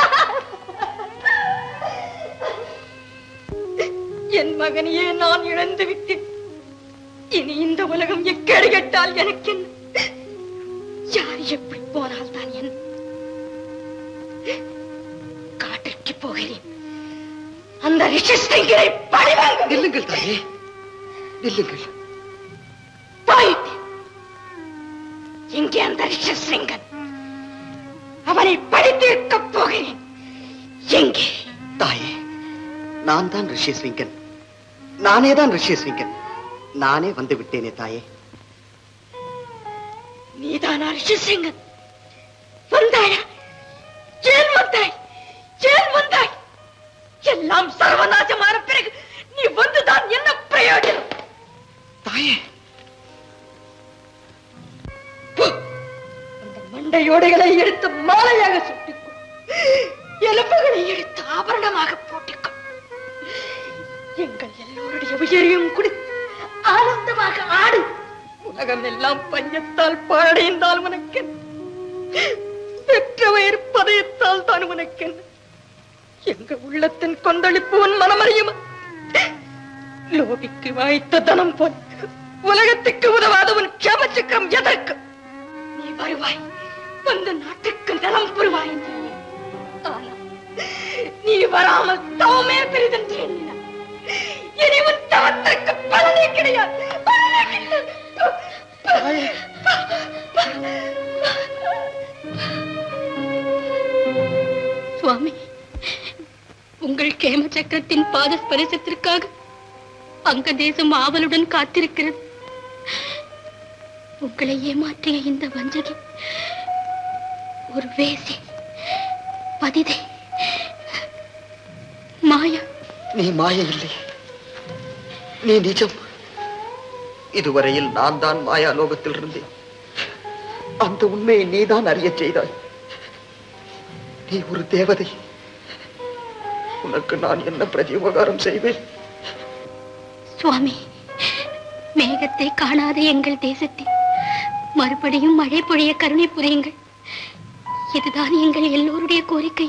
என் மகனையே நான் இழந்து விட்டேன் இனி இந்த உலகம் எக்கேடு கெட்டால் எனக்கு என்ன யார் எப்படி போனால் தான் என்ன காட்டிற்கு போகிறேன் அந்த ரிஷிஸ்தங்கிரை பழிவாங்க நில்லுங்கள் தாயே நில்லுங்கள் போயிட்டேன் எங்கே அந்த ரிஷசிங்கன் அவனை படித்திருக்கப் போகிறேன் எங்கே தாயே நான் தான் ரிஷிஸ்விங்கன் நானே தான் ரிஷிஸ்விங்கன் நானே வந்து விட்டேனே தாயே நீதானா ரிஷசிங்கன் வந்தாயா ஏன் வந்தாய் ஏன் வந்தாய் எல்லாம் சர்வநாசமான பிறகு நீ வந்துதான் என்ன பிரயோஜனம் தாயே அந்த மண்டையோடைகளை எடுத்து மாலையாக சுட்டிக்கொள் எலும்புகளை எடுத்து ஆபரணமாக போட்டுக்கொள் எங்கள் எல்லோருடைய உயிரையும் குடி ஆனந்தமாக ஆடு உலகம் எல்லாம் பஞ்சத்தால் பாழடைந்தால் உனக்கு என்ன? பெற்ற வயிறு பதயத்தால் தான் உனக்கு என்ன? எங்க உள்ளத்தின் கொந்தளிப்பு உன் மனமறியுமா லோபிக்கு வாய்த்த தனம் போல் உலகத்துக்கு உதவாத உன் கேமச்சக்கரம் எதற்கு நீ வருவாய் வந்து நாட்டுக்கு நலம் புரிவாய் என்று எண்ணினேன். ஆனால் நீ வராமல் தவமே பெரிதென்று எண்ணினாய் இனி உன் தவத்திற்கு பலனே கிடையாது பலனே கிடையாது. சுவாமி உங்கள் கேம சக்கரத்தின் பாத ஸ்பரிசத்திற்காக அங்க தேசம் ஆவலுடன் காத்திருக்கிறது உங்களை ஏமாற்றிய இந்த வஞ்சகி ஒரு வேசி பதிதை மாயா நீ மாய இல்லை நீ நிஜம் இதுவரையில் நான் தான் மாயா லோகத்தில் இருந்தேன் அந்த உண்மையை நீதான் அறியச் செய்தாய் நீ ஒரு தேவதை உனக்கு நான் என்ன பிரதி உபகாரம் செய்வேன் சுவாமி மேகத்தை காணாத எங்கள் தேசத்தில் மறுபடியும் மழை பொழிய கருணை புரியுங்கள் இதுதான் எங்கள் எல்லோருடைய கோரிக்கை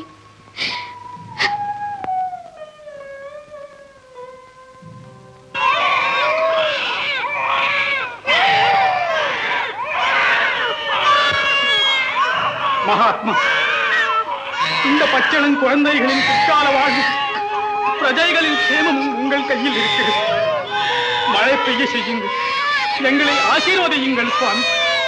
மகாத்மா இந்த பச்சளம் குழந்தைகளின் பிற்கால வாழ்வு பிரஜைகளின் சேமமும் உங்கள் கையில் இருக்கிறது மழை பெய்ய செய்யுங்கள் எங்களை ஆசீர்வதியுங்கள் சுவாமி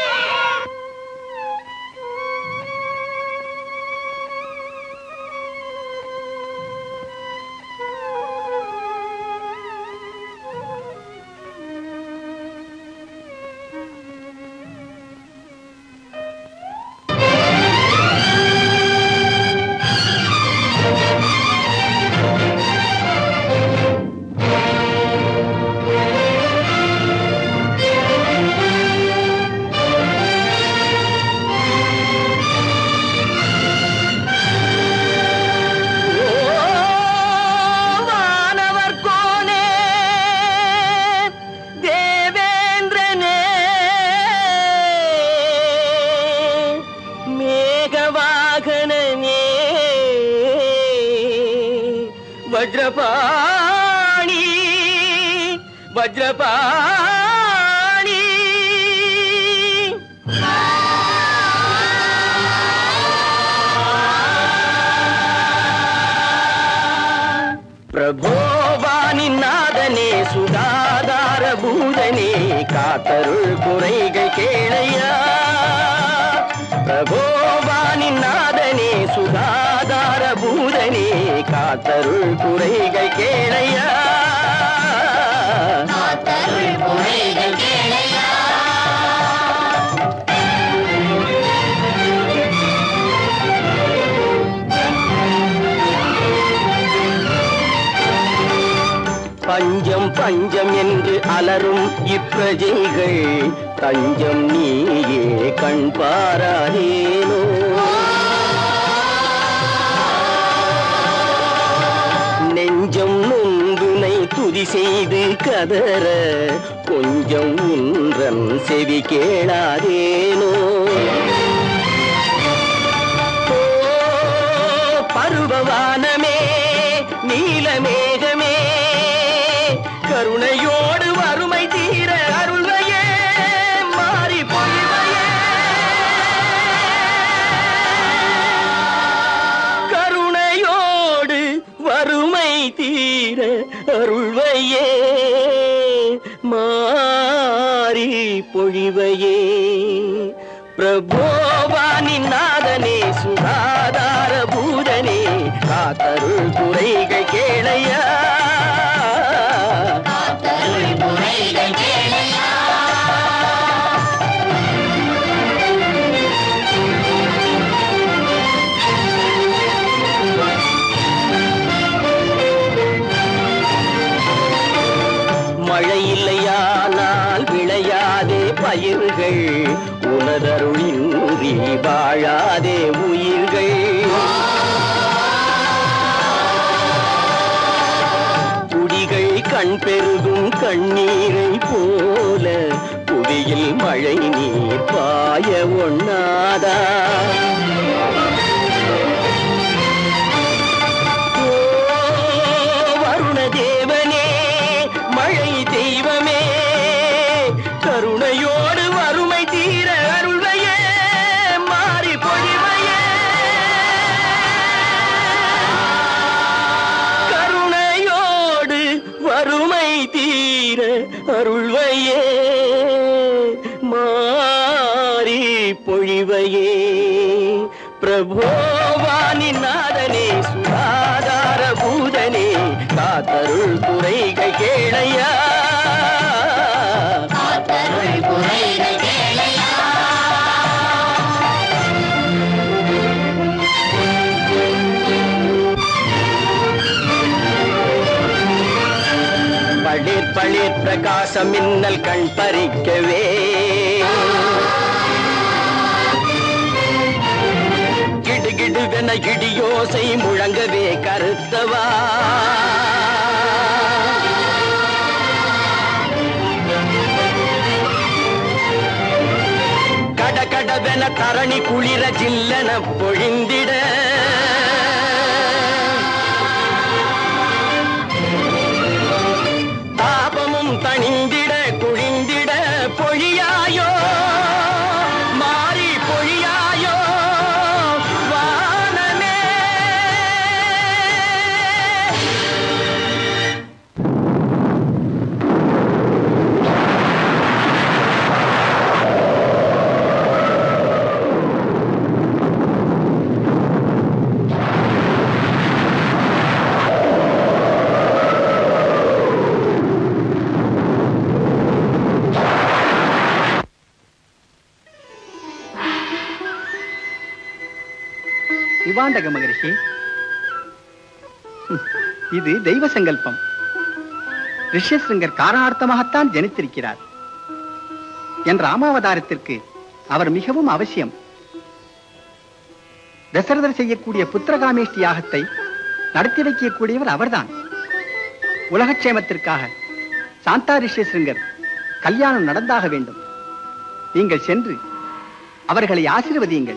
வானவர் கோனே தேவேந்திரனே மேகவாகனனே வஜ்ரபாணி வஜ்ரபாணி பிரபோவானி நாதனே சுகாதார பூதனே காத்தருள் குறைகள் கேளையா பிரபோவானி நாதனே சுகாதார பூதனே காத்தருள் குறைகள் கேளையா காத்தருள் குறைகள் கேளையா பஞ்சம் பஞ்சம் என்று அலரும் இப்பிரஜைகள் தஞ்சம் நீயே கண் பாராதேனோ நெஞ்சம் நொந்துனை துதி செய்து கதற கொஞ்சம் உன்றன் செவி கேளாதேனோ ஓ, பருவவானமே நீலமேகமே கருணையோடு வறுமை தீர அருள்வையே மாறி பொழிவையே கருணையோடு வறுமை தீர அருள்வையே மாறி பொழிவையே பிரபோவானி நாதனே சுகாதார பூதனே காத்தருள் குறைகள் கேளையா காத்தருள் குறைகள் கேளையா மழை இல்லையானால் விளையாதே பயிர்கள் உனதருளின்றி வாழாதே உயிர்கள் குடிகள் கண் பெருகும் கண்ணீரை போல புவியில் மழை நீர் பாய ஒண்ணாதா ஓ, வருண தேவனே மழை தெய்வமே கருணையோடு வறுமை தீர அருள்வையே மாறி பொழிவையே கருணையோடு வறுமை தீர அருள்வையே மாறி பொழிவையே பிரபோவானி நாதனே சுகாதார பூதனே காத்தருள் குறைகள் கேளையா காத்தருள் குறைகள் கேளையா பளிர் பளிர் பிரகாச மின்னல் கண் பறிக்கவே கிடு கிடுவென இடியோசை முழங்கவே கருத்தவா கடகடவென தரணி குளிர ஜில்லன பொழிந்திட தாபமும் தணிந்திட குழிந்திட பொழியாயோ மாறி பொழியாயோ வானமே இவாண்டக மகரிஷி ஹம், இது தெய்வ சங்கல்பம் ரிஷ்யசிருங்கர் காரணார்த்தமாகத்தான் ஜனித்திருக்கிறார் என் ராமாவதாரத்திற்கு அவர் மிகவும் அவசியம் தசரதர் செய்யக்கூடிய புத்திரகாமேஷ்டி யாகத்தை நடத்தி வைக்கக்கூடியவர் அவர்தான் உலகக்ஷேமத்திற்காக சாந்தா ரிஷ்யசிருங்கர் கல்யாணம் நடந்தாக வேண்டும் நீங்கள் சென்று அவர்களை ஆசீர்வதியுங்கள்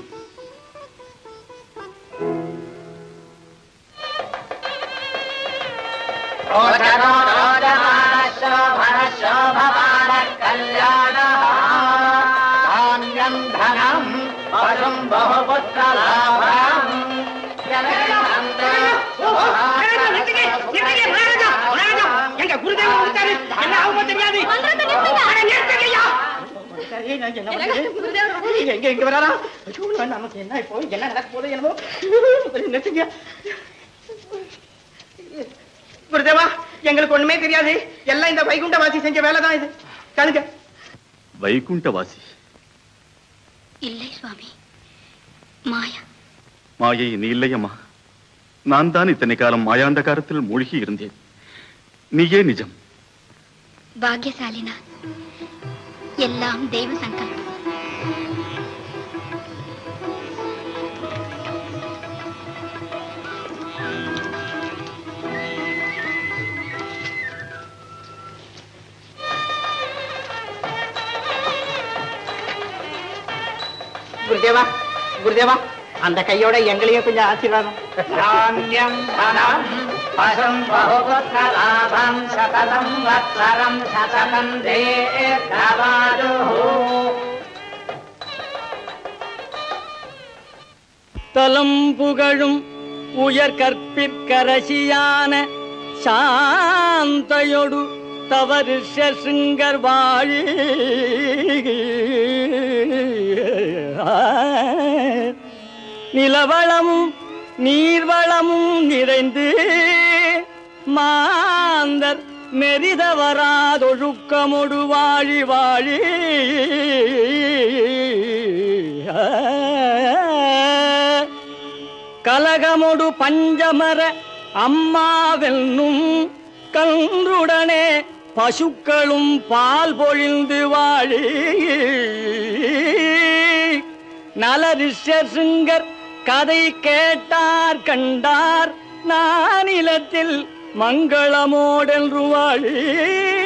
எங்க குருதேவன் வந்துட்டாரு என்ன ஆகுமோ தெரியாது அட, நிறுத்துங்கய்யா. எங்க எங்க எங்க வராரா ஐயோ, நமக்கு என்ன இப்போ என்ன நடக்க போதோ என்னமோ நிறுத்துங்க குருதேவா எங்களுக்கு ஒண்ணுமே தெரியாது எல்லாம் இந்த வைகுண்டவாசி செஞ்ச வேலை தான் இது கணுங்க வைகுண்டவாசி இல்லை சுவாமி மாயா மாயை நீ இல்லையம்மா நான் தான் இத்தனை காலம் மாயாந்தகாரத்தில் மூழ்கி இருந்தேன் நீயே நிஜம் பாக்யசாலி நான் எல்லாம் தெய்வ சங்கல்பம் குருதேவா குருதேவா அந்த கையோட எங்களையும் கொஞ்சம் ஆசீர்வாதம் தானியம் தனம் பசும் பகுபுத்திர லாபம் சததம் வத்சரம் சததம் தேர்தவாதுஹு தலம் புகழும் உயர் கற்பிற்கரசியான சாந்தையொடு தவறு சிங்கர் வாழி நிலவளமும் நீர்வளமும் நிறைந்து மாந்தர் மெரிதவராதொழுக்கமொடு வாழி வாழி கலகமொடு பஞ்சமர அம்மாவென்னும் கன்றுடனே பசுக்களும் பால் பொழிந்து வாழி நலரிஷர் கதை கேட்டார் கண்டார் நானிலத்தில் மங்களமோடென்று வாழி